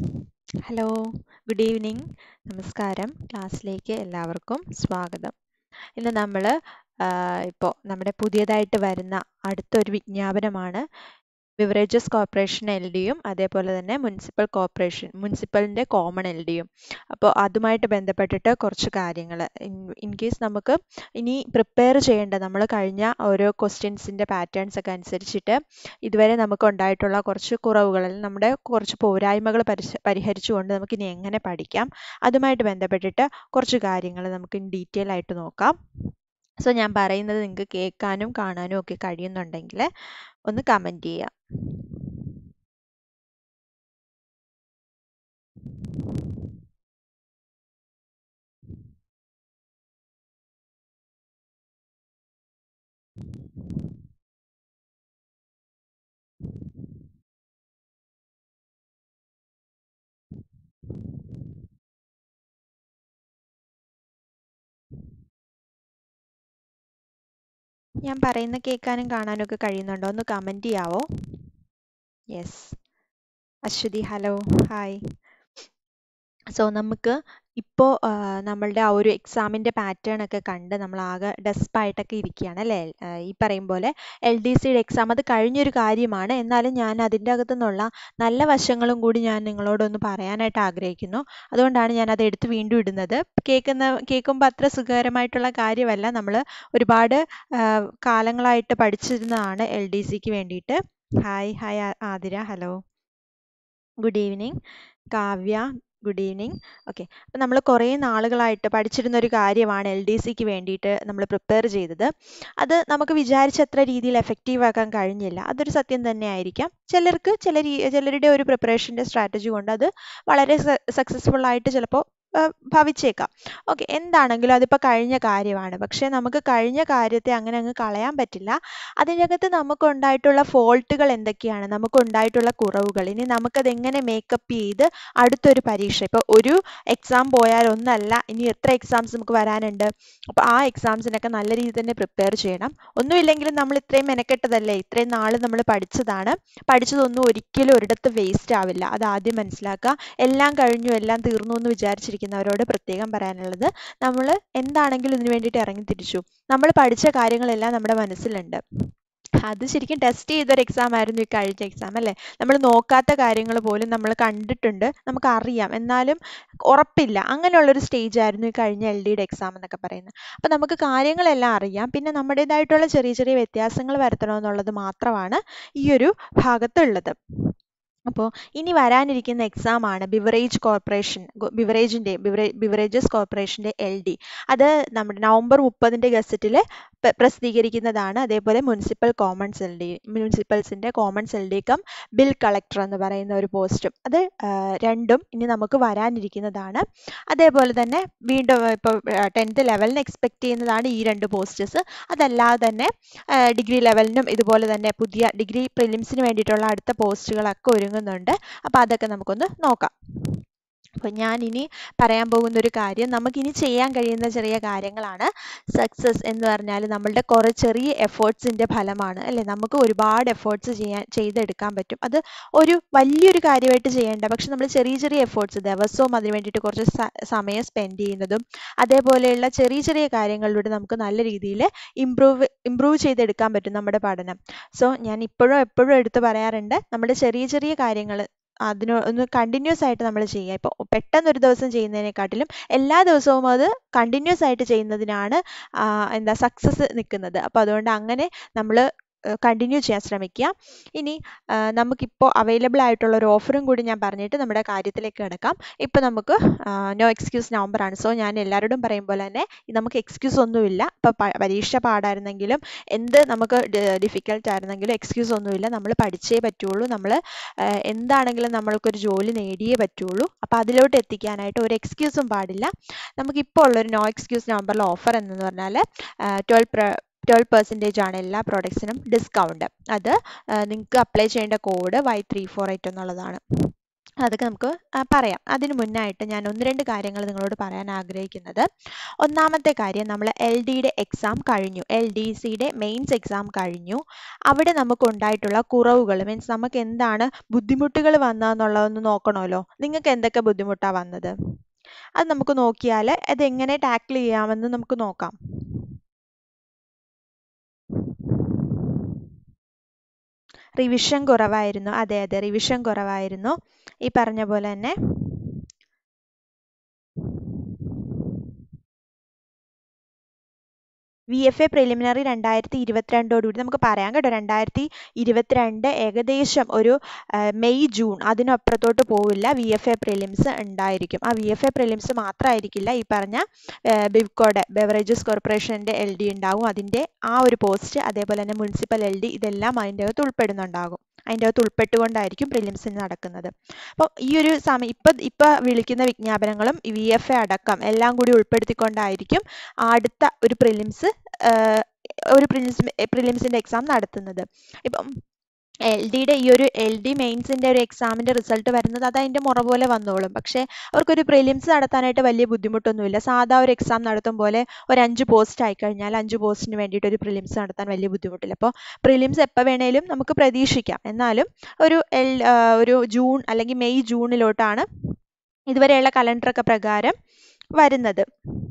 hello good evening നമസ്കാരം ക്ലാസ്സിലേക്ക് എല്ലാവർക്കും സ്വാഗതം ഇന്ന് നമ്മൾ ഇപ്പോൾ നമ്മുടെ പുതിയതായിട്ട് വരുന്ന അടുത്തൊരു വിജ്ഞാപനമാണ് ബിവറേജസ് കോർപ്പറേഷൻ എൽ ഡിയും അതേപോലെ തന്നെ മുനിസിപ്പൽ കോർപ്പറേഷൻ മുനിസിപ്പലിൻ്റെ കോമൺ എൽ ഡിയും അപ്പോൾ അതുമായിട്ട് ബന്ധപ്പെട്ടിട്ട് കുറച്ച് കാര്യങ്ങൾ ഇൻ കേസ് നമുക്ക് ഇനി പ്രിപ്പയർ ചെയ്യേണ്ട നമ്മൾ കഴിഞ്ഞ ഓരോ ക്വസ്റ്റ്യൻസിൻ്റെ പാറ്റേൺസ് ഒക്കെ അനുസരിച്ചിട്ട് ഇതുവരെ നമുക്ക് ഉണ്ടായിട്ടുള്ള കുറച്ച് കുറവുകൾ അല്ലെങ്കിൽ നമ്മുടെ കുറച്ച് പോരായ്മകൾ പരിശ പരിഹരിച്ചുകൊണ്ട് നമുക്ക് ഇനി എങ്ങനെ പഠിക്കാം അതുമായിട്ട് ബന്ധപ്പെട്ടിട്ട് കുറച്ച് കാര്യങ്ങൾ നമുക്ക് ഇൻ ഡീറ്റെയിൽ ആയിട്ട് നോക്കാം സോ ഞാൻ പറയുന്നത് നിങ്ങൾക്ക് കേൾക്കാനും കാണാനും ഒക്കെ കഴിയുന്നുണ്ടെങ്കിൽ ഒന്ന് കമൻറ്റ് ചെയ്യാം ഞാൻ പറയുന്ന കേൾക്കാനും കാണാനും ഒക്കെ കഴിയുന്നുണ്ടോ ഒന്ന് കമൻറ്റ് ചെയ്യാവോ yes Aswathi hello hi so നമുക്ക് ഇപ്പോൾ നമ്മളുടെ ആ ഒരു എക്സാമിൻ്റെ പാറ്റേൺ ഒക്കെ കണ്ട് നമ്മൾ ആകെ ഡെസ്പായിട്ടൊക്കെ ഇരിക്കുകയാണ് അല്ലേ ഈ പറയും പോലെ എൽ ഡി സിയുടെ എക്സാം അത് കഴിഞ്ഞൊരു കാര്യമാണ് എന്നാലും ഞാൻ അതിൻ്റെ അകത്തു നിന്നുള്ള നല്ല വശങ്ങളും കൂടി ഞാൻ നിങ്ങളോടൊന്ന് പറയാനായിട്ട് ആഗ്രഹിക്കുന്നു അതുകൊണ്ടാണ് ഞാൻ അത് എടുത്ത് വീണ്ടും ഇടുന്നത് കേൾക്കുന്ന കേൾക്കുമ്പോൾ അത്ര സുഖകരമായിട്ടുള്ള കാര്യമല്ല നമ്മൾ ഒരുപാട് കാലങ്ങളായിട്ട് പഠിച്ചിരുന്നതാണ് എൽ ഡി സിക്ക് വേണ്ടിയിട്ട് hi hi Athira hello good evening Kavya good evening okay അപ്പം നമ്മൾ കുറേ നാളുകളായിട്ട് പഠിച്ചിരുന്ന ഒരു കാര്യമാണ് എൽ ഡി സിക്ക് വേണ്ടിയിട്ട് നമ്മൾ പ്രിപ്പയർ ചെയ്തത് അത് നമുക്ക് വിചാരിച്ചത്ര രീതിയിൽ എഫക്റ്റീവ് ആക്കാൻ കഴിഞ്ഞില്ല അതൊരു സത്യം തന്നെ ആയിരിക്കാം ചിലർക്ക് ചില രീ ചിലരുടെ ഒരു പ്രിപ്പറേഷൻ്റെ സ്ട്രാറ്റജി കൊണ്ട് അത് വളരെ സക്സസ്ഫുൾ ആയിട്ട് ചിലപ്പോൾ ഭവിച്ചേക്കാം ഓക്കെ എന്താണെങ്കിലും അതിപ്പോൾ കഴിഞ്ഞ കാര്യമാണ് പക്ഷേ നമുക്ക് കഴിഞ്ഞ കാര്യത്തെ അങ്ങനെ അങ്ങ് കളയാൻ പറ്റില്ല അതിനകത്ത് നമുക്കുണ്ടായിട്ടുള്ള ഫോൾട്ടുകൾ എന്തൊക്കെയാണ് നമുക്കുണ്ടായിട്ടുള്ള കുറവുകൾ ഇനി നമുക്കത് എങ്ങനെ മേക്കപ്പ് ചെയ്ത് അടുത്തൊരു പരീക്ഷ ഇപ്പോൾ ഒരു എക്സാം പോയാൽ ഒന്നല്ല ഇനി എത്ര എക്സാംസ് നമുക്ക് വരാനുണ്ട് അപ്പോൾ ആ എക്സാംസിനൊക്കെ നല്ല രീതിയിൽ തന്നെ പ്രിപ്പയർ ചെയ്യണം ഒന്നുമില്ലെങ്കിലും നമ്മൾ ഇത്രയും മെനക്കെട്ടതല്ലേ ഇത്രയും നാൾ നമ്മൾ പഠിച്ചതാണ് പഠിച്ചതൊന്നും ഒരിക്കലും ഒരിടത്ത് വേസ്റ്റ് ആവില്ല അത് ആദ്യം മനസ്സിലാക്കുക എല്ലാം കഴിഞ്ഞു എല്ലാം തീർന്നു എന്ന് വിചാരിച്ചിരിക്കുന്നവരോട് പ്രത്യേകം പറയാനുള്ളത് നമ്മൾ എന്താണെങ്കിലും ഇതിനു വേണ്ടിയിട്ട് ഇറങ്ങി തിരിച്ചു നമ്മൾ പഠിച്ച കാര്യങ്ങളെല്ലാം നമ്മുടെ മനസ്സിലുണ്ട് അത് ശരിക്കും ടെസ്റ്റ് ചെയ്തൊരു എക്സാം ആയിരുന്നു ഈ കഴിഞ്ഞ എക്സാം അല്ലേ നമ്മൾ നോക്കാത്ത കാര്യങ്ങൾ പോലും നമ്മൾ കണ്ടിട്ടുണ്ട് നമുക്ക് അറിയാം എന്നാലും ഉറപ്പില്ല അങ്ങനെയുള്ളൊരു സ്റ്റേജ് ആയിരുന്നു ഈ കഴിഞ്ഞ എൽ ഡിയുടെ എക്സാം എന്നൊക്കെ പറയുന്നത് അപ്പോൾ നമുക്ക് കാര്യങ്ങളെല്ലാം അറിയാം പിന്നെ നമ്മുടേതായിട്ടുള്ള ചെറിയ ചെറിയ വ്യത്യാസങ്ങൾ വരുത്തണമെന്നുള്ളത് മാത്രമാണ് ഈ ഒരു ഭാഗത്തുള്ളത് അപ്പോൾ ഇനി വരാനിരിക്കുന്ന എക്സാം ആണ് ബിവറേജ് കോർപ്പറേഷൻ ബിവറേജിൻ്റെ ബിവറേ ബിവറേജസ് കോർപ്പറേഷൻ്റെ എൽ ഡി അത് നമ്മുടെ നവംബർ മുപ്പതിൻ്റെ ഗസറ്റിൽ പ്രസിദ്ധീകരിക്കുന്നതാണ് അതേപോലെ മുനിസിപ്പൽ കോമൺസ് എൽ ഡി മുനിസിപ്പൽസിൻ്റെ commons L D cum bill collector എന്ന് പറയുന്ന ഒരു പോസ്റ്റും അത് രണ്ടും ഇനി നമുക്ക് വരാനിരിക്കുന്നതാണ് അതേപോലെ തന്നെ വീണ്ടും ഇപ്പോൾ ടെൻത്ത് ലെവലിന് എക്സ്പെക്ട് ചെയ്യുന്നതാണ് ഈ രണ്ട് പോസ്റ്റസ് അതല്ലാതെ തന്നെ ഡിഗ്രി ലെവലിനും ഇതുപോലെ തന്നെ പുതിയ ഡിഗ്രി പ്രിലിംസിന് വേണ്ടിയിട്ടുള്ള അടുത്ത പോസ്റ്റുകളൊക്കെ ഒരുങ്ങുന്നുണ്ട് അപ്പോൾ അതൊക്കെ നമുക്കൊന്ന് നോക്കാം അപ്പോൾ ഞാൻ ഇനി പറയാൻ പോകുന്ന ഒരു കാര്യം നമുക്കിനി ചെയ്യാൻ കഴിയുന്ന ചെറിയ കാര്യങ്ങളാണ് സക്സസ് എന്ന് പറഞ്ഞാൽ നമ്മളുടെ കുറേ ചെറിയ എഫേർട്സിൻ്റെ ഫലമാണ് അല്ലേ നമുക്ക് ഒരുപാട് എഫേർട്സ് ചെയ്യാൻ ചെയ്തെടുക്കാൻ പറ്റും അത് ഒരു വലിയൊരു കാര്യമായിട്ട് ചെയ്യേണ്ട പക്ഷെ നമ്മൾ ചെറിയ ചെറിയ എഫേർട്സ് ദിവസവും അതിന് വേണ്ടിയിട്ട് കുറച്ച് സമയം സ്പെൻഡ് ചെയ്യുന്നതും അതേപോലെയുള്ള ചെറിയ ചെറിയ കാര്യങ്ങളിലൂടെ നമുക്ക് നല്ല രീതിയിൽ ഇമ്പ്രൂവ് ഇമ്പ്രൂവ് ചെയ്തെടുക്കാൻ പറ്റും നമ്മുടെ പഠനം സോ ഞാൻ ഇപ്പോഴും എപ്പോഴും എടുത്ത് പറയാറുണ്ട് നമ്മുടെ ചെറിയ ചെറിയ കാര്യങ്ങൾ അതിന് ഒന്ന് കണ്ടിന്യൂസ് ആയിട്ട് നമ്മൾ ചെയ്യുക ഇപ്പോൾ പെട്ടെന്ന് ഒരു ദിവസം ചെയ്യുന്നതിനെക്കാട്ടിലും എല്ലാ ദിവസവും അത് കണ്ടിന്യൂസ് ആയിട്ട് ചെയ്യുന്നതിനാണ് എന്താ സക്സസ് നിൽക്കുന്നത് അപ്പോൾ അതുകൊണ്ട് അങ്ങനെ നമ്മൾ കണ്ടിന്യൂ ചെയ്യാൻ ശ്രമിക്കുക ഇനി നമുക്കിപ്പോൾ അവൈലബിൾ ആയിട്ടുള്ള ഒരു ഓഫറും കൂടി ഞാൻ പറഞ്ഞിട്ട് നമ്മുടെ കാര്യത്തിലേക്ക് കിടക്കാം ഇപ്പോൾ നമുക്ക് നോ എക്സ്ക്യൂസ് നവംബർ ആണ് സോ ഞാൻ എല്ലാവരോടും പറയും പോലെ തന്നെ നമുക്ക് എക്സ്ക്യൂസ് ഒന്നുമില്ല ഇപ്പോൾ പരീക്ഷ പാടായിരുന്നെങ്കിലും എന്ത് നമുക്ക് ഡിഫിക്കൽട്ട് ആയിരുന്നെങ്കിലും എക്സ്ക്യൂസ് ഒന്നുമില്ല നമ്മൾ പഠിച്ചേ പറ്റുള്ളൂ നമ്മൾ എന്താണെങ്കിലും നമ്മൾക്കൊരു ജോലി നേടിയേ പറ്റുള്ളൂ അപ്പോൾ അതിലോട്ട് എത്തിക്കാനായിട്ട് ഒരു എക്സ്ക്യൂസും പാടില്ല നമുക്കിപ്പോൾ ഉള്ളൊരു നോ എക്സ്ക്യൂസ് നവംബറിലെ ഓഫർ എന്ന് പറഞ്ഞാൽ ട്വൽവ് ട്വൽവ് പെർസെൻറ്റേജ് ആണ് എല്ലാ പ്രോഡക്ട്സിനും ഡിസ്കൗണ്ട് അത് നിങ്ങൾക്ക് അപ്ലൈ ചെയ്യേണ്ട code Y three four eight എന്നുള്ളതാണ് അതൊക്കെ നമുക്ക് ആ, പറയാം അതിനു മുന്നായിട്ട് ഞാൻ ഒന്ന് രണ്ട് കാര്യങ്ങൾ നിങ്ങളോട് പറയാൻ ആഗ്രഹിക്കുന്നത് ഒന്നാമത്തെ കാര്യം നമ്മൾ എൽ ഡിയുടെ എക്സാം കഴിഞ്ഞു എൽ ഡി സിയുടെ മെയിൻസ് എക്സാം കഴിഞ്ഞു അവിടെ നമുക്ക് ഉണ്ടായിട്ടുള്ള കുറവുകൾ മീൻസ് നമുക്ക് എന്താണ് ബുദ്ധിമുട്ടുകൾ വന്നതെന്നുള്ളതൊന്ന് നോക്കണമല്ലോ നിങ്ങൾക്ക് എന്തൊക്കെ ബുദ്ധിമുട്ടാണ് വന്നത് അത് നമുക്ക് നോക്കിയാൽ അതെങ്ങനെ ടാക്കിൾ ചെയ്യാമെന്ന് നമുക്ക് നോക്കാം റിവിഷൻ കുറവായിരുന്നു അതെ അതെ റിവിഷൻ കുറവായിരുന്നു ഈ പറഞ്ഞ പോലെ തന്നെ വി എഫ് എ പ്രിലിമിനറി രണ്ടായിരത്തി ഇരുപത്തിരണ്ടോടുകൂടി നമുക്ക് പറയാം കേട്ടോ രണ്ടായിരത്തി ഇരുപത്തിരണ്ട് ഏകദേശം ഒരു ആ, മെയ് ജൂൺ അതിനപ്പുറത്തോട്ട് പോവില്ല വി എഫ് എ പ്രിലിംസ് ഉണ്ടായിരിക്കും ആ വി എഫ് എ പ്രിലിംസ് മാത്രമായിരിക്കില്ല ഈ പറഞ്ഞ ബിവ്കോഡ് ബെവറേജസ് കോർപ്പറേഷൻ്റെ എൽ ഡി ഉണ്ടാവും അതിൻ്റെ ആ ഒരു പോസ്റ്റ് അതേപോലെ തന്നെ മുനിസിപ്പൽ എൽ ഡി ഇതെല്ലാം അതിൻ്റെ അകത്ത് ഉൾപ്പെടുന്നുണ്ടാകും അതിൻ്റെ അകത്ത് ഉൾപ്പെട്ടുകൊണ്ടായിരിക്കും പ്രിലിംസ് നടക്കുന്നത് അപ്പോൾ ഈ ഒരു സമയം ഇപ്പം ഇപ്പം വിളിക്കുന്ന വിജ്ഞാപനങ്ങളും വി എഫ് എ അടക്കം എല്ലാം കൂടി ഉൾപ്പെടുത്തിക്കൊണ്ടായിരിക്കും അടുത്ത ഒരു പ്രിലിംസ് ഒരു പ്രിലിംസ് പ്രിലിംസിൻ്റെ എക്സാം നടത്തുന്നത് ഇപ്പം എൽ ഡിയുടെ ഈ ഒരു എൽ ഡി മെയിൻസിൻ്റെ ഒരു എക്സാമിൻ്റെ റിസൾട്ട് വരുന്നത് അത് അതിൻ്റെ മുറ പോലെ വന്നോളും പക്ഷേ അവർക്കൊരു പ്രിലിംസ് നടത്താനായിട്ട് വലിയ ബുദ്ധിമുട്ടൊന്നുമില്ല സാധാ ഒരു എക്സാം നടത്തും പോലെ ഒരു അഞ്ച് പോസ്റ്റ് ആയിക്കഴിഞ്ഞാൽ അഞ്ച് പോസ്റ്റിന് വേണ്ടിയിട്ട് ഒരു പ്രിലിംസ് നടത്താൻ വലിയ ബുദ്ധിമുട്ടില്ല അപ്പോൾ പ്രിലിംസ് എപ്പോൾ വേണേലും നമുക്ക് പ്രതീക്ഷിക്കാം എന്നാലും ഒരു എൽ ഒരു ജൂൺ അല്ലെങ്കിൽ മെയ് ജൂണിലോട്ടാണ് ഇതുവരെയുള്ള കലണ്ടറൊക്കെ പ്രകാരം വരുന്നത്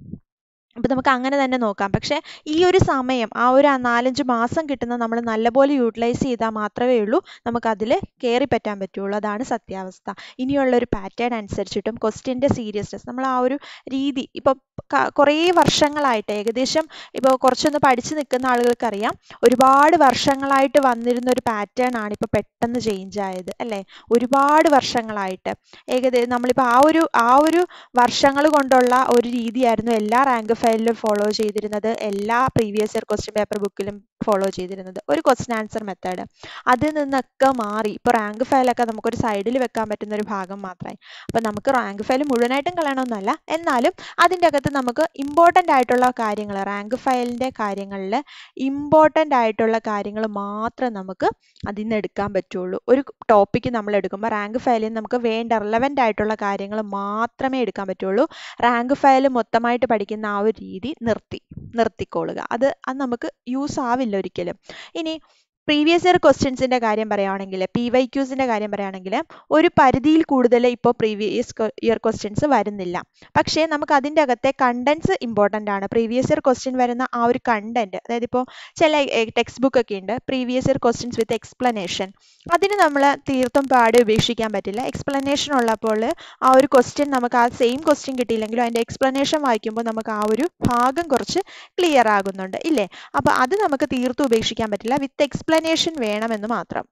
അപ്പം നമുക്ക് അങ്ങനെ തന്നെ നോക്കാം പക്ഷേ ഈ ഒരു സമയം ആ ഒരു നാലഞ്ച് മാസം കിട്ടുന്ന നമ്മൾ നല്ലപോലെ യൂട്ടിലൈസ് ചെയ്താൽ മാത്രമേ ഉള്ളൂ നമുക്കതിൽ കയറി പറ്റാൻ പറ്റുള്ളൂ അതാണ് സത്യാവസ്ഥ ഇനിയുള്ള ഒരു പാറ്റേൺ അനുസരിച്ചിട്ടും ക്വസ്റ്റ്യൻ്റെ സീരിയസ്നെസ് നമ്മൾ ആ ഒരു രീതി ഇപ്പോൾ കുറേ വർഷങ്ങളായിട്ട് ഏകദേശം ഇപ്പോൾ കുറച്ചൊന്ന് പഠിച്ചു നിൽക്കുന്ന ആളുകൾക്കറിയാം ഒരുപാട് വർഷങ്ങളായിട്ട് വന്നിരുന്ന ഒരു പാറ്റേൺ ആണ് ഇപ്പോൾ പെട്ടെന്ന് ചേഞ്ച് ആയത് അല്ലേ ഒരുപാട് വർഷങ്ങളായിട്ട് ഏകദേശം നമ്മളിപ്പോൾ ആ ഒരു ആ ഒരു വർഷങ്ങൾ കൊണ്ടുള്ള ഒരു രീതിയായിരുന്നു എല്ലാ റാങ്ക് ഫയലിലും ഫോളോ ചെയ്തിരുന്നത് എല്ലാ പ്രീവിയസ് ഇയർ ക്വസ്റ്റ്യൻ പേപ്പർ ബുക്കിലും ഫോളോ ചെയ്തിരുന്നത് ഒരു ക്വസ്റ്റ്യൻ ആൻസർ മെത്തേഡ് അതിൽ നിന്നൊക്കെ മാറി ഇപ്പോൾ റാങ്ക് ഫയലൊക്കെ നമുക്കൊരു സൈഡിൽ വെക്കാൻ പറ്റുന്ന ഒരു ഭാഗം മാത്രമായി അപ്പോൾ നമുക്ക് റാങ്ക് ഫയൽ മുഴുവനായിട്ടും കളയണമെന്നല്ല എന്നാലും അതിൻ്റെ അകത്ത് നമുക്ക് ഇമ്പോർട്ടൻ്റ് ആയിട്ടുള്ള കാര്യങ്ങൾ റാങ്ക് ഫയലിൻ്റെ കാര്യങ്ങളിൽ ഇമ്പോർട്ടൻ്റ് ആയിട്ടുള്ള കാര്യങ്ങൾ മാത്രം നമുക്ക് അതിൽ നിന്ന് എടുക്കാൻ പറ്റുള്ളൂ ഒരു ടോപ്പിക്ക് നമ്മൾ എടുക്കുമ്പോൾ റാങ്ക് ഫയലിൽ നിന്ന് നമുക്ക് വേണ്ട റിലവൻ്റ് ആയിട്ടുള്ള കാര്യങ്ങൾ മാത്രമേ എടുക്കാൻ പറ്റുള്ളൂ റാങ്ക് ഫയൽ മൊത്തമായിട്ട് പഠിക്കുന്ന ആ ഒരു രീതി നിർത്തി നിർത്തിക്കൊള്ളുക അത് അത് നമുക്ക് യൂസ് ആവില്ല ഒരിക്കലും ഇനി പ്രീവിയസ് ഇയർ ക്വസ്റ്റ്യൻസിൻ്റെ കാര്യം പറയുകയാണെങ്കിൽ പി വൈ ക്യൂസിൻ്റെ കാര്യം പറയുകയാണെങ്കിൽ ഒരു പരിധിയിൽ കൂടുതൽ ഇപ്പോൾ പ്രീവിയസ് ഇയർ ക്വസ്റ്റ്യൻസ് വരുന്നില്ല പക്ഷേ നമുക്ക് അതിൻ്റെ അകത്തെ കണ്ടൻസ് ഇമ്പോർട്ടൻ്റ് ആണ് പ്രീവിയസ് ഇയർ ക്വസ്റ്റ്യൻ വരുന്ന ആ ഒരു കണ്ടന്റ് അതായത് ഇപ്പോൾ ചില ടെക്സ്റ്റ് ബുക്ക് ഒക്കെ ഉണ്ട് previous year questions with explanation അതിന് നമ്മൾ തീർത്തും പാടെ ഉപേക്ഷിക്കാൻ പറ്റില്ല എക്സ്പ്ലനേഷൻ ഉള്ളപ്പോൾ ആ ഒരു ക്വസ്റ്റ്യൻ നമുക്ക് ആ സെയിം ക്വസ്റ്റ്യൻ കിട്ടിയില്ലെങ്കിലും അതിൻ്റെ എക്സ്പ്ലനേഷൻ വായിക്കുമ്പോൾ നമുക്ക് ആ ഒരു ഭാഗം കുറച്ച് ക്ലിയർ ആകുന്നുണ്ട് ഇല്ലേ അപ്പോൾ അത് നമുക്ക് തീർത്തും ഉപേക്ഷിക്കാൻ പറ്റില്ല വിത്ത് എക്സ്പ്ലനേഷൻ വേണമെന്ന് മാത്രം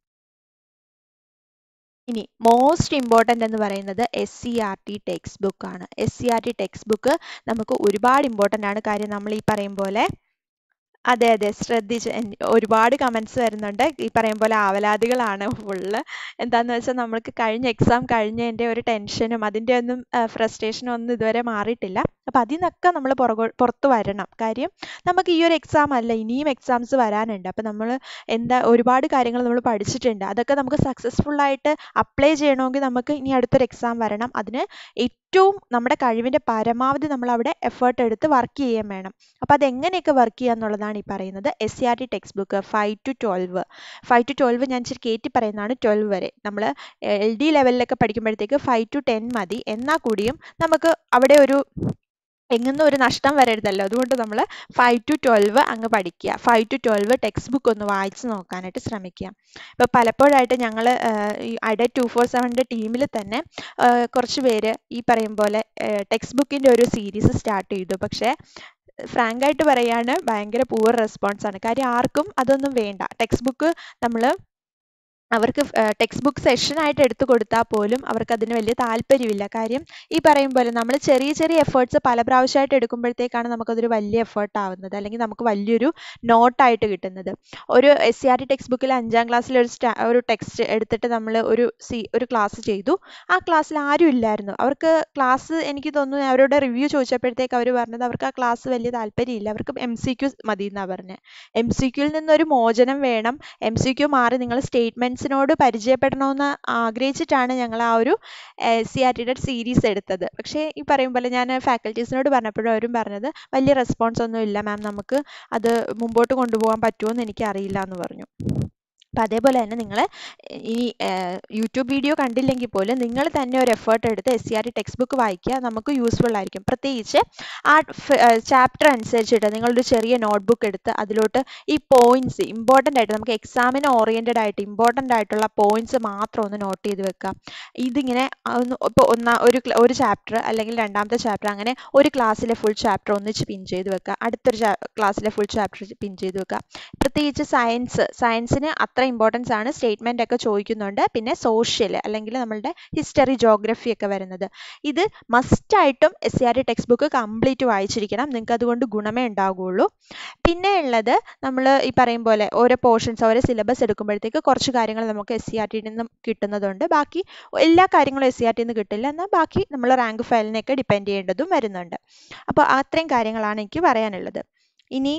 ഇനി മോസ്റ്റ് ഇമ്പോർട്ടൻ്റ് എന്ന് പറയുന്നത് S C R T text book ആണ് S C R T text book നമുക്ക് ഒരുപാട് ഇമ്പോർട്ടൻ്റ് ആണ് കാര്യം നമ്മൾ ഈ പറയും പോലെ അതെ അതെ ശ്രദ്ധിച്ച് എൻ- ഒരുപാട് കമൻസ് വരുന്നുണ്ട് ഈ പറയും പോലെ ആവലാതികളാണ് ഫുള്ള് എന്താന്ന് വെച്ചാൽ നമ്മൾക്ക് കഴിഞ്ഞ എക്സാം കഴിഞ്ഞതിൻ്റെ ഒരു ടെൻഷനും അതിൻ്റെ ഒന്നും ഫ്രസ്ട്രേഷനും ഒന്നും ഇതുവരെ മാറിയിട്ടില്ല അപ്പം അതിൽ നിന്നൊക്കെ നമ്മൾ പുറകോ പുറത്ത് വരണം കാര്യം നമുക്ക് ഈ ഒരു എക്സാം അല്ല ഇനിയും എക്സാംസ് വരാനുണ്ട് അപ്പം നമ്മൾ എന്താ ഒരുപാട് കാര്യങ്ങൾ നമ്മൾ പഠിച്ചിട്ടുണ്ട് അതൊക്കെ നമുക്ക് സക്സസ്ഫുൾ ആയിട്ട് അപ്ലൈ ചെയ്യണമെങ്കിൽ നമുക്ക് ഇനി അടുത്തൊരു എക്സാം വരണം അതിന് ഏറ്റവും നമ്മുടെ കഴിവിൻ്റെ പരമാവധി നമ്മൾ അവിടെ എഫേർട്ട് എടുത്ത് വർക്ക് ചെയ്യാൻ വേണം അപ്പോൾ അത് എങ്ങനെയൊക്കെ വർക്ക് ചെയ്യുക എന്നുള്ളതാണ് ഈ പറയുന്നത് S C R T text book five to twelve five to twelve ഞാൻ ഇച്ചിരി കയറ്റി പറയുന്നതാണ് ട്വൽവ് വരെ നമ്മൾ എൽ ഡി ലെവലിലൊക്കെ പഠിക്കുമ്പോഴത്തേക്ക് ഫൈവ് ടു ടെൻ മതി എന്നാൽ കൂടിയും നമുക്ക് അവിടെ ഒരു എങ്ങുന്നും ഒരു നഷ്ടം വരരുതല്ലോ അതുകൊണ്ട് നമ്മൾ ഫൈവ് ടു ട്വൽവ് അങ്ങ് പഠിക്കുക five to twelve text book ഒന്ന് വായിച്ച് നോക്കാനായിട്ട് ശ്രമിക്കുക ഇപ്പോൾ പലപ്പോഴായിട്ട് ഞങ്ങൾ ഈ അഡ ടു ഫോർ സെവൻ്റെ ടീമിൽ തന്നെ ആ, കുറച്ച് പേര് ഈ പറയും പോലെ ടെക്സ്റ്റ് ബുക്കിൻ്റെ ഒരു സീരീസ് സ്റ്റാർട്ട് ചെയ്തു പക്ഷേ ഫ്രാങ്ക് ആയിട്ട് പറയാണ് ഭയങ്കര പൂവർ റെസ്പോൺസ് ആണ് കാര്യം ആർക്കും അതൊന്നും വേണ്ട ടെക്സ്റ്റ് ബുക്ക് നമ്മൾ അവർക്ക് ടെക്സ്റ്റ് ബുക്ക് സെഷനായിട്ട് എടുത്തു കൊടുത്താൽ പോലും അവർക്ക് അതിന് വലിയ താല്പര്യമില്ല കാര്യം ഈ പറയും പോലെ നമ്മൾ ചെറിയ ചെറിയ എഫേർട്സ് പല പ്രാവശ്യമായിട്ട് എടുക്കുമ്പോഴത്തേക്കാണ് നമുക്കതൊരു വലിയ എഫേർട്ട് ആവുന്നത് അല്ലെങ്കിൽ നമുക്ക് വലിയൊരു നോട്ടായിട്ട് കിട്ടുന്നത് ഒരു S C R T text ബുക്കിൽ അഞ്ചാം ക്ലാസ്സിൽ ഒരു സ്റ്റാ ഒരു ടെക്സ്റ്റ് എടുത്തിട്ട് നമ്മൾ ഒരു സി ഒരു ക്ലാസ് ചെയ്തു ആ ക്ലാസ്സിൽ ആരും ഇല്ലായിരുന്നു അവർക്ക് ക്ലാസ് എനിക്ക് തോന്നുന്നു അവരോട് റിവ്യൂ ചോദിച്ചപ്പോഴത്തേക്ക് അവർ പറഞ്ഞത് അവർക്ക് ആ ക്ലാസ് വലിയ താല്പര്യമില്ല അവർക്ക് എം സി ക്യു മതി എന്നാണ് പറഞ്ഞത് എം സി ക്യൂവിൽ നിന്നൊരു മോചനം വേണം എം സി ക്യു മാറി നിങ്ങൾ സ്റ്റേറ്റ്മെൻറ്റ്സ് സ്റ്റുഡൻസിനോട് പരിചയപ്പെടണമെന്ന് ആഗ്രഹിച്ചിട്ടാണ് ഞങ്ങൾ ആ ഒരു സി ആർ ടിയുടെ സീരീസ് എടുത്തത് പക്ഷേ ഈ പറയും പോലെ ഞാൻ ഫാക്കൽറ്റീസിനോട് പറഞ്ഞപ്പോഴും അവരും പറഞ്ഞത് വലിയ റെസ്പോൺസ് ഒന്നും ഇല്ല മാം നമുക്ക് അത് മുമ്പോട്ട് കൊണ്ടുപോകാൻ പറ്റുമോ എന്ന് എനിക്ക് അറിയില്ല എന്ന് പറഞ്ഞു അപ്പം അതേപോലെ തന്നെ നിങ്ങൾ ഈ യൂട്യൂബ് വീഡിയോ കണ്ടില്ലെങ്കിൽ പോലും നിങ്ങൾ തന്നെ ഒരു എഫേർട്ട് എടുത്ത് S C R T text book വായിക്കുക നമുക്ക് യൂസ്ഫുൾ ആയിരിക്കും പ്രത്യേകിച്ച് ആ ചാപ്റ്റർ അനുസരിച്ചിട്ട് നിങ്ങളൊരു ചെറിയ നോട്ട്ബുക്ക് എടുത്ത് അതിലോട്ട് ഈ പോയിന്റ്സ് ഇമ്പോർട്ടൻ്റ് ആയിട്ട് നമുക്ക് എക്സാമിന് ഓറിയൻറ്റഡ് ആയിട്ട് ഇമ്പോർട്ടൻ്റ് ആയിട്ടുള്ള പോയിന്റ്സ് മാത്രം ഒന്ന് നോട്ട് ചെയ്ത് വെക്കുക ഇതിങ്ങനെ ഇപ്പോൾ ഒന്നാ ഒരു ഒരു ചാപ്റ്റർ അല്ലെങ്കിൽ രണ്ടാമത്തെ ചാപ്റ്റർ അങ്ങനെ ഒരു ക്ലാസ്സിലെ ഫുൾ ചാപ്റ്റർ ഒന്നിച്ച് പിൻ ചെയ്ത് വെക്കുക അടുത്തൊരു ക്ലാസ്സിലെ ഫുൾ ചാപ്റ്റർ പിൻ ചെയ്ത് വെക്കുക പ്രത്യേകിച്ച് സയൻസ് സയൻസിന് അത്ര ഇമ്പോർട്ടൻസ് ആണ് സ്റ്റേറ്റ്മെന്റ് ഒക്കെ ചോദിക്കുന്നുണ്ട് പിന്നെ സോഷ്യൽ അല്ലെങ്കിൽ നമ്മളുടെ ഹിസ്റ്ററി ജോഗ്രഫി ഒക്കെ വരുന്നത് ഇത് മസ്റ്റ് ആയിട്ടും S C R T text book complete വായിച്ചിരിക്കണം നിങ്ങൾക്ക് അതുകൊണ്ട് ഗുണമേ ഉണ്ടാവുകയുള്ളൂ പിന്നെ ഉള്ളത് നമ്മൾ ഈ പറയും പോലെ ഓരോ പോർഷൻസ് ഓരോ സിലബസ് എടുക്കുമ്പോഴത്തേക്ക് കുറച്ച് കാര്യങ്ങൾ നമുക്ക് എസ് സി ആർ ടിയിൽ നിന്നും കിട്ടുന്നതുണ്ട് ബാക്കി എല്ലാ കാര്യങ്ങളും എസ് സി ആർ ടിയിൽ നിന്ന് കിട്ടില്ല എന്നാൽ ബാക്കി നമ്മൾ റാങ്ക് ഫയലിനെയൊക്കെ ഡിപ്പെൻഡ് ചെയ്യേണ്ടതും വരുന്നുണ്ട് അപ്പോൾ അത്രയും കാര്യങ്ങളാണ് എനിക്ക് പറയാനുള്ളത് ഇനി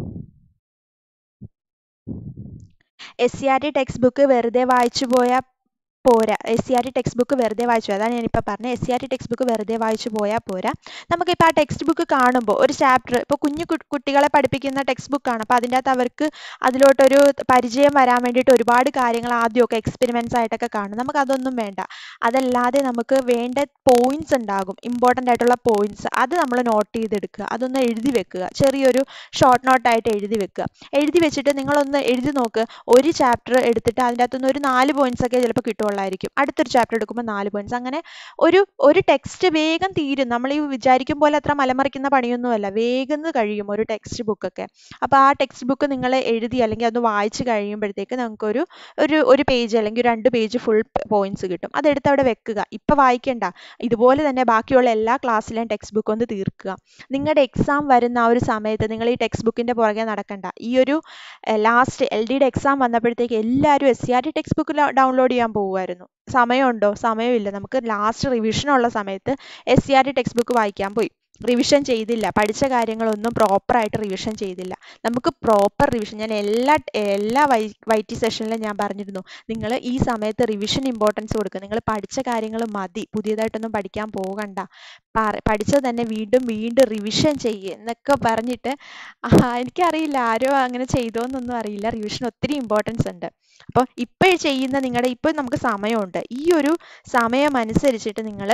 S C R T text book വെറുതെ വായിച്ചു പോയാൽ പോരാ S C R T text book വെറുതെ വായിച്ചു അതാണ് ഞാനിപ്പോൾ പറഞ്ഞത് S C R T text book വെറുതെ വായിച്ചു പോയാൽ പോരാ നമുക്കിപ്പോൾ ആ ടെക്സ്റ്റ് ബുക്ക് കാണുമ്പോൾ ഒരു ചാപ്റ്റർ ഇപ്പോൾ കുഞ്ഞു കുട്ടികളെ പഠിപ്പിക്കുന്ന ടെക്സ്റ്റ് ബുക്കാണ് അപ്പോൾ അതിൻ്റെ അകത്ത് അവർക്ക് അതിലോട്ടൊരു പരിചയം വരാൻ വേണ്ടിയിട്ട് ഒരുപാട് കാര്യങ്ങൾ ആദ്യമൊക്കെ എക്സ്പെരിമെൻറ്റ്സ് ആയിട്ടൊക്കെ കാണും നമുക്ക് അതൊന്നും വേണ്ട അതല്ലാതെ നമുക്ക് വേണ്ട പോയിന്റ്സ് ഉണ്ടാകും ഇമ്പോർട്ടൻ്റ് ആയിട്ടുള്ള പോയിന്റ്സ് അത് നമ്മൾ നോട്ട് ചെയ്തെടുക്കുക അതൊന്ന് എഴുതി വെക്കുക ചെറിയൊരു ഷോർട്ട് നോട്ടായിട്ട് എഴുതി വെക്കുക എഴുതി വെച്ചിട്ട് നിങ്ങളൊന്ന് എഴുതി നോക്ക് ഒരു ചാപ്റ്റർ എടുത്തിട്ട് അതിൻ്റെ അകത്തുനിന്ന് ഒരു നാല് പോയിന്റ്സ് ഒക്കെ ചിലപ്പോൾ കിട്ടുള്ളായിരിക്കും അടുത്തൊരു ചാപ്റ്റർ എടുക്കുമ്പോൾ നാല് പോയിന്റ്സ് അങ്ങനെ ഒരു ഒരു ടെക്സ്റ്റ് വേഗം തീരും നമ്മൾ ഈ വിചാരിക്കും പോലെ അത്ര മലമറിക്കുന്ന പണിയൊന്നുമല്ല വേഗം കഴിയും ഒരു ടെക്സ്റ്റ് ബുക്കൊക്കെ അപ്പോൾ ആ ടെക്സ്റ്റ് ബുക്ക് നിങ്ങൾ എഴുതി അല്ലെങ്കിൽ അത് വായിച്ച് കഴിയുമ്പോഴത്തേക്ക് നമുക്കൊരു ഒരു ഒരു പേജ് അല്ലെങ്കിൽ രണ്ട് പേജ് ഫുൾ പോയിന്റ്സ് കിട്ടും അതെടുത്ത് അവിടെ വെക്കുക ഇപ്പം വായിക്കണ്ട ഇതുപോലെ തന്നെ ബാക്കിയുള്ള എല്ലാ ക്ലാസ്സിലെയും ടെക്സ്റ്റ് ബുക്ക് ഒന്ന് തീർക്കുക നിങ്ങളുടെ എക്സാം വരുന്ന ആ ഒരു സമയത്ത് നിങ്ങൾ ഈ ടെക്സ്റ്റ് ബുക്കിൻ്റെ പുറകെ നടക്കണ്ട ഈ ഒരു ലാസ്റ്റ് എൽ ഡിയുടെ എക്സാം വന്നപ്പോഴത്തേക്ക് എല്ലാവരും S C R T text book download ചെയ്യാൻ പോകുമായിരുന്നു സമയമുണ്ടോ സമയമില്ല നമുക്ക് ലാസ്റ്റ് റിവിഷനുള്ള സമയത്ത് S C R T text book വായിക്കാൻ പോയി റിവിഷൻ ചെയ്തില്ല പഠിച്ച കാര്യങ്ങളൊന്നും പ്രോപ്പറായിട്ട് റിവിഷൻ ചെയ്തില്ല നമുക്ക് പ്രോപ്പർ റിവിഷൻ ഞാൻ എല്ലാ എല്ലാ വൈ വൈ ടി സെഷനിലും ഞാൻ പറഞ്ഞിരുന്നു നിങ്ങൾ ഈ സമയത്ത് റിവിഷൻ ഇമ്പോർട്ടൻസ് കൊടുക്കുക നിങ്ങൾ പഠിച്ച കാര്യങ്ങൾ മതി പുതിയതായിട്ടൊന്നും പഠിക്കാൻ പോകണ്ട പഠിച്ചത് തന്നെ വീണ്ടും വീണ്ടും റിവിഷൻ ചെയ്യുക എന്നൊക്കെ പറഞ്ഞിട്ട് എനിക്കറിയില്ല ആരോ അങ്ങനെ ചെയ്തോന്നൊന്നും അറിയില്ല റിവിഷൻ ഒത്തിരി ഇമ്പോർട്ടൻസ് ഉണ്ട് അപ്പോൾ ഇപ്പോൾ ചെയ്യുന്ന നിങ്ങളുടെ ഇപ്പോൾ നമുക്ക് സമയമുണ്ട് ഈ ഒരു സമയം അനുസരിച്ചിട്ട് നിങ്ങൾ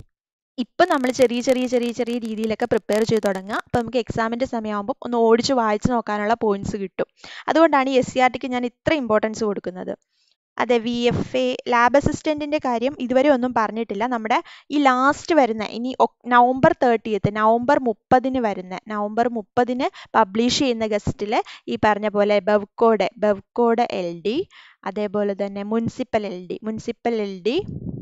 ഇപ്പം നമ്മൾ ചെറിയ ചെറിയ ചെറിയ ചെറിയ രീതിയിലൊക്കെ പ്രിപ്പയർ ചെയ്ത് തുടങ്ങുക അപ്പോൾ നമുക്ക് എക്സാമിൻ്റെ സമയമാകുമ്പോൾ ഒന്ന് ഓടിച്ച് വായിച്ച് നോക്കാനുള്ള പോയിന്റ്സ് കിട്ടും അതുകൊണ്ടാണ് ഈ എസ് സി ആർ ടിക്ക് ഞാൻ ഇത്ര ഇമ്പോർട്ടൻസ് കൊടുക്കുന്നത് അതെ വി എഫ് എ ലാബ് അസിസ്റ്റൻറ്റിൻ്റെ കാര്യം ഇതുവരെ ഒന്നും പറഞ്ഞിട്ടില്ല നമ്മുടെ ഈ ലാസ്റ്റ് വരുന്ന ഇനി നവംബർ തേർട്ടിയത്ത് നവംബർ മുപ്പതിന് വരുന്ന നവംബർ മുപ്പതിന് പബ്ലിഷ് ചെയ്യുന്ന ഗസ്റ്റിൽ ഈ പറഞ്ഞ പോലെ ബെവ്കോഡ് ബെവ്കോഡ് എൽ ഡി അതേപോലെ തന്നെ municipal L D municipal L D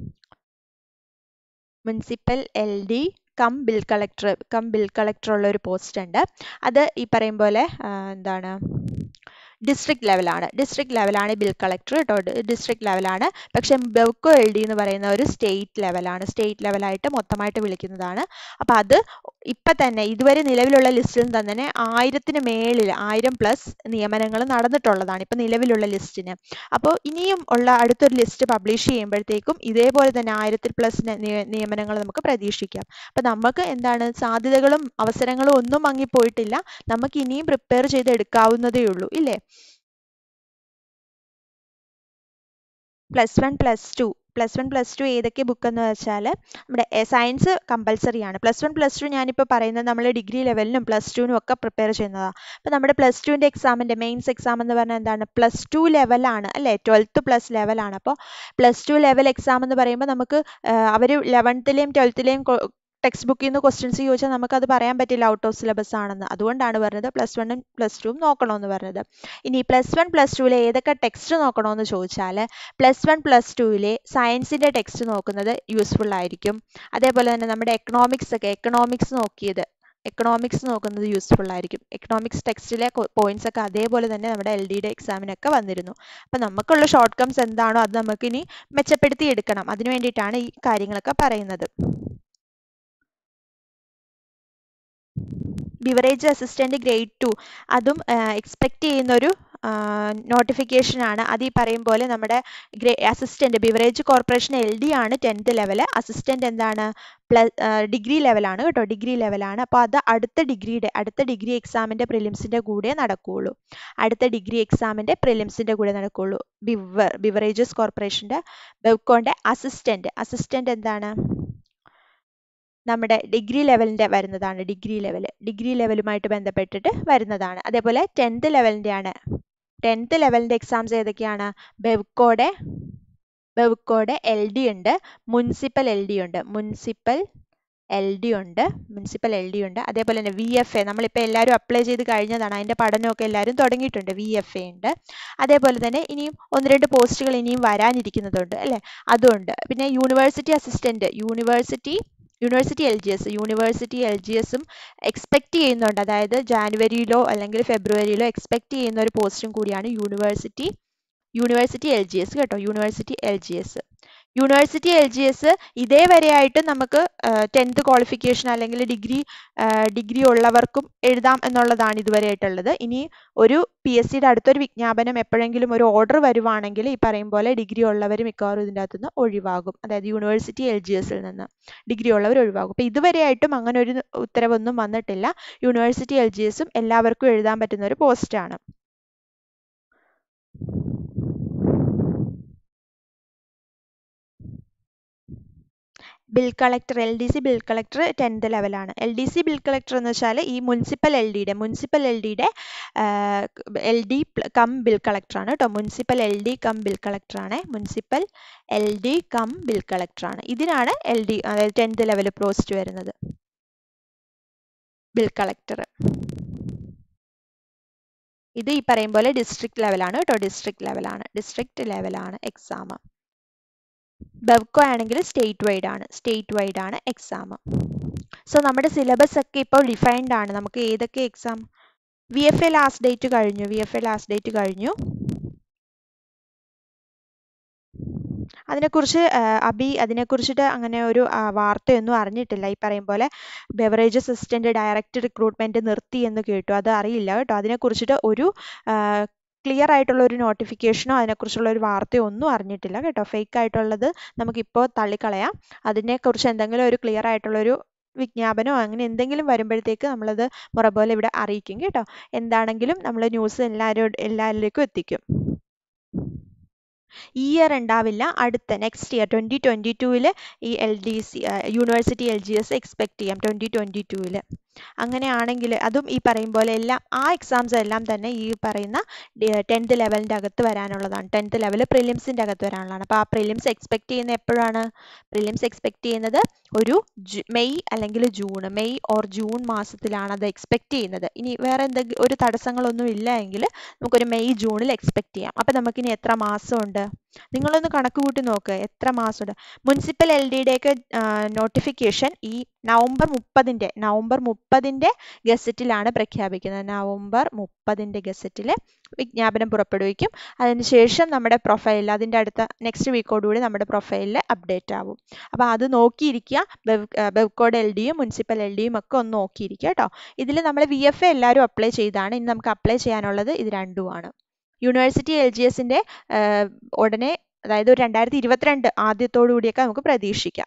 municipal L D cum bill collector cum bill collector ഉള്ള ഒരു പോസ്റ്റ് ഉണ്ട് അത് ഈ പറയും പോലെ എന്താണ് ഡിസ്ട്രിക്ട് ലെവലാണ് ഡിസ്ട്രിക്ട് ലെവലാണ് ബിൽ കളക്ടർ കേട്ടോ ഡിസ്ട്രിക്ട് ലെവലാണ് പക്ഷേ ബെവ്കോ എൽ ഡി എന്ന് പറയുന്ന ഒരു സ്റ്റേറ്റ് ലെവലാണ് സ്റ്റേറ്റ് ലെവലായിട്ട് മൊത്തമായിട്ട് വിളിക്കുന്നതാണ് അപ്പോൾ അത് ഇപ്പം തന്നെ ഇതുവരെ നിലവിലുള്ള ലിസ്റ്റിൽ തന്നെ ആയിരത്തിന് മേളിൽ ആയിരം പ്ലസ് നിയമനങ്ങൾ നടന്നിട്ടുള്ളതാണ് ഇപ്പം നിലവിലുള്ള ലിസ്റ്റിന് അപ്പോൾ ഇനിയും ഉള്ള അടുത്തൊരു ലിസ്റ്റ് പബ്ലിഷ് ചെയ്യുമ്പോഴത്തേക്കും ഇതേപോലെ തന്നെ ആയിരത്തിൽ പ്ലസ് നിയമനങ്ങൾ നമുക്ക് പ്രതീക്ഷിക്കാം അപ്പം നമുക്ക് എന്താണ് സാധ്യതകളും അവസരങ്ങളും ഒന്നും മങ്ങിപ്പോയിട്ടില്ല നമുക്ക് ഇനിയും പ്രിപ്പയർ ചെയ്ത് എടുക്കാവുന്നതേ ഉള്ളൂ ഇല്ലേ plus one plus two plus one plus two ഏതൊക്കെ ബുക്ക് എന്ന് വെച്ചാൽ നമ്മുടെ സയൻസ് കമ്പൽസറി ആണ് പ്ലസ് വൺ പ്ലസ് ടു ഞാനിപ്പോൾ പറയുന്നത് നമ്മൾ ഡിഗ്രി ലെവലിനും പ്ലസ് ടുവിനും ഒക്കെ പ്രിപ്പയർ ചെയ്യുന്നതാണ് അപ്പോൾ നമ്മുടെ പ്ലസ് ടുവിൻ്റെ എക്സാമിൻ്റെ മെയിൻസ് എക്സാം എന്ന് പറഞ്ഞാൽ എന്താണ് പ്ലസ് ടു ലെവലാണ് അല്ലേ ട്വൽത്ത് പ്ലസ് ലെവലാണ് അപ്പോൾ പ്ലസ് ടു ലെവൽ എക്സാം എന്ന് പറയുമ്പോൾ നമുക്ക് അവർ ലെവൻത്തിലെയും ട്വൽത്തിലെയും ടെക്സ്റ്റ് ബുക്കിൽ നിന്ന് ക്വസ്റ്റ്യൻസ് ചോദിച്ചാൽ നമുക്കത് പറയാൻ പറ്റില്ല ഔട്ട് ഓഫ് സിലബസ് ആണെന്ന് അതുകൊണ്ടാണ് പറഞ്ഞത് പ്ലസ് വണ്ണും പ്ലസ് ടുവും നോക്കണമെന്ന് പറഞ്ഞത് ഇനി പ്ലസ് വൺ പ്ലസ് ടുവിലെ ഏതൊക്കെ ടെക്സ്റ്റ് നോക്കണമെന്ന് ചോദിച്ചാൽ പ്ലസ് വൺ പ്ലസ് ടുവിലെ സയൻസിൻ്റെ ടെക്സ്റ്റ് നോക്കുന്നത് യൂസ്ഫുൾ ആയിരിക്കും അതേപോലെ തന്നെ നമ്മുടെ എക്കണോമിക്സ് ഒക്കെ എക്കണോമിക്സ് നോക്കിയത് എക്കണോമിക്സ് നോക്കുന്നത് യൂസ്ഫുൾ ആയിരിക്കും എക്കണോമിക്സ് ടെക്സ്റ്റിലെ പോയിന്റ്സ് ഒക്കെ അതേപോലെ തന്നെ നമ്മുടെ എൽ ഡിയുടെ എക്സാമിനൊക്കെ വന്നിരുന്നു അപ്പം നമുക്കുള്ള ഷോർട്ട് കംസ് എന്താണോ അത് നമുക്ക് ഇനി മെച്ചപ്പെടുത്തി എടുക്കണം അതിനു വേണ്ടിയിട്ടാണ് ഈ കാര്യങ്ങളൊക്കെ പറയുന്നത് ബിവറേജ് അസിസ്റ്റന്റ് ഗ്രേഡ് ടു അതും എക്സ്പെക്ട് ചെയ്യുന്ന ഒരു നോട്ടിഫിക്കേഷൻ ആണ് അത് ഈ പറയും പോലെ നമ്മുടെ assistant beverage corporation L D ആണ് ടെൻത്ത് ലെവല് അസിസ്റ്റന്റ് എന്താണ് പ്ലസ് ഡിഗ്രി ലെവലാണ് കേട്ടോ ഡിഗ്രി ലെവലാണ് അപ്പോൾ അത് അടുത്ത ഡിഗ്രിയുടെ അടുത്ത ഡിഗ്രി എക്സാമിന്റെ പ്രിലിംസിന്റെ കൂടെ നടക്കുകയുള്ളൂ അടുത്ത ഡിഗ്രി എക്സാമിന്റെ പ്രിലിംസിന്റെ കൂടെ നടക്കുകയുള്ളൂ ബിവർ ബിവറേജസ് കോർപ്പറേഷന്റെ ബെവ്കോന്റെ അസിസ്റ്റന്റ് അസിസ്റ്റന്റ് എന്താണ് നമ്മുടെ ഡിഗ്രി ലെവലിന്റെ വരുന്നതാണ് ഡിഗ്രി ലെവൽ ഡിഗ്രി ലെവലുമായിട്ട് ബന്ധപ്പെട്ടിട്ട് വരുന്നതാണ് അതേപോലെ ടെൻത്ത് ലെവലിന്റെ ആണ് ടെൻത്ത് ലെവലിന്റെ എക്സാംസ് ഏതൊക്കെയാണ് ബെവ്കോടെ ബെവ്കോടെ എൽ ഡി ഉണ്ട് മുനിസിപ്പൽ എൽ ഡി ഉണ്ട് മുനിസിപ്പൽ എൽ ഡി ഉണ്ട് മുനിസിപ്പൽ എൽ ഡി ഉണ്ട് അതേപോലെ തന്നെ വി എഫ് എ നമ്മളിപ്പോൾ എല്ലാവരും അപ്ലൈ ചെയ്ത് കഴിഞ്ഞതാണ് അതിൻ്റെ പഠനമൊക്കെ എല്ലാവരും തുടങ്ങിയിട്ടുണ്ട് വി എഫ് എ ഉണ്ട് അതേപോലെ തന്നെ ഇനിയും ഒന്ന് രണ്ട് പോസ്റ്റുകൾ ഇനിയും വരാനിരിക്കുന്നതുണ്ട് അല്ലേ അതുണ്ട് പിന്നെ university assistant university university L G S university L G എസും എക്സ്പെക്ട് ചെയ്യുന്നുണ്ട് അതായത് ജാനുവരിയിലോ അല്ലെങ്കിൽ ഫെബ്രുവരിയിലോ എക്സ്പെക്ട് ചെയ്യുന്ന ഒരു പോസ്റ്റും കൂടിയാണ് university university L G S കേട്ടോ university L G S university L G S ഇതേ വരെയായിട്ട് നമുക്ക് ടെൻത്ത് ക്വാളിഫിക്കേഷൻ അല്ലെങ്കിൽ ഡിഗ്രി ഡിഗ്രി ഉള്ളവർക്കും എഴുതാം എന്നുള്ളതാണ് ഇതുവരെ ആയിട്ടുള്ളത് ഇനി ഒരു പി എസ് സിയുടെ അടുത്തൊരു വിജ്ഞാപനം എപ്പോഴെങ്കിലും ഒരു ഓർഡർ വരുവാണെങ്കിൽ ഈ പറയും പോലെ ഡിഗ്രി ഉള്ളവർ മിക്കവാറും ഇതിൻ്റെ അകത്തുനിന്ന് ഒഴിവാകും അതായത് യൂണിവേഴ്സിറ്റി എൽ ജി എസിൽ നിന്ന് ഡിഗ്രി ഉള്ളവർ ഒഴിവാകും അപ്പോൾ ഇതുവരെയായിട്ടും അങ്ങനെ ഒരു ഉത്തരവൊന്നും വന്നിട്ടില്ല യൂണിവേഴ്സിറ്റി എൽ ജി എസും എല്ലാവർക്കും എഴുതാൻ പറ്റുന്ന ഒരു പോസ്റ്റാണ് bill collector L D C bill collector tenth ലെവലാണ് L D C bill collector എന്ന് വെച്ചാൽ ഈ മുനിസിപ്പൽ എൽ ഡിയുടെ മുനിസിപ്പൽ എൽ ഡിയുടെ എൽ ഡി കം ബിൽ കളക്ടറാണ് കേട്ടോ municipal L D cum bill കളക്ടറാണ് municipal L D cum bill കളക്ടറാണ് ഇതിനാണ് എൽ ഡി അതായത് ടെൻത്ത് ലെവൽ പോസ്റ്റ് വരുന്നത് ബിൽ കളക്ടർ ഇത് ഈ പറയും പോലെ ഡിസ്ട്രിക്ട് ലെവലാണ് കേട്ടോ ഡിസ്ട്രിക്ട് ലെവലാണ് ഡിസ്ട്രിക്ട് ലെവലാണ് എക്സാം ബെവ്കോ ആണെങ്കിൽ സ്റ്റേറ്റ് വൈഡ് ആണ് സ്റ്റേറ്റ് വൈഡ് ആണ് എക്സാം സോ നമ്മുടെ സിലബസ് ഒക്കെ ഇപ്പോൾ ഡിഫൈൻഡ് ആണ് നമുക്ക് ഏതൊക്കെ exam V F A last date കഴിഞ്ഞു V F A last date കഴിഞ്ഞു അതിനെക്കുറിച്ച് അബി അതിനെക്കുറിച്ചിട്ട് അങ്ങനെ ഒരു വാർത്തയൊന്നും അറിഞ്ഞിട്ടില്ല ഈ പറയും പോലെ ബെവറേജ് അസിസ്റ്റന്റ് ഡയറക്റ്റ് റിക്രൂട്ട്മെന്റ് നിർത്തി എന്ന് കേട്ടു അത് അറിയില്ല കേട്ടോ അതിനെക്കുറിച്ചിട്ട് ഒരു ക്ലിയർ ആയിട്ടുള്ള ഒരു നോട്ടിഫിക്കേഷനോ അതിനെക്കുറിച്ചുള്ള ഒരു വാർത്തയോ ഒന്നും അറിഞ്ഞിട്ടില്ല കേട്ടോ ഫേക്ക് ആയിട്ടുള്ളത് നമുക്കിപ്പോൾ തള്ളിക്കളയാം അതിനെക്കുറിച്ച് എന്തെങ്കിലും ഒരു ക്ലിയർ ആയിട്ടുള്ളൊരു വിജ്ഞാപനമോ അങ്ങനെ എന്തെങ്കിലും വരുമ്പോഴത്തേക്ക് നമ്മളത് മുറ പോലെ ഇവിടെ അറിയിക്കും കേട്ടോ എന്താണെങ്കിലും നമ്മൾ ന്യൂസ് എല്ലാവരും എല്ലാവരിലേക്കും എത്തിക്കും ഈ ഇയർ ഉണ്ടാവില്ല അടുത്ത നെക്സ്റ്റ് ഇയർ ട്വൻറ്റി ട്വൻറ്റി ടൂവിൽ ഈ L D C university L G S expect ചെയ്യാം ട്വൻറ്റി ട്വൻറ്റി ടൂവിൽ അങ്ങനെയാണെങ്കിൽ അതും ഈ പറയും പോലെ എല്ലാം ആ എക്സാംസ് എല്ലാം തന്നെ ഈ പറയുന്ന ടെൻത്ത് ലെവലിൻ്റെ അകത്ത് വരാനുള്ളതാണ് ടെൻത്ത് ലെവൽ പ്രിലിംസിൻ്റെ അകത്ത് വരാനുള്ളതാണ് അപ്പോൾ ആ പ്രിലിംസ് എക്സ്പെക്ട് ചെയ്യുന്ന എപ്പോഴാണ് പ്രിലിംസ് എക്സ്പെക്ട് ചെയ്യുന്നത് ഒരു മെയ് അല്ലെങ്കിൽ ജൂൺ മെയ് ഓർ ജൂൺ മാസത്തിലാണ് അത് എക്സ്പെക്ട് ചെയ്യുന്നത് ഇനി വേറെ എന്തെങ്കിലും ഒരു തടസ്സങ്ങളൊന്നും ഇല്ല എങ്കിൽ നമുക്കൊരു മെയ് ജൂണിൽ എക്സ്പെക്ട് ചെയ്യാം അപ്പോൾ നമുക്കിനി എത്ര മാസമുണ്ട് നിങ്ങളൊന്ന് കണക്ക് കൂട്ടി നോക്ക് എത്ര മാസമുണ്ട് മുനിസിപ്പൽ എൽ ഡിയുടെയൊക്കെ നോട്ടിഫിക്കേഷൻ ഈ നവംബർ മുപ്പതിൻ്റെ നവംബർ മുപ്പതിൻ്റെ ഗസറ്റിലാണ് പ്രഖ്യാപിക്കുന്നത് നവംബർ മുപ്പതിൻ്റെ ഗസറ്റിൽ വിജ്ഞാപനം പുറപ്പെടുവിക്കും അതിനുശേഷം നമ്മുടെ പ്രൊഫൈലിൽ അതിൻ്റെ അടുത്ത നെക്സ്റ്റ് വീക്കോടുകൂടി നമ്മുടെ പ്രൊഫൈലിൽ അപ്ഡേറ്റ് ആവും അപ്പോൾ അത് നോക്കിയിരിക്കുക ബെവ് ബെവ്കോഡ് എൽ ഡിയും മുനിസിപ്പൽ എൽ ഡിയും ഒക്കെ ഒന്ന് നോക്കിയിരിക്കുക കേട്ടോ ഇതിൽ നമ്മൾ വി എഫ് എ എല്ലാവരും അപ്ലൈ ചെയ്താണ് ഇനി നമുക്ക് അപ്ലൈ ചെയ്യാനുള്ളത് ഇത് രണ്ടുമാണ് യൂണിവേഴ്സിറ്റി എൽ ജി എസിൻ്റെ ഉടനെ അതായത് ഒരു രണ്ടായിരത്തി ഇരുപത്തിരണ്ട് ആദ്യത്തോടു കൂടിയൊക്കെ നമുക്ക് പ്രതീക്ഷിക്കാം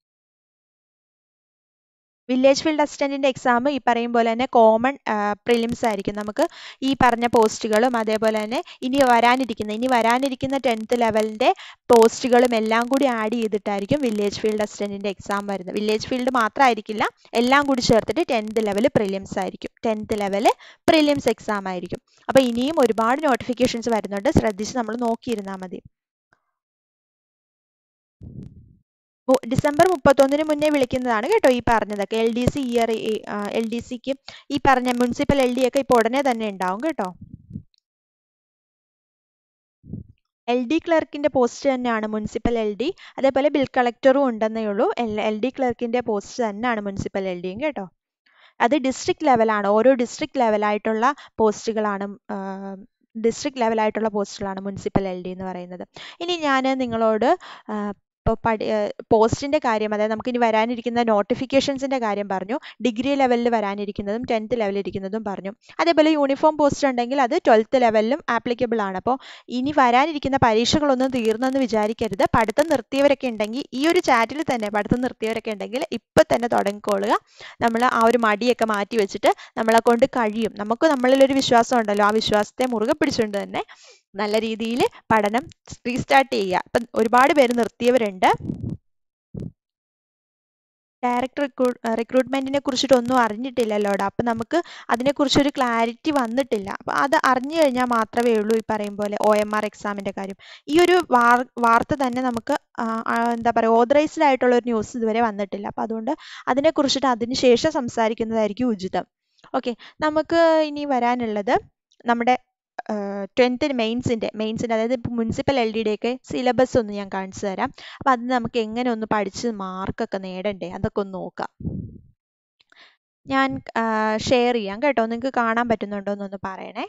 വില്ലേജ് ഫീൽഡ് അസിസ്റ്റന്റിന്റെ എക്സാം ഈ പറയും പോലെ തന്നെ കോമൺ പ്രിലിംസ് ആയിരിക്കും നമുക്ക് ഈ പറഞ്ഞ പോസ്റ്റുകളും അതേപോലെ തന്നെ ഇനി വരാനിരിക്കുന്ന ഇനി വരാനിരിക്കുന്ന ടെൻത്ത് ലെവലിന്റെ പോസ്റ്റുകളും എല്ലാം കൂടി ആഡ് ചെയ്തിട്ടായിരിക്കും വില്ലേജ് ഫീൽഡ് അസിസ്റ്റന്റിന്റെ എക്സാം വരുന്നത് വില്ലേജ് ഫീൽഡ് മാത്രമായിരിക്കില്ല എല്ലാം കൂടി ചേർത്തിട്ട് ടെൻത്ത് ലെവൽ പ്രിലിംസ് ആയിരിക്കും ടെൻത്ത് ലെവൽ പ്രിലിംസ് എക്സാം ആയിരിക്കും അപ്പോൾ ഇനിയും ഒരുപാട് നോട്ടിഫിക്കേഷൻസ് വരുന്നുണ്ട് ശ്രദ്ധിച്ച് നമ്മൾ നോക്കിയിരുന്നാൽ മതി ഡിസംബർ മുപ്പത്തൊന്നിന് മുന്നേ വിളിക്കുന്നതാണ് കേട്ടോ ഈ പറഞ്ഞതൊക്കെ L D C year L D സിക്ക് ഈ പറഞ്ഞ മുനിസിപ്പൽ എൽ ഡി ഒക്കെ ഇപ്പോൾ ഉടനെ തന്നെ ഉണ്ടാവും കേട്ടോ എൽ ഡി ക്ലർക്കിന്റെ പോസ്റ്റ് തന്നെയാണ് മുനിസിപ്പൽ എൽ ഡി അതേപോലെ ബിൽ കളക്ടറും ഉണ്ടെന്നേ ഉള്ളൂ എൽ എൽ ഡി ക്ലർക്കിന്റെ പോസ്റ്റ് തന്നെയാണ് മുനിസിപ്പൽ എൽ ഡിയും കേട്ടോ അത് ഡിസ്ട്രിക്ട് ലെവലാണ് ഓരോ ഡിസ്ട്രിക്ട് ലെവലായിട്ടുള്ള പോസ്റ്റുകളാണ് ഡിസ്ട്രിക്ട് ലെവലായിട്ടുള്ള പോസ്റ്റുകളാണ് മുനിസിപ്പൽ എൽ ഡി എന്ന് പറയുന്നത് ഇനി ഞാൻ നിങ്ങളോട് ഇപ്പോൾ പഠി പോസ്റ്റിൻ്റെ കാര്യം അതായത് നമുക്ക് ഇനി വരാനിരിക്കുന്ന നോട്ടിഫിക്കേഷൻസിൻ്റെ കാര്യം പറഞ്ഞു ഡിഗ്രി ലെവലിൽ വരാനിരിക്കുന്നതും ടെൻത്ത് ലെവലിൽ ഇരിക്കുന്നതും പറഞ്ഞു അതേപോലെ യൂണിഫോം പോസ്റ്റ് ഉണ്ടെങ്കിൽ അത് ട്വൽത്ത് ലെവലിലും ആപ്ലിക്കബിൾ ആണ് അപ്പോൾ ഇനി വരാനിരിക്കുന്ന പരീക്ഷകളൊന്നും തീർന്നെന്ന് വിചാരിക്കരുത് പഠിത്തം നിർത്തിയവരൊക്കെ ഉണ്ടെങ്കിൽ ഈ ഒരു ചാറ്റിൽ തന്നെ പഠിത്തം നിർത്തിയവരൊക്കെ ഉണ്ടെങ്കിൽ ഇപ്പം തന്നെ തുടങ്ങിക്കൊള്ളുക നമ്മൾ ആ ഒരു മടിയൊക്കെ മാറ്റി വെച്ചിട്ട് നമ്മളെ കൊണ്ട് കഴിയും നമുക്ക് നമ്മളിലൊരു വിശ്വാസം ഉണ്ടല്ലോ ആ വിശ്വാസത്തെ മുറുകെ പിടിച്ചുകൊണ്ട് തന്നെ നല്ല രീതിയിൽ പഠനം റീസ്റ്റാർട്ട് ചെയ്യുക ഇപ്പം ഒരുപാട് പേര് നിർത്തിയവരുണ്ട് ഡയറക്റ്റ് റിക്രൂ റിക്രൂട്ട്മെന്റിനെ കുറിച്ചിട്ടൊന്നും അറിഞ്ഞിട്ടില്ലല്ലോടാ അപ്പം നമുക്ക് അതിനെക്കുറിച്ചൊരു ക്ലാരിറ്റി വന്നിട്ടില്ല അപ്പം അത് അറിഞ്ഞു കഴിഞ്ഞാൽ മാത്രമേ ഉള്ളൂ ഈ പറയും പോലെ ഒ എം ആർ എക്സാമിൻ്റെ കാര്യം ഈ ഒരു വാർ വാർത്ത തന്നെ നമുക്ക് എന്താ പറയുക ഓതറൈസ്ഡ് ആയിട്ടുള്ള ഒരു ന്യൂസ് ഇതുവരെ വന്നിട്ടില്ല അപ്പം അതുകൊണ്ട് അതിനെക്കുറിച്ചിട്ട് അതിന് ശേഷം സംസാരിക്കുന്നതായിരിക്കും ഉചിതം ഓക്കെ നമുക്ക് ഇനി വരാനുള്ളത് നമ്മുടെ ടെൻത്തിന് മെയിൻസിൻ്റെ മെയിൻസിൻ്റെ അതായത് ഇപ്പോൾ മുനിസിപ്പൽ എൽ ഡിയുടെയൊക്കെ സിലബസ് ഒന്ന് ഞാൻ കാണിച്ചു തരാം അപ്പോൾ അത് നമുക്ക് എങ്ങനെ ഒന്ന് പഠിച്ച് മാർക്കൊക്കെ നേടണ്ടേ അതൊക്കെ ഒന്ന് നോക്കാം ഞാൻ ഷെയർ ചെയ്യാം കേട്ടോ നിങ്ങൾക്ക് കാണാൻ പറ്റുന്നുണ്ടോ എന്നൊന്ന് പറയണേ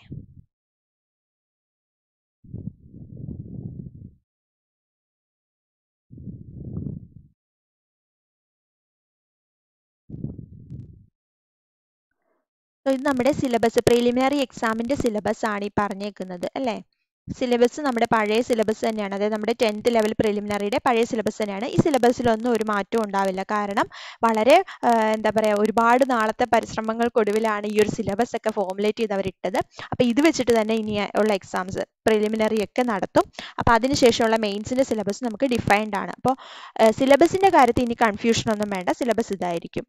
ഇത് നമ്മുടെ സിലബസ് പ്രിലിമിനറി എക്സാമിൻ്റെ സിലബസ് ആണ് ഈ പറഞ്ഞേക്കുന്നത് അല്ലേ സിലബസ് നമ്മുടെ പഴയ സിലബസ് തന്നെയാണ് അതായത് നമ്മുടെ ടെൻത്ത് ലെവൽ പ്രിലിമിനറിയുടെ പഴയ സിലബസ് തന്നെയാണ് ഈ സിലബസിലൊന്നും ഒരു മാറ്റവും ഉണ്ടാവില്ല കാരണം വളരെ എന്താ പറയുക ഒരുപാട് നാളത്തെ പരിശ്രമങ്ങൾക്കൊടുവിലാണ് ഈ ഒരു സിലബസ് ഒക്കെ ഫോമുലേറ്റ് ചെയ്ത് അവരിട്ടത് അപ്പോൾ ഇത് വെച്ചിട്ട് തന്നെ ഇനി ഉള്ള എക്സാംസ് പ്രിലിമിനറി ഒക്കെ നടത്തും അപ്പോൾ അതിനുശേഷമുള്ള മെയിൻസിൻ്റെ സിലബസ് നമുക്ക് ഡിഫൈൻഡ് ആണ് അപ്പോൾ സിലബസിൻ്റെ കാര്യത്തിൽ ഇനി കൺഫ്യൂഷൻ ഒന്നും വേണ്ട സിലബസ് ഇതായിരിക്കും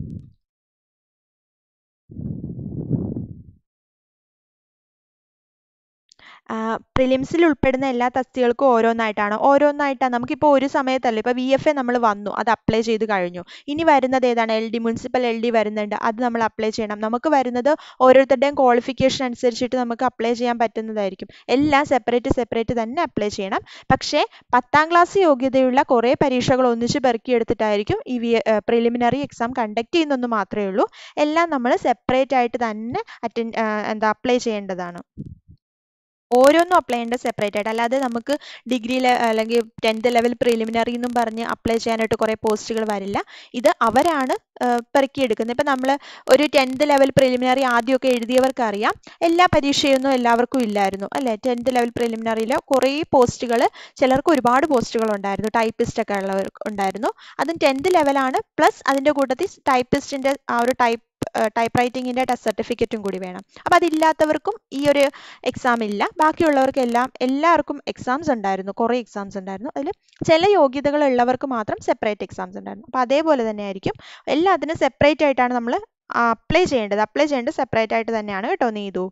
പ്രിലിംസിൽ ഉൾപ്പെടുന്ന എല്ലാ തസ്തികൾക്കും ഓരോന്നായിട്ടാണ് ഓരോന്നായിട്ടാണ് നമുക്കിപ്പോൾ ഒരു സമയത്തല്ല ഇപ്പോൾ വി എഫ് എ നമ്മൾ വന്നു അത് അപ്ലൈ ചെയ്ത് കഴിഞ്ഞു ഇനി വരുന്നത് ഏതാണ് L D municipal L D വരുന്നുണ്ട് അത് നമ്മൾ അപ്ലൈ ചെയ്യണം നമുക്ക് വരുന്നത് ഓരോരുത്തരുടെയും ക്വാളിഫിക്കേഷൻ അനുസരിച്ചിട്ട് നമുക്ക് അപ്ലൈ ചെയ്യാൻ പറ്റുന്നതായിരിക്കും എല്ലാം സെപ്പറേറ്റ് സെപ്പറേറ്റ് തന്നെ അപ്ലൈ ചെയ്യണം പക്ഷേ പത്താം ക്ലാസ് യോഗ്യതയുള്ള കുറേ പരീക്ഷകൾ ഒന്നിച്ച് പെറുക്കിയെടുത്തിട്ടായിരിക്കും ഈ വി പ്രിലിമിനറി എക്സാം കണ്ടക്ട് ചെയ്യുന്നെന്ന് മാത്രമേ ഉള്ളൂ എല്ലാം നമ്മൾ സെപ്പറേറ്റ് ആയിട്ട് തന്നെ അറ്റൻഡ് എന്താ അപ്ലൈ ചെയ്യേണ്ടതാണ് ഓരോന്നും അപ്ലൈ ചെയ്യേണ്ടത് സെപ്പറേറ്റ് ആയിട്ട് അല്ലാതെ നമുക്ക് ഡിഗ്രി അല്ലെങ്കിൽ ടെൻത്ത് ലെവൽ പ്രിലിമിനറി എന്നും പറഞ്ഞ് അപ്ലൈ ചെയ്യാനായിട്ട് കുറേ പോസ്റ്റുകൾ വരില്ല ഇത് അവരാണ് പെറുക്കിയെടുക്കുന്നത് ഇപ്പം നമ്മൾ ഒരു ടെൻത്ത് ലെവൽ പ്രിലിമിനറി ആദ്യമൊക്കെ എഴുതിയവർക്ക് അറിയാം എല്ലാ പരീക്ഷയൊന്നും എല്ലാവർക്കും ഇല്ലായിരുന്നു അല്ലേ ടെൻത്ത് ലെവൽ പ്രിലിമിനറിയിൽ കുറേ പോസ്റ്റുകൾ ചിലർക്ക് ഒരുപാട് പോസ്റ്റുകൾ ഉണ്ടായിരുന്നു ടൈപ്പിസ്റ്റ് ഒക്കെ ഉള്ളവർ ഉണ്ടായിരുന്നു അതും ടെൻത്ത് ലെവലാണ് പ്ലസ് അതിൻ്റെ കൂട്ടത്തിൽ ടൈപ്പിസ്റ്റിൻ്റെ ആ ഒരു ടൈപ്പ് ടൈപ്പ് റൈറ്റിങ്ങിൻ്റെ ടെസ്റ്റ് സർട്ടിഫിക്കറ്റും കൂടി വേണം അപ്പോൾ അതില്ലാത്തവർക്കും ഈ ഒരു എക്സാം ഇല്ല ബാക്കിയുള്ളവർക്ക് എല്ലാം എല്ലാവർക്കും എക്സാംസ് ഉണ്ടായിരുന്നു കുറേ എക്സാംസ് ഉണ്ടായിരുന്നു അതിൽ ചില യോഗ്യതകൾ ഉള്ളവർക്ക് മാത്രം സെപ്പറേറ്റ് എക്സാംസ് ഉണ്ടായിരുന്നു അപ്പോൾ അതേപോലെ തന്നെ ആയിരിക്കും എല്ലാത്തിനും സെപ്പറേറ്റ് ആയിട്ടാണ് നമ്മൾ അപ്ലൈ ചെയ്യേണ്ടത് അപ്ലൈ ചെയ്യേണ്ടത് സെപ്പറേറ്റ് ആയിട്ട് തന്നെയാണ് കേട്ടോ നീതു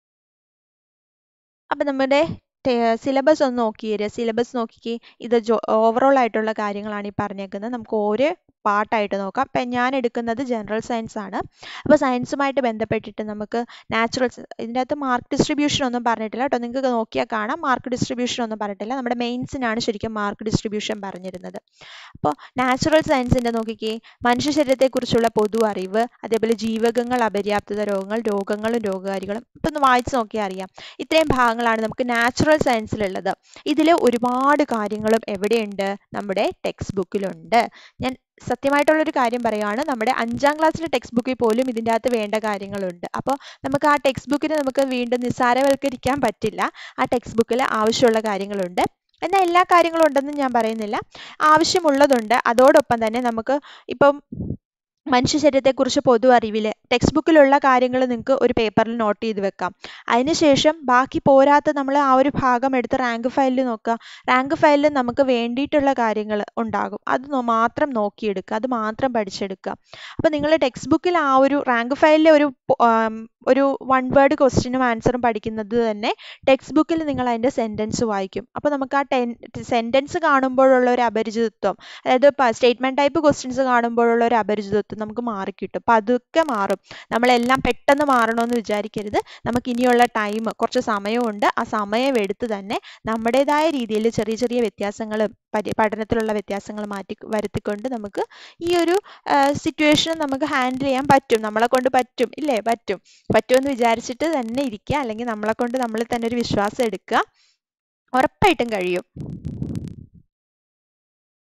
അപ്പം നമ്മുടെ സിലബസ് ഒന്ന് നോക്കി തരിക സിലബസ് നോക്കിക്കേ ഇത് ഓവറോൾ ആയിട്ടുള്ള കാര്യങ്ങളാണ് ഈ പറഞ്ഞേക്കുന്നത് നമുക്ക് ഓരോ പാർട്ടായിട്ട് നോക്കാം ഇപ്പം ഞാൻ എടുക്കുന്നത് ജനറൽ സയൻസ് ആണ് അപ്പോൾ സയൻസുമായിട്ട് ബന്ധപ്പെട്ടിട്ട് നമുക്ക് നാച്ചുറൽസ് ഇതിൻ്റെ അകത്ത് മാർക്ക് ഡിസ്ട്രിബ്യൂഷൻ ഒന്നും പറഞ്ഞിട്ടില്ല കേട്ടോ നിങ്ങൾക്ക് നോക്കിയാൽ കാണാം മാർക്ക് ഡിസ്ട്രിബ്യൂഷൻ ഒന്നും പറഞ്ഞിട്ടില്ല നമ്മുടെ മെയിൻസിനാണ് ശരിക്കും മാർക്ക് ഡിസ്ട്രിബ്യൂഷൻ പറഞ്ഞിരുന്നത് അപ്പോൾ നാച്ചുറൽ സയൻസിൻ്റെ നോക്കിക്കേ മനുഷ്യ ശരീരത്തെക്കുറിച്ചുള്ള പൊതു അറിവ് അതേപോലെ ജീവകങ്ങൾ അപര്യാപ്തത രോഗങ്ങൾ രോഗങ്ങളും രോഗകാരികളും ഇപ്പം ഒന്ന് വായിച്ച് നോക്കിയാൽ അറിയാം ഇത്രയും ഭാഗങ്ങളാണ് നമുക്ക് നാച്ചുറൽ സയൻസിലുള്ളത് ഇതിൽ ഒരുപാട് കാര്യങ്ങളും എവിടെയുണ്ട് നമ്മുടെ ടെക്സ്റ്റ് ബുക്കിലുണ്ട് ഞാൻ സത്യമായിട്ടുള്ളൊരു കാര്യം പറയുകയാണ് നമ്മുടെ അഞ്ചാം ക്ലാസ്സിലെ ടെക്സ്റ്റ് ബുക്കിൽ പോലും ഇതിൻ്റെ അകത്ത് വേണ്ട കാര്യങ്ങളുണ്ട് അപ്പോൾ നമുക്ക് ആ ടെക്സ്റ്റ് ബുക്കിനെ നമുക്ക് വീണ്ടും നിസ്സാരവൽക്കരിക്കാൻ പറ്റില്ല ആ ടെക്സ്റ്റ് ബുക്കിൽ ആവശ്യമുള്ള കാര്യങ്ങളുണ്ട് എന്നാൽ എല്ലാ കാര്യങ്ങളും ഉണ്ടെന്ന് ഞാൻ പറയുന്നില്ല ആവശ്യമുള്ളതുണ്ട് അതോടൊപ്പം തന്നെ നമുക്ക് ഇപ്പം മനുഷ്യ ശരീരത്തെക്കുറിച്ച് പൊതു അറിവിൽ ടെക്സ്റ്റ് ബുക്കിലുള്ള കാര്യങ്ങൾ നിങ്ങൾക്ക് ഒരു പേപ്പറിൽ നോട്ട് ചെയ്ത് വെക്കാം അതിനുശേഷം ബാക്കി പോരാത്ത നമ്മൾ ആ ഒരു ഭാഗം എടുത്ത് റാങ്ക് ഫയലിൽ നോക്കുക റാങ്ക് ഫയലിൽ നമുക്ക് വേണ്ടിയിട്ടുള്ള കാര്യങ്ങൾ ഉണ്ടാകും അത് മാത്രം നോക്കിയെടുക്കുക അത് മാത്രം പഠിച്ചെടുക്കുക അപ്പോൾ നിങ്ങൾ ടെക്സ്റ്റ് ബുക്കിൽ ആ ഒരു റാങ്ക് ഫയലിലെ ഒരു ഒരു വൺ വേർഡ് ക്വസ്റ്റ്യനും ആൻസറും പഠിക്കുന്നത് തന്നെ ടെക്സ്റ്റ് ബുക്കിൽ നിങ്ങൾ അതിൻ്റെ സെൻറ്റൻസ് വായിക്കും അപ്പോൾ നമുക്ക് ആ ടെൻ സെൻറ്റൻസ് കാണുമ്പോഴുള്ള ഒരു അപരിചിതത്വം അതായത് സ്റ്റേറ്റ്മെൻറ്റ് ടൈപ്പ് ക്വസ്റ്റ്യൻസ് കാണുമ്പോഴുള്ള ഒരു അപരിചിതത്വം നമുക്ക് മാറിക്കിട്ടും അപ്പോൾ അതൊക്കെ മാറും നമ്മളെല്ലാം പെട്ടെന്ന് മാറണമെന്ന് വിചാരിക്കരുത് നമുക്ക് ഇനിയുള്ള ടൈം കുറച്ച് സമയമുണ്ട് ആ സമയം എടുത്ത് തന്നെ നമ്മുടേതായ രീതിയിൽ ചെറിയ ചെറിയ വ്യത്യാസങ്ങൾ പഠനത്തിലുള്ള വ്യത്യാസങ്ങൾ മാറ്റി വരുത്തിക്കൊണ്ട് നമുക്ക് ഈ ഒരു സിറ്റുവേഷൻ നമുക്ക് ഹാൻഡിൽ ചെയ്യാൻ പറ്റും നമ്മളെ കൊണ്ട് പറ്റും ഇല്ലേ പറ്റും പറ്റുമെന്ന് വിചാരിച്ചിട്ട് തന്നെ ഇരിക്കുക അല്ലെങ്കിൽ നമ്മളെ കൊണ്ട് നമ്മളിൽ തന്നെ ഒരു വിശ്വാസം എടുക്കുക ഉറപ്പായിട്ടും കഴിയും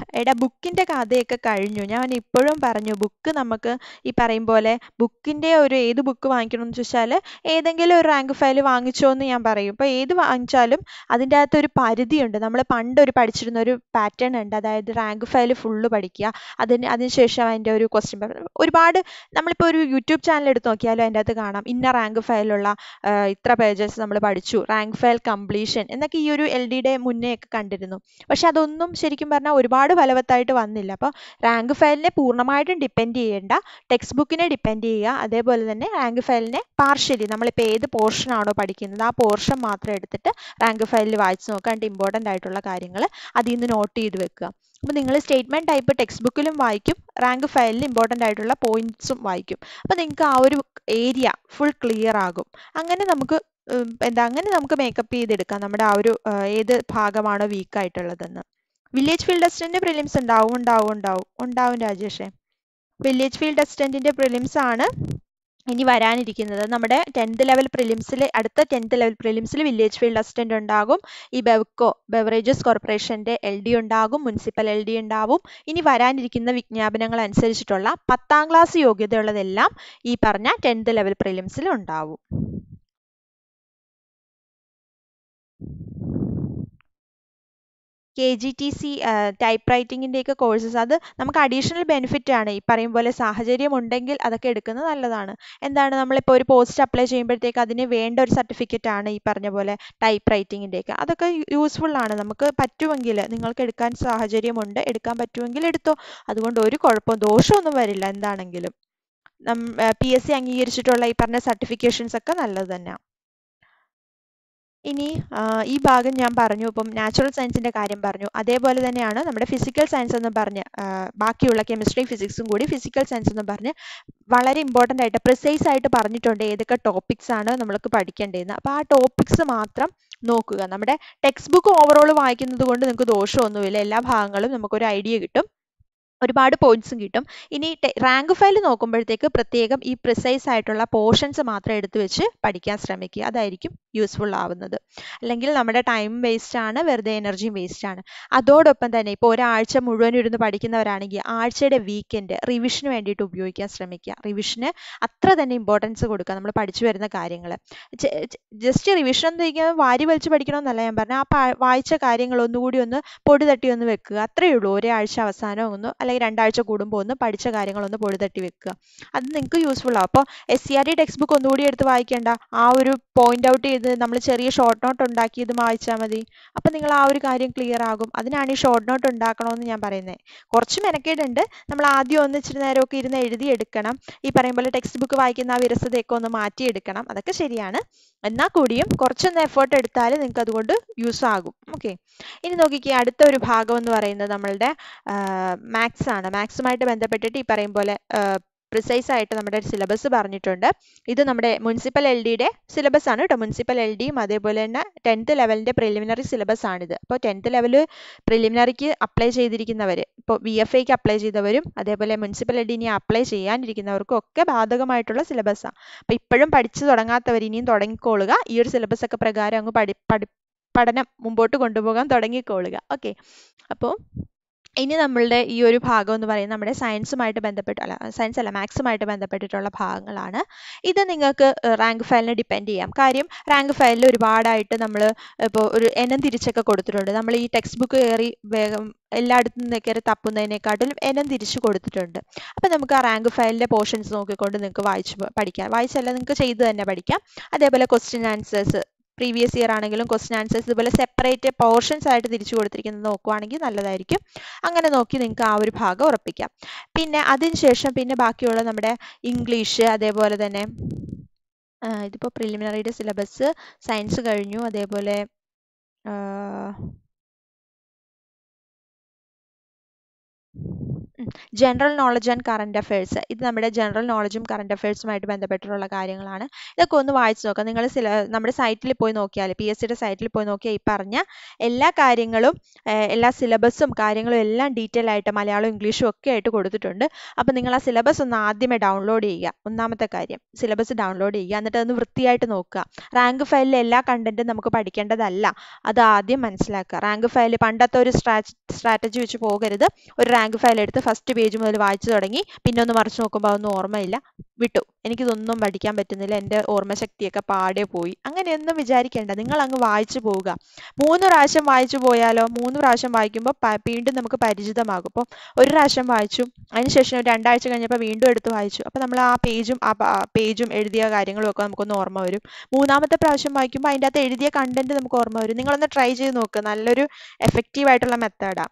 എടാ ബുക്കിന്റെ കഥയൊക്കെ കഴിഞ്ഞു ഞാൻ ഇപ്പോഴും പറഞ്ഞു ബുക്ക് നമുക്ക് ഈ പറയും പോലെ ബുക്കിന്റെ ഒരു ഏത് ബുക്ക് വാങ്ങിക്കണം എന്ന് ചോദിച്ചാൽ ഏതെങ്കിലും ഒരു റാങ്ക് ഫയൽ വാങ്ങിച്ചോ എന്ന് ഞാൻ പറയും ഇപ്പോൾ ഏത് വാങ്ങിച്ചാലും അതിൻ്റെ അകത്ത് ഒരു പരിധിയുണ്ട് നമ്മൾ പണ്ട് ഒരു പഠിച്ചിരുന്ന ഒരു പാറ്റേൺ ഉണ്ട് അതായത് റാങ്ക് ഫയൽ ഫുള്ള് പഠിക്കുക അതിന് അതിനുശേഷം അതിൻ്റെ ഒരു ക്വസ്റ്റ്യൻ പേപ്പർ ഒരുപാട് നമ്മളിപ്പോൾ ഒരു യൂട്യൂബ് ചാനൽ എടുത്ത് നോക്കിയാലും അതിൻ്റെ അകത്ത് കാണാം ഇന്ന റാങ്ക് ഫയലുള്ള ഇത്ര പേജസ് നമ്മൾ പഠിച്ചു റാങ്ക് ഫയൽ കംപ്ലീഷൻ എന്നൊക്കെ ഈ ഒരു എൽ ഡിയുടെ മുന്നേ ഒക്കെ കണ്ടിരുന്നു പക്ഷെ അതൊന്നും ശരിക്കും പറഞ്ഞാൽ ഒരുപാട് ഫലവത്തായിട്ട് വന്നില്ല അപ്പോൾ റാങ്ക് ഫയലിനെ പൂർണ്ണമായിട്ടും ഡിപ്പെൻഡ് ചെയ്യേണ്ട ടെക്സ്റ്റ് ബുക്കിനെ ഡിപ്പെൻഡ് ചെയ്യുക അതേപോലെ തന്നെ റാങ്ക് ഫയലിനെ പാർഷ്യലി നമ്മളിപ്പോൾ ഏത് പോർഷൻ ആണോ പഠിക്കുന്നത് ആ പോർഷൻ മാത്രം എടുത്തിട്ട് റാങ്ക് ഫയലിൽ വായിച്ച് നോക്കാണ്ട് ഇമ്പോർട്ടൻ്റ് ആയിട്ടുള്ള കാര്യങ്ങൾ അതിൽ നിന്ന് നോട്ട് ചെയ്ത് വെക്കുക അപ്പോൾ നിങ്ങൾ സ്റ്റേറ്റ്മെൻറ്റ് ടൈപ്പ് ടെക്സ്റ്റ് ബുക്കിലും വായിക്കും റാങ്ക് ഫയലിൽ ഇമ്പോർട്ടൻ്റ് ആയിട്ടുള്ള പോയിന്റ്സും വായിക്കും അപ്പോൾ നിങ്ങൾക്ക് ആ ഒരു ഏരിയ ഫുൾ ക്ലിയർ ആകും അങ്ങനെ നമുക്ക് എന്താ അങ്ങനെ നമുക്ക് മേക്കപ്പ് ചെയ്തെടുക്കാം നമ്മുടെ ആ ഒരു ഏത് ഭാഗമാണോ വീക്ക് ആയിട്ടുള്ളതെന്ന് വില്ലേജ് ഫീൽഡ് അസിസ്റ്റന്റ് പ്രിലിംസ് ഉണ്ടാവും ഉണ്ടാവും ഉണ്ടാവും ഉണ്ടാവും രാജേഷേ വില്ലേജ് ഫീൽഡ് അസിസ്റ്റന്റിന്റെ പ്രിലിംസ് ആണ് ഇനി വരാനിരിക്കുന്നത് നമ്മുടെ ടെൻത്ത് ലെവൽ പ്രിലിംസിൽ അടുത്ത ടെൻത്ത് ലെവൽ പ്രിലിംസിൽ വില്ലേജ് ഫീൽഡ് അസിസ്റ്റന്റ് ഉണ്ടാകും ഈ ബെവ്കോ ബെവറേജസ് കോർപ്പറേഷന്റെ എൽ ഡി ഉണ്ടാകും മുനിസിപ്പൽ എൽ ഡി ഉണ്ടാവും ഇനി വരാനിരിക്കുന്ന വിജ്ഞാപനങ്ങൾ അനുസരിച്ചിട്ടുള്ള പത്താം ക്ലാസ് യോഗ്യതയുള്ളതെല്ലാം ഈ പറഞ്ഞ ടെൻത്ത് ലെവൽ പ്രിലിംസിൽ ഉണ്ടാവും K G T C type റൈറ്റിങ്ങിൻ്റെയൊക്കെ കോഴ്സസ് അത് നമുക്ക് അഡീഷണൽ ബെനിഫിറ്റ് ആണ് ഈ പറയും പോലെ സാഹചര്യം ഉണ്ടെങ്കിൽ അതൊക്കെ എടുക്കുന്നത് നല്ലതാണ് എന്താണ് നമ്മളിപ്പോൾ ഒരു പോസ്റ്റ് അപ്ലൈ ചെയ്യുമ്പോഴത്തേക്ക് അതിന് വേണ്ട ഒരു സർട്ടിഫിക്കറ്റ് ആണ് ഈ പറഞ്ഞ പോലെ ടൈപ്പ് റൈറ്റിങ്ങിൻ്റെയൊക്കെ അതൊക്കെ യൂസ്ഫുൾ ആണ് നമുക്ക് പറ്റുമെങ്കിൽ നിങ്ങൾക്ക് എടുക്കാൻ സാഹചര്യമുണ്ട് എടുക്കാൻ പറ്റുമെങ്കിൽ എടുത്തോ അതുകൊണ്ട് ഒരു കുഴപ്പവും ദോഷമൊന്നും വരില്ല എന്താണെങ്കിലും പി എസ് സി അംഗീകരിച്ചിട്ടുള്ള ഈ പറഞ്ഞ സർട്ടിഫിക്കേഷൻസ് ഒക്കെ നല്ലത് തന്നെയാണ് ഇനി ഈ ഭാഗം ഞാൻ പറഞ്ഞു ഇപ്പം നാച്ചുറൽ സയൻസിന്റെ കാര്യം പറഞ്ഞു അതേപോലെ തന്നെയാണ് നമ്മുടെ ഫിസിക്കൽ സയൻസ് എന്ന് പറഞ്ഞ് ബാക്കിയുള്ള കെമിസ്ട്രി ഫിസിക്സും കൂടി ഫിസിക്കൽ സയൻസ് എന്ന് പറഞ്ഞ് വളരെ ഇമ്പോർട്ടൻ്റ് ആയിട്ട് പ്രിസൈസ് ആയിട്ട് പറഞ്ഞിട്ടുണ്ട് ഏതൊക്കെ ടോപ്പിക്സ് ആണ് നമ്മൾക്ക് പഠിക്കേണ്ടതെന്ന് അപ്പോൾ ആ ടോപ്പിക്സ് മാത്രം നോക്കുക നമ്മുടെ ടെക്സ്റ്റ് ബുക്ക് ഓവറോൾ വായിക്കുന്നത് കൊണ്ട് നിങ്ങൾക്ക് ദോഷമൊന്നുമില്ല എല്ലാ ഭാഗങ്ങളും നമുക്കൊരു ഐഡിയ കിട്ടും ഒരുപാട് പോയിന്റ്സും കിട്ടും ഇനി റാങ്ക് ഫയൽ നോക്കുമ്പോഴത്തേക്ക് പ്രത്യേകം ഈ പ്രിസൈസ് ആയിട്ടുള്ള പോർഷൻസ് മാത്രം എടുത്തു വെച്ച് പഠിക്കാൻ ശ്രമിക്കുക അതായിരിക്കും യൂസ്ഫുൾ ആവുന്നത് അല്ലെങ്കിൽ നമ്മുടെ ടൈം വേസ്റ്റ് ആണ് വെറുതെ എനർജിയും വേസ്റ്റ് ആണ് അതോടൊപ്പം തന്നെ ഇപ്പോൾ ഒരാഴ്ച മുഴുവൻ ഇരുന്ന് പഠിക്കുന്നവരാണെങ്കിൽ ആഴ്ചയുടെ വീക്കെൻഡ് റിവിഷന് വേണ്ടിയിട്ട് ഉപയോഗിക്കാൻ ശ്രമിക്കുക റിവിഷന് അത്ര തന്നെ ഇമ്പോർട്ടൻസ് കൊടുക്കുക നമ്മൾ പഠിച്ചു വരുന്ന കാര്യങ്ങൾ ജസ്റ്റ് റിവിഷൻ എന്ന് ചോദിക്കുന്നത് വാരി വലിച്ച് പഠിക്കണമെന്നല്ല ഞാൻ പറഞ്ഞത് ആ വായിച്ച കാര്യങ്ങൾ ഒന്നുകൂടി ഒന്ന് പൊടി തട്ടി ഒന്ന് വെക്കുക അത്രയേ ഉള്ളൂ ഒരാഴ്ച അവസാനം ഒന്ന് അല്ലെങ്കിൽ രണ്ടാഴ്ച കൂടുമ്പോൾ ഒന്ന് പഠിച്ച കാര്യങ്ങൾ ഒന്ന് പൊടി തട്ടി വെക്കുക അത് നിങ്ങൾക്ക് യൂസ്ഫുൾ ആവും അപ്പോൾ S C R T text book ഒന്നുകൂടി എടുത്ത് വായിക്കേണ്ട ആ ഒരു പോയിന്റ് ഔട്ട് ചെയ്ത് നമ്മൾ ചെറിയ ഷോർട്ട് നോട്ട് ഉണ്ടാക്കിയത് വായിച്ചാൽ മതി അപ്പം നിങ്ങൾ ആ ഒരു കാര്യം ക്ലിയർ ആകും അതിനാണ് ഈ ഷോർട്ട് നോട്ട് ഉണ്ടാക്കണമെന്ന് ഞാൻ പറയുന്നത് കുറച്ച് മെനക്കേടുണ്ട് നമ്മൾ ആദ്യം ഒന്ന് ഇച്ചിരി നേരമൊക്കെ ഇരുന്ന് എഴുതി എടുക്കണം ഈ പറയും പോലെ ടെക്സ്റ്റ് ബുക്ക് വായിക്കുന്ന ആ വിരസതയൊക്കെ ഒന്ന് മാറ്റിയെടുക്കണം അതൊക്കെ ശരിയാണ് എന്നാൽ കൂടിയും കുറച്ചൊന്ന് എഫേർട്ട് എടുത്താൽ നിങ്ങൾക്ക് അതുകൊണ്ട് യൂസ് ആകും ഓക്കെ ഇനി നോക്കിക്കേ അടുത്ത ഒരു ഭാഗം എന്ന് പറയുന്നത് നമ്മളുടെ മാത്സ് ആണ് മാത്സുമായിട്ട് ബന്ധപ്പെട്ടിട്ട് ഈ പറയും പോലെ പ്രിസൈസ് ആയിട്ട് നമ്മുടെ സിലബസ് പറഞ്ഞിട്ടുണ്ട് ഇത് നമ്മുടെ മുനിസിപ്പൽ എൽ ഡിയുടെ സിലബസ് ആണ് കേട്ടോ മുനിസിപ്പൽ എൽ ഡിയും അതേപോലെ തന്നെ ടെൻത്ത് ലെവലിൻ്റെ പ്രിലിമിനറി സിലബസ് ആണിത് അപ്പോൾ ടെൻത്ത് ലെവൽ പ്രിലിമിനറിക്ക് അപ്ലൈ ചെയ്തിരിക്കുന്നവർ ഇപ്പോൾ വി എഫ് ഐക്ക് അപ്ലൈ ചെയ്തവരും അതേപോലെ മുനിസിപ്പൽ എൽ ഡി ഇനി അപ്ലൈ ചെയ്യാനിരിക്കുന്നവർക്കും ഒക്കെ ബാധകമായിട്ടുള്ള സിലബസാണ് അപ്പോൾ ഇപ്പോഴും പഠിച്ചു തുടങ്ങാത്തവർ ഇനിയും തുടങ്ങിക്കോളുക ഈ ഒരു സിലബസ് ഒക്കെ പ്രകാരം അങ്ങ് പഠി പഠി പഠനം മുമ്പോട്ട് കൊണ്ടുപോകാൻ തുടങ്ങിക്കോളുക ഓക്കെ അപ്പോൾ ഇനി നമ്മളുടെ ഈ ഒരു ഭാഗം എന്ന് പറയുന്നത് നമ്മുടെ സയൻസുമായിട്ട് ബന്ധപ്പെട്ട് അല്ല സയൻസ് അല്ല മാത്സുമായിട്ട് ബന്ധപ്പെട്ടിട്ടുള്ള ഭാഗങ്ങളാണ് ഇത് നിങ്ങൾക്ക് റാങ്ക് ഫയലിനെ ഡിപ്പെൻഡ് ചെയ്യാം കാര്യം റാങ്ക് ഫയലിൽ ഒരുപാടായിട്ട് നമ്മൾ ഇപ്പോൾ ഒരു എനം തിരിച്ചൊക്കെ കൊടുത്തിട്ടുണ്ട് നമ്മൾ ഈ ടെക്സ്റ്റ് ബുക്ക് കയറി വേഗം എല്ലായിടത്തു നിന്ന് കയറി തപ്പുന്നതിനെക്കാട്ടിലും എനം തിരിച്ച് കൊടുത്തിട്ടുണ്ട് അപ്പോൾ നമുക്ക് ആ റാങ്ക് ഫയലിൻ്റെ പോർഷൻസ് നോക്കിക്കൊണ്ട് നിങ്ങൾക്ക് വായിച്ച് പഠിക്കാം വായിച്ചല്ല നിങ്ങൾക്ക് ചെയ്ത് തന്നെ പഠിക്കാം അതേപോലെ ക്വസ്റ്റ്യൻ ആൻസേഴ്സ് പ്രീവിയസ് ഇയർ ആണെങ്കിലും ക്വസ്റ്റ്യൻ ആൻസേഴ്സ് ഇതുപോലെ സെപ്പറേറ്റ് പോർഷൻസ് ആയിട്ട് തിരിച്ചു കൊടുത്തിരിക്കുന്നത് നോക്കുവാണെങ്കിൽ നല്ലതായിരിക്കും അങ്ങനെ നോക്കി നിങ്ങൾക്ക് ആ ഒരു ഭാഗം ഉറപ്പിക്കാം പിന്നെ അതിനുശേഷം പിന്നെ ബാക്കിയുള്ള നമ്മുടെ ഇംഗ്ലീഷ് അതേപോലെ തന്നെ ഇതിപ്പോൾ പ്രിലിമിനറിയുടെ സിലബസ് സയൻസ് കഴിഞ്ഞു അതേപോലെ general knowledge and current affairs ഇത് നമ്മുടെ ജനറൽ നോളജും കറണ്ട് അഫയേഴ്സുമായിട്ട് ബന്ധപ്പെട്ടിട്ടുള്ള കാര്യങ്ങളാണ് ഇതൊക്കെ ഒന്ന് വായിച്ചു നോക്കാം നിങ്ങൾ സില നമ്മുടെ സൈറ്റിൽ പോയി നോക്കിയാൽ പി എസ് സിയുടെ സൈറ്റിൽ പോയി നോക്കിയാൽ ഈ പറഞ്ഞ എല്ലാ കാര്യങ്ങളും ഏഹ്, എല്ലാ സിലബസും കാര്യങ്ങളും എല്ലാം ഡീറ്റെയിൽ ആയിട്ട് മലയാളവും ഇംഗ്ലീഷും ഒക്കെ ആയിട്ട് കൊടുത്തിട്ടുണ്ട് അപ്പോൾ നിങ്ങൾ ആ സിലബസ് ഒന്ന് ആദ്യമേ ഡൗൺലോഡ് ചെയ്യുക ഒന്നാമത്തെ കാര്യം സിലബസ് ഡൗൺലോഡ് ചെയ്യുക എന്നിട്ട് അതൊന്ന് വൃത്തിയായിട്ട് നോക്കുക റാങ്ക് ഫയലിലെ എല്ലാ കണ്ടന്റും നമുക്ക് പഠിക്കേണ്ടതല്ല അത് ആദ്യം മനസ്സിലാക്കുക റാങ്ക് ഫയൽ പണ്ടത്തെ ഒരു സ്ട്രാറ്റജി വെച്ച് പോകരുത് ഒരു റാങ്ക് ഫയൽ എടുത്ത് ഫസ്റ്റ് പേജ് മുതൽ വായിച്ചു തുടങ്ങി പിന്നെ ഒന്ന് മറിച്ച് നോക്കുമ്പോൾ അതൊന്നും ഓർമ്മയില്ല വിട്ടു എനിക്കിതൊന്നും പഠിക്കാൻ പറ്റുന്നില്ല എൻ്റെ ഓർമ്മശക്തിയൊക്കെ പാടെ പോയി അങ്ങനെയൊന്നും വിചാരിക്കേണ്ട നിങ്ങൾ അങ്ങ് വായിച്ചു പോവുക മൂന്ന് പ്രാവശ്യം വായിച്ചു പോയാലോ മൂന്ന് പ്രാവശ്യം വായിക്കുമ്പോൾ പ- വീണ്ടും നമുക്ക് പരിചിതമാകും അപ്പോൾ ഒരു പ്രാവശ്യം വായിച്ചു അതിനുശേഷം ഒരു രണ്ടാഴ്ച കഴിഞ്ഞപ്പോൾ വീണ്ടും എടുത്ത് വായിച്ചു അപ്പോൾ നമ്മൾ ആ പേജും ആ പേജും എഴുതിയ കാര്യങ്ങളും ഒക്കെ നമുക്കൊന്ന് ഓർമ്മ വരും മൂന്നാമത്തെ പ്രാവശ്യം വായിക്കുമ്പോൾ അതിൻ്റെ അകത്ത് എഴുതിയ കണ്ടന്റ് നമുക്ക് ഓർമ്മ വരും നിങ്ങളൊന്ന് ട്രൈ ചെയ്ത് നോക്കുക നല്ലൊരു എഫക്റ്റീവ് ആയിട്ടുള്ള മെത്തേഡാണ്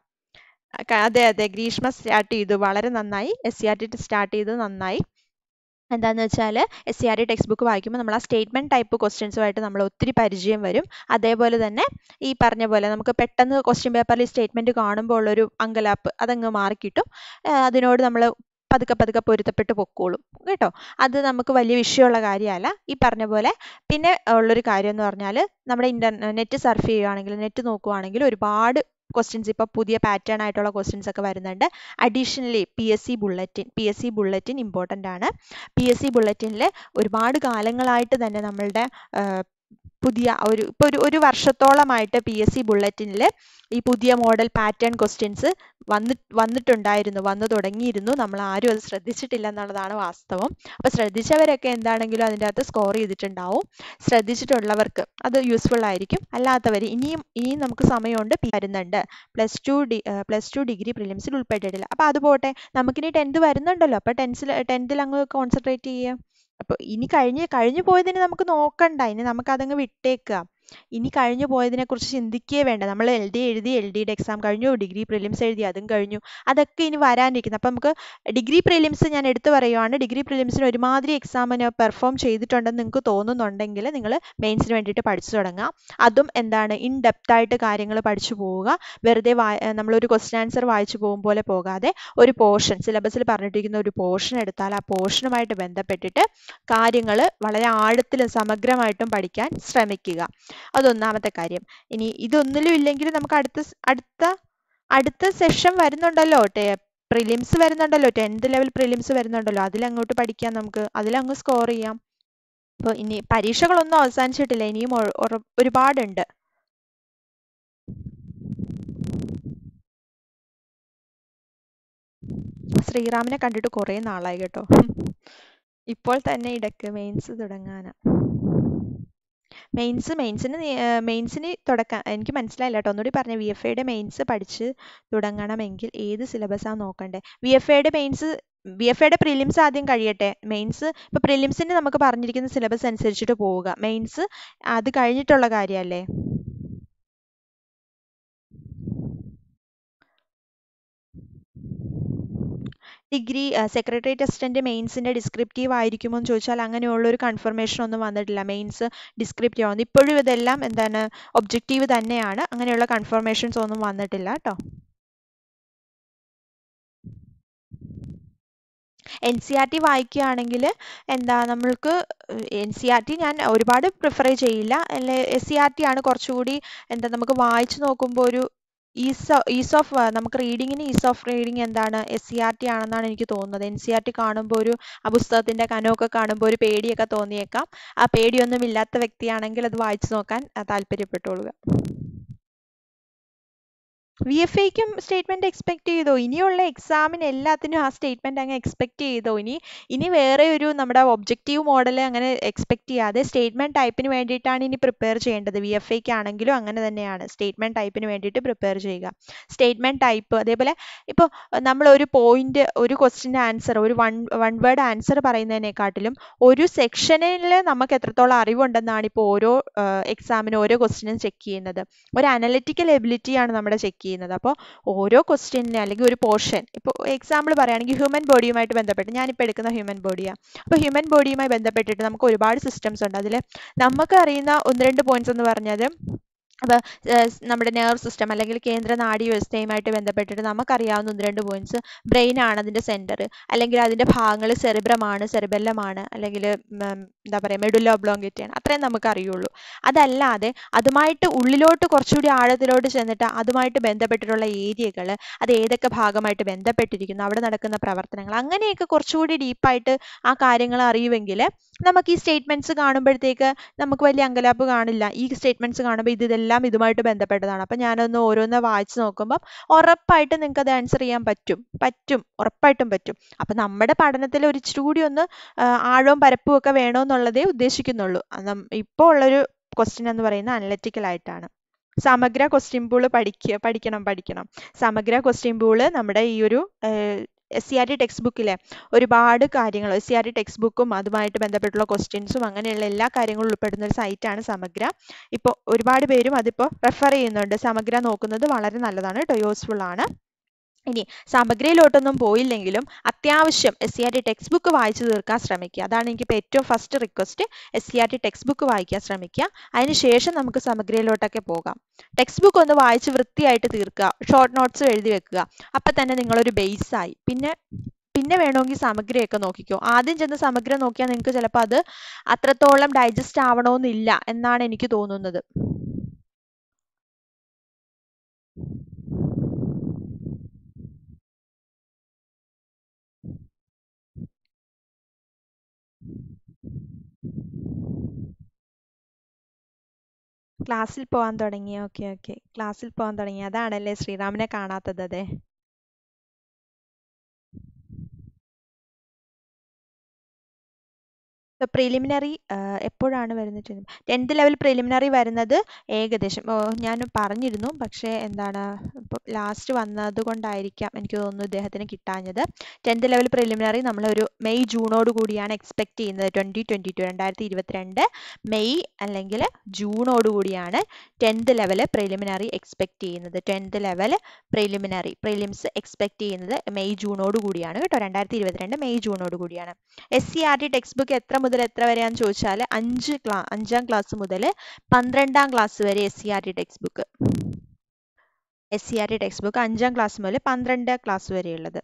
അതെ അതെ ഗ്രീഷ്മ സ്റ്റാർട്ട് ചെയ്തു വളരെ നന്നായി S C R T start ചെയ്തത് നന്നായി എന്താന്ന് വെച്ചാൽ S C R T text book വായിക്കുമ്പോൾ നമ്മൾ ആ സ്റ്റേറ്റ്മെന്റ് ടൈപ്പ് ക്വസ്റ്റ്യൻസുമായിട്ട് നമ്മൾ ഒത്തിരി പരിചയം വരും അതേപോലെ തന്നെ ഈ പറഞ്ഞ പോലെ നമുക്ക് പെട്ടെന്ന് ക്വസ്റ്റ്യൻ പേപ്പറിൽ സ്റ്റേറ്റ്മെന്റ് കാണുമ്പോൾ ഉള്ളൊരു അങ്കലാപ്പ് അതങ്ങ് മാറിക്കിട്ടും ഏഹ് അതിനോട് നമ്മൾ പതുക്കെ പതുക്കെ പൊരുത്തപ്പെട്ട് പൊക്കോളും കേട്ടോ അത് നമുക്ക് വലിയ വിഷയമുള്ള കാര്യമല്ല ഈ പറഞ്ഞ പോലെ പിന്നെ ഉള്ളൊരു കാര്യം എന്ന് പറഞ്ഞാൽ നമ്മുടെ ഇന്റർ നെറ്റ് സർഫ് ചെയ്യുകയാണെങ്കിൽ നെറ്റ് നോക്കുവാണെങ്കിൽ ഒരുപാട് ക്വസ്റ്റ്യൻസ് ഇപ്പോൾ പുതിയ പാറ്റേൺ ആയിട്ടുള്ള ക്വസ്റ്റ്യൻസ് ഒക്കെ വരുന്നുണ്ട് additionally P S C bulletin P S C bulletin important ആണ് പി എസ് സി ബുള്ളറ്റിനിൽ ഒരുപാട് കാലങ്ങളായിട്ട് തന്നെ നമ്മളുടെ ആ, പുതിയ ഒരു ഇപ്പോൾ ഒരു ഒരു വർഷത്തോളമായിട്ട് പി എസ് സി ബുള്ളറ്റിനിൽ ഈ പുതിയ മോഡൽ പാറ്റേൺ ക്വസ്റ്റ്യൻസ് വന്നി വന്നിട്ടുണ്ടായിരുന്നു വന്നു തുടങ്ങിയിരുന്നു നമ്മൾ ആരും അത് ശ്രദ്ധിച്ചിട്ടില്ല എന്നുള്ളതാണ് വാസ്തവം അപ്പോൾ ശ്രദ്ധിച്ചവരൊക്കെ എന്താണെങ്കിലും അതിൻ്റെ അകത്ത് സ്കോർ ചെയ്തിട്ടുണ്ടാവും ശ്രദ്ധിച്ചിട്ടുള്ളവർക്ക് അത് യൂസ്ഫുൾ ആയിരിക്കും അല്ലാത്തവർ ഇനിയും ഇനിയും നമുക്ക് സമയമുണ്ട് പി- വരുന്നുണ്ട് plus two D plus two degree പ്രിലിംസിൽ ഉൾപ്പെട്ടിട്ടില്ല അപ്പോൾ അത് പോട്ടെ നമുക്കിനി ടെൻത്ത് വരുന്നുണ്ടല്ലോ അപ്പോൾ ടെൻത്തിൽ ടെൻത്തിൽ അങ്ങ് കോൺസെൻട്രേറ്റ് ചെയ്യുക അപ്പോൾ ഇനി കഴിഞ്ഞ് കഴിഞ്ഞു പോയതിന് നമുക്ക് നോക്കണ്ട ഇനി നമുക്ക് അതങ്ങ് വിട്ടേക്കുക ഇനി കഴിഞ്ഞു പോയതിനെ കുറിച്ച് ചിന്തിക്കുകയേ വേണ്ട നമ്മൾ എൽ ഡി എഴുതി എൽ ഡിയുടെ എക്സാം കഴിഞ്ഞു ഡിഗ്രി പ്രിലിംസ് എഴുതി അതും കഴിഞ്ഞു അതൊക്കെ ഇനി വരാനിരിക്കുന്നു അപ്പം നമുക്ക് ഡിഗ്രി പ്രിലിംസ് ഞാൻ എടുത്തു പറയുവാണ് ഡിഗ്രി പ്രിലിംസിന് ഒരുമാതിരി എക്സാമിന് പെർഫോം ചെയ്തിട്ടുണ്ടെന്ന് നിങ്ങൾക്ക് തോന്നുന്നുണ്ടെങ്കിൽ നിങ്ങൾ മെയിൻസിന് വേണ്ടിയിട്ട് പഠിച്ചു തുടങ്ങുക അതും എന്താണ് ഇൻ ഡെപ്ത് ആയിട്ട് കാര്യങ്ങൾ പഠിച്ചു പോവുക വെറുതെ വാ നമ്മളൊരു ക്വസ്റ്റ്യൻ ആൻസർ വായിച്ചു പോകും പോലെ പോകാതെ ഒരു പോർഷൻ സിലബസിൽ പറഞ്ഞിട്ടിരിക്കുന്ന ഒരു പോർഷൻ എടുത്താൽ ആ പോർഷനുമായിട്ട് ബന്ധപ്പെട്ടിട്ട് കാര്യങ്ങൾ വളരെ ആഴത്തിലും സമഗ്രമായിട്ടും പഠിക്കാൻ ശ്രമിക്കുക അതൊന്നാമത്തെ കാര്യം ഇനി ഇതൊന്നിലും ഇല്ലെങ്കിൽ നമുക്ക് അടുത്ത സ്- അടുത്ത അടുത്ത സെഷൻ വരുന്നുണ്ടല്ലോ പ്രിലിംസ് വരുന്നുണ്ടല്ലോ ടെൻത്ത് ലെവൽ പ്രിലിംസ് വരുന്നുണ്ടല്ലോ അതിലങ്ങോട്ട് പഠിക്കാം നമുക്ക് അതിലങ്ങ് സ്കോർ ചെയ്യാം അപ്പോൾ ഇനി പരീക്ഷകളൊന്നും അവസാനിച്ചിട്ടില്ല ഇനിയും ഒ- ഒറ- ഒരുപാടുണ്ട് ശ്രീറാമിനെ കണ്ടിട്ട് കുറേ നാളായി കേട്ടോ ഇപ്പോൾ തന്നെ ഇടയ്ക്ക് മെയിൻസ് തുടങ്ങാനാ മെയിൻസ് മെയിൻസിന് മെയിൻസിന് തുടക്കം എനിക്ക് മനസ്സിലായില്ല കേട്ടോ ഒന്നുകൂടി പറഞ്ഞേ വി എഫ് എയുടെ മെയിൻസ് പഠിച്ച് തുടങ്ങണമെങ്കിൽ ഏത് സിലബസാണ് നോക്കണ്ടേ വി എഫ് എയുടെ മെയിൻസ് വി എഫ് എയുടെ പ്രിലിംസ് ആദ്യം കഴിയട്ടെ മെയിൻസ് ഇപ്പോൾ പ്രിലിംസിന് നമുക്ക് പറഞ്ഞിരിക്കുന്ന സിലബസ് അനുസരിച്ചിട്ട് പോവുക മെയിൻസ് അത് കഴിഞ്ഞിട്ടുള്ള കാര്യമല്ലേ ഡിഗ്രി സെക്രട്ടേറിയറ്റ് അസിസ്റ്റന്റ് മെയിൻസിന്റെ ഡിസ്ക്രിപ്റ്റീവ് ആയിരിക്കുമോ എന്ന് ചോദിച്ചാൽ അങ്ങനെയുള്ള ഒരു കൺഫർമേഷൻ ഒന്നും വന്നിട്ടില്ല മെയിൻസ് ഡിസ്ക്രിപ്റ്റീവ് ആവുന്നു ഇപ്പോഴും ഇതെല്ലാം എന്താണ് ഒബ്ജക്റ്റീവ് തന്നെയാണ് അങ്ങനെയുള്ള കൺഫർമേഷൻസ് ഒന്നും വന്നിട്ടില്ല കേട്ടോ എൻ സി ആർ ടി വായിക്കുകയാണെങ്കിൽ എന്താ നമ്മൾക്ക് എൻ സി ആർ ടി ഞാൻ ഒരുപാട് പ്രിഫർ ചെയ്യില്ല അല്ലെ എസ് സി ആർ ടി ആണ് കുറച്ചുകൂടി എന്താ നമുക്ക് വായിച്ചു നോക്കുമ്പോൾ ഒരു ഈസ് ഈസ് ഓഫ് നമുക്ക് റീഡിങ്ങിന് ഈസ് ഓഫ് റീഡിങ് എന്താണ് എസ് സി ആർ ടി ആണെന്നാണ് എനിക്ക് തോന്നുന്നത് എൻ സി ആർ ടി കാണുമ്പോൾ ഒരു ആ പുസ്തകത്തിന്റെ കനമൊക്കെ കാണുമ്പോൾ ഒരു പേടിയൊക്കെ തോന്നിയേക്കാം ആ പേടിയൊന്നും ഇല്ലാത്ത വ്യക്തിയാണെങ്കിൽ അത് വായിച്ചു നോക്കാൻ ആ, താല്പര്യപ്പെട്ടോളുക വി എഫ് ഐക്കും സ്റ്റേറ്റ്മെന്റ് എക്സ്പെക്ട് ചെയ്തോ ഇനിയുള്ള എക്സാമിന് എല്ലാത്തിനും ആ സ്റ്റേറ്റ്മെന്റ് അങ്ങ് എക്സ്പെക്ട് ചെയ്തോ ഇനി ഇനി വേറെ ഒരു നമ്മുടെ ഒബ്ജക്റ്റീവ് മോഡൽ അങ്ങനെ എക്സ്പെക്ട് ചെയ്യാതെ സ്റ്റേറ്റ്മെന്റ് ടൈപ്പിന് വേണ്ടിയിട്ടാണ് ഇനി പ്രിപ്പയർ ചെയ്യേണ്ടത് വി എഫ് ഐക്ക് ആണെങ്കിലും അങ്ങനെ തന്നെയാണ് സ്റ്റേറ്റ്മെന്റ് ടൈപ്പിന് വേണ്ടിയിട്ട് പ്രിപ്പയർ ചെയ്യുക സ്റ്റേറ്റ്മെന്റ് ടൈപ്പ് അതേപോലെ ഇപ്പോൾ നമ്മൾ ഒരു പോയിന്റ് ഒരു ക്വസ്റ്റിൻ്റെ ആൻസർ ഒരു വൺ വൺ വേർഡ് ആൻസർ പറയുന്നതിനെക്കാട്ടിലും ഒരു സെക്ഷനിൽ നമുക്ക് എത്രത്തോളം അറിവുണ്ടെന്നാണ് ഇപ്പോൾ ഓരോ എക്സാമിന് ഓരോ ക്വസ്റ്റിനും ചെക്ക് ചെയ്യുന്നത് ഒരു അനലിറ്റിക്കൽ എബിലിറ്റിയാണ് നമ്മുടെ ചെക്ക് ചെയ്യുന്നത് അപ്പോൾ ഓരോ ക്വസ്റ്റ്യനിന് അല്ലെങ്കിൽ ഒരു പോർഷൻ ഇപ്പോൾ എക്സാമ്പിൾ പറയുകയാണെങ്കിൽ ഹ്യൂമൻ ബോഡിയുമായിട്ട് ബന്ധപ്പെട്ട് ഞാനിപ്പോൾ എടുക്കുന്ന ഹ്യൂമൻ ബോഡിയാണ് അപ്പോൾ ഹ്യൂമൻ ബോഡിയുമായി ബന്ധപ്പെട്ടിട്ട് നമുക്ക് ഒരുപാട് സിസ്റ്റംസ് ഉണ്ട് അതിൽ നമുക്ക് അറിയുന്ന ഒന്ന് രണ്ട് പോയിന്റ്സ് എന്ന് പറഞ്ഞത് അപ്പോൾ നമ്മുടെ നെർവ് സിസ്റ്റം അല്ലെങ്കിൽ കേന്ദ്ര നാഡീ വ്യവസ്ഥയുമായിട്ട് ബന്ധപ്പെട്ടിട്ട് നമുക്കറിയാവുന്ന ഒന്ന് രണ്ട് പോയിന്റ്സ് ബ്രെയിൻ ആണ് അതിൻ്റെ സെൻറ്റർ അല്ലെങ്കിൽ അതിൻ്റെ ഭാഗങ്ങൾ സെറിബ്രമാണ് സെറിബെല്ലമാണ് അല്ലെങ്കിൽ എന്താ പറയുക മെഡുല്ല ഒബ്ലോങ്കേറ്റ് ആണ് അത്രയും നമുക്ക് അറിയുള്ളൂ അതല്ലാതെ അതുമായിട്ട് ഉള്ളിലോട്ട് കുറച്ചുകൂടി ആഴത്തിലോട്ട് ചെന്നിട്ട് അതുമായിട്ട് ബന്ധപ്പെട്ടിട്ടുള്ള ഏരിയകൾ അത് ഏതൊക്കെ ഭാഗമായിട്ട് ബന്ധപ്പെട്ടിരിക്കുന്നു അവിടെ നടക്കുന്ന പ്രവർത്തനങ്ങൾ അങ്ങനെയൊക്കെ കുറച്ചുകൂടി ഡീപ്പായിട്ട് ആ കാര്യങ്ങൾ അറിയുമെങ്കിൽ നമുക്ക് ഈ സ്റ്റേറ്റ്മെന്റ്സ് കാണുമ്പോഴത്തേക്ക് നമുക്ക് വലിയ അങ്കലാപ്പ് കാണില്ല ഈ സ്റ്റേറ്റ്മെന്റ്സ് കാണുമ്പോൾ ഇത് ഇതെല്ലാം ഇതുമായിട്ട് ബന്ധപ്പെട്ടതാണ് അപ്പം ഞാനൊന്ന് ഓരോന്ന് വായിച്ച് നോക്കുമ്പോൾ ഉറപ്പായിട്ടും നിങ്ങൾക്ക് അത് ആൻസർ ചെയ്യാൻ പറ്റും പറ്റും ഉറപ്പായിട്ടും പറ്റും അപ്പം നമ്മുടെ പഠനത്തിൽ ഒരു ഇച്ചിരി കൂടി ഒന്ന് ആഴവും പരപ്പും ഒക്കെ വേണമെന്നുള്ളതേ ഉദ്ദേശിക്കുന്നുള്ളൂ ഇപ്പോൾ ഉള്ളൊരു ക്വസ്റ്റ്യൻ എന്ന് പറയുന്നത് അനലറ്റിക്കൽ ആയിട്ടാണ് സമഗ്ര ക്വസ്റ്റ്യൻ പൂൾ പഠിക്കുക പഠിക്കണം പഠിക്കണം സമഗ്ര ക്വസ്റ്റ്യൻ പൂൾ നമ്മുടെ ഈ ഒരു S C R T text ബുക്കിലെ ഒരുപാട് കാര്യങ്ങൾ S C R T text ബുക്കും അതുമായിട്ട് ബന്ധപ്പെട്ടുള്ള ക്വസ്റ്റ്യൻസും അങ്ങനെയുള്ള എല്ലാ കാര്യങ്ങളും ഉൾപ്പെടുന്ന ഒരു സൈറ്റാണ് സമഗ്ര ഇപ്പോൾ ഒരുപാട് പേരും അതിപ്പോൾ റെഫർ ചെയ്യുന്നുണ്ട് സമഗ്ര നോക്കുന്നത് വളരെ നല്ലതാണ് കേട്ടോ യൂസ്ഫുൾ ആണ് ഇനി സമഗ്രയിലോട്ടൊന്നും പോയില്ലെങ്കിലും അത്യാവശ്യം S C R T text book വായിച്ചു തീർക്കാൻ ശ്രമിക്കുക അതാണ് എനിക്കിപ്പോൾ ഏറ്റവും first request S C R T text book വായിക്കാൻ ശ്രമിക്കുക അതിനുശേഷം നമുക്ക് സമഗ്രയിലോട്ടൊക്കെ പോകാം ടെക്സ്റ്റ് ബുക്ക് ഒന്ന് വായിച്ച് വൃത്തിയായിട്ട് തീർക്കുക ഷോർട്ട് നോട്ട്സ് എഴുതി വെക്കുക അപ്പം തന്നെ നിങ്ങളൊരു ബേസായി പിന്നെ പിന്നെ വേണമെങ്കിൽ സമഗ്രയൊക്കെ നോക്കിക്കോ ആദ്യം ചെന്ന് സമഗ്ര നോക്കിയാൽ നിങ്ങൾക്ക് ചിലപ്പോൾ അത് അത്രത്തോളം ഡൈജസ്റ്റ് ആവണമെന്നില്ല എന്നാണ് എനിക്ക് തോന്നുന്നത് ക്ലാസ്സിൽ പോകാൻ തുടങ്ങി ഓക്കെ ഓക്കെ ക്ലാസ്സിൽ പോകാൻ തുടങ്ങി അതാണല്ലേ ശ്രീറാമിനെ കാണാത്തത് അതെ പ്രിലിമിനറി എപ്പോഴാണ് വരുന്നത് ടെൻത്ത് ലെവൽ പ്രിലിമിനറി വരുന്നത് ഏകദേശം ഞാൻ പറഞ്ഞിരുന്നു പക്ഷേ എന്താണ് ഇപ്പോൾ ലാസ്റ്റ് വന്നത് കൊണ്ടായിരിക്കാം എനിക്ക് തോന്നുന്നു ഇദ്ദേഹത്തിന് കിട്ടാഞ്ഞത് ടെൻത്ത് ലെവൽ പ്രിലിമിനറി നമ്മളൊരു മെയ് ജൂണോട് കൂടിയാണ് എക്സ്പെക്ട് ചെയ്യുന്നത് ട്വൻറ്റി ട്വൻറ്റി ടു രണ്ടായിരത്തി ഇരുപത്തിരണ്ട് മെയ് അല്ലെങ്കിൽ ജൂണോട് കൂടിയാണ് ടെൻത്ത് ലെവൽ പ്രിലിമിനറി എക്സ്പെക്ട് ചെയ്യുന്നത് tenth level preliminary prelims expect ചെയ്യുന്നത് മെയ് ജൂണോട് കൂടിയാണ് കേട്ടോ രണ്ടായിരത്തി ഇരുപത്തിരണ്ട് മെയ് ജൂണോട് കൂടിയാണ് S C R T text book എത്ര മുതൽ എത്ര വരെയാണെന്ന് ചോദിച്ചാൽ അഞ്ച് ക്ലാ അഞ്ചാം ക്ലാസ് മുതൽ പന്ത്രണ്ടാം ക്ലാസ് വരെ S C R T text book S C R T text book അഞ്ചാം ക്ലാസ് മുതൽ പന്ത്രണ്ട് ക്ലാസ് വരെയുള്ളത്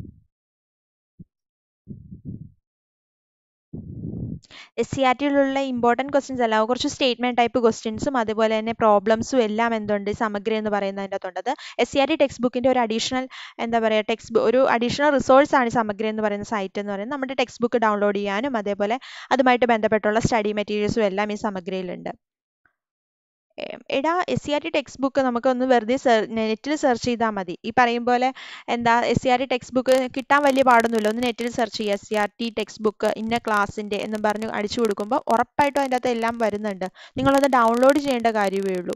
എസ് സി ആർ ടിയിലുള്ള ഇമ്പോർട്ടൻറ്റ് ക്വസ്റ്റ്യൻസ് അല്ല കുറച്ച് സ്റ്റേറ്റ്മെൻറ്റ് ടൈപ്പ് ക്വസ്റ്റ്യൻസും അതുപോലെ തന്നെ പ്രോബ്ലംസും എല്ലാം എന്തുണ്ട് സമഗ്ര എന്ന് പറയുന്നതിൻ്റെ അകത്തുണ്ടത് S C R T text ബുക്കിൻ്റെ ഒരു അഡീഷണൽ എന്താ പറയുക ടെക്സ്റ്റ് ഒരു അഡീഷണൽ റിസോഴ്സ് ആണ് സമഗ്ര എന്ന് പറയുന്ന സൈറ്റ് എന്ന് പറയുന്നത് നമ്മുടെ ടെക്സ്റ്റ് ബുക്ക് ഡൗൺലോഡ് ചെയ്യാനും അതേപോലെ അതുമായിട്ട് ബന്ധപ്പെട്ടുള്ള സ്റ്റഡി മെറ്റീരിയൽസും എല്ലാം ഈ സമഗ്രയിലുണ്ട് എടാ S C R T text book നമുക്കൊന്ന് വെറുതെ നെറ്റിൽ സെർച്ച് ചെയ്താൽ മതി ഈ പറയും പോലെ എന്താ S C R T text book കിട്ടാൻ വലിയ പാടൊന്നുമില്ല ഒന്ന് നെറ്റിൽ സെർച്ച് ചെയ്യുക S C R T text book ഇന്ന ക്ലാസ്സിൻ്റെ എന്നും പറഞ്ഞ് അടിച്ചു കൊടുക്കുമ്പോൾ ഉറപ്പായിട്ടും അതിൻ്റെ അകത്ത് എല്ലാം വരുന്നുണ്ട് നിങ്ങളത് ഡൗൺലോഡ് ചെയ്യേണ്ട കാര്യമേ ഉള്ളൂ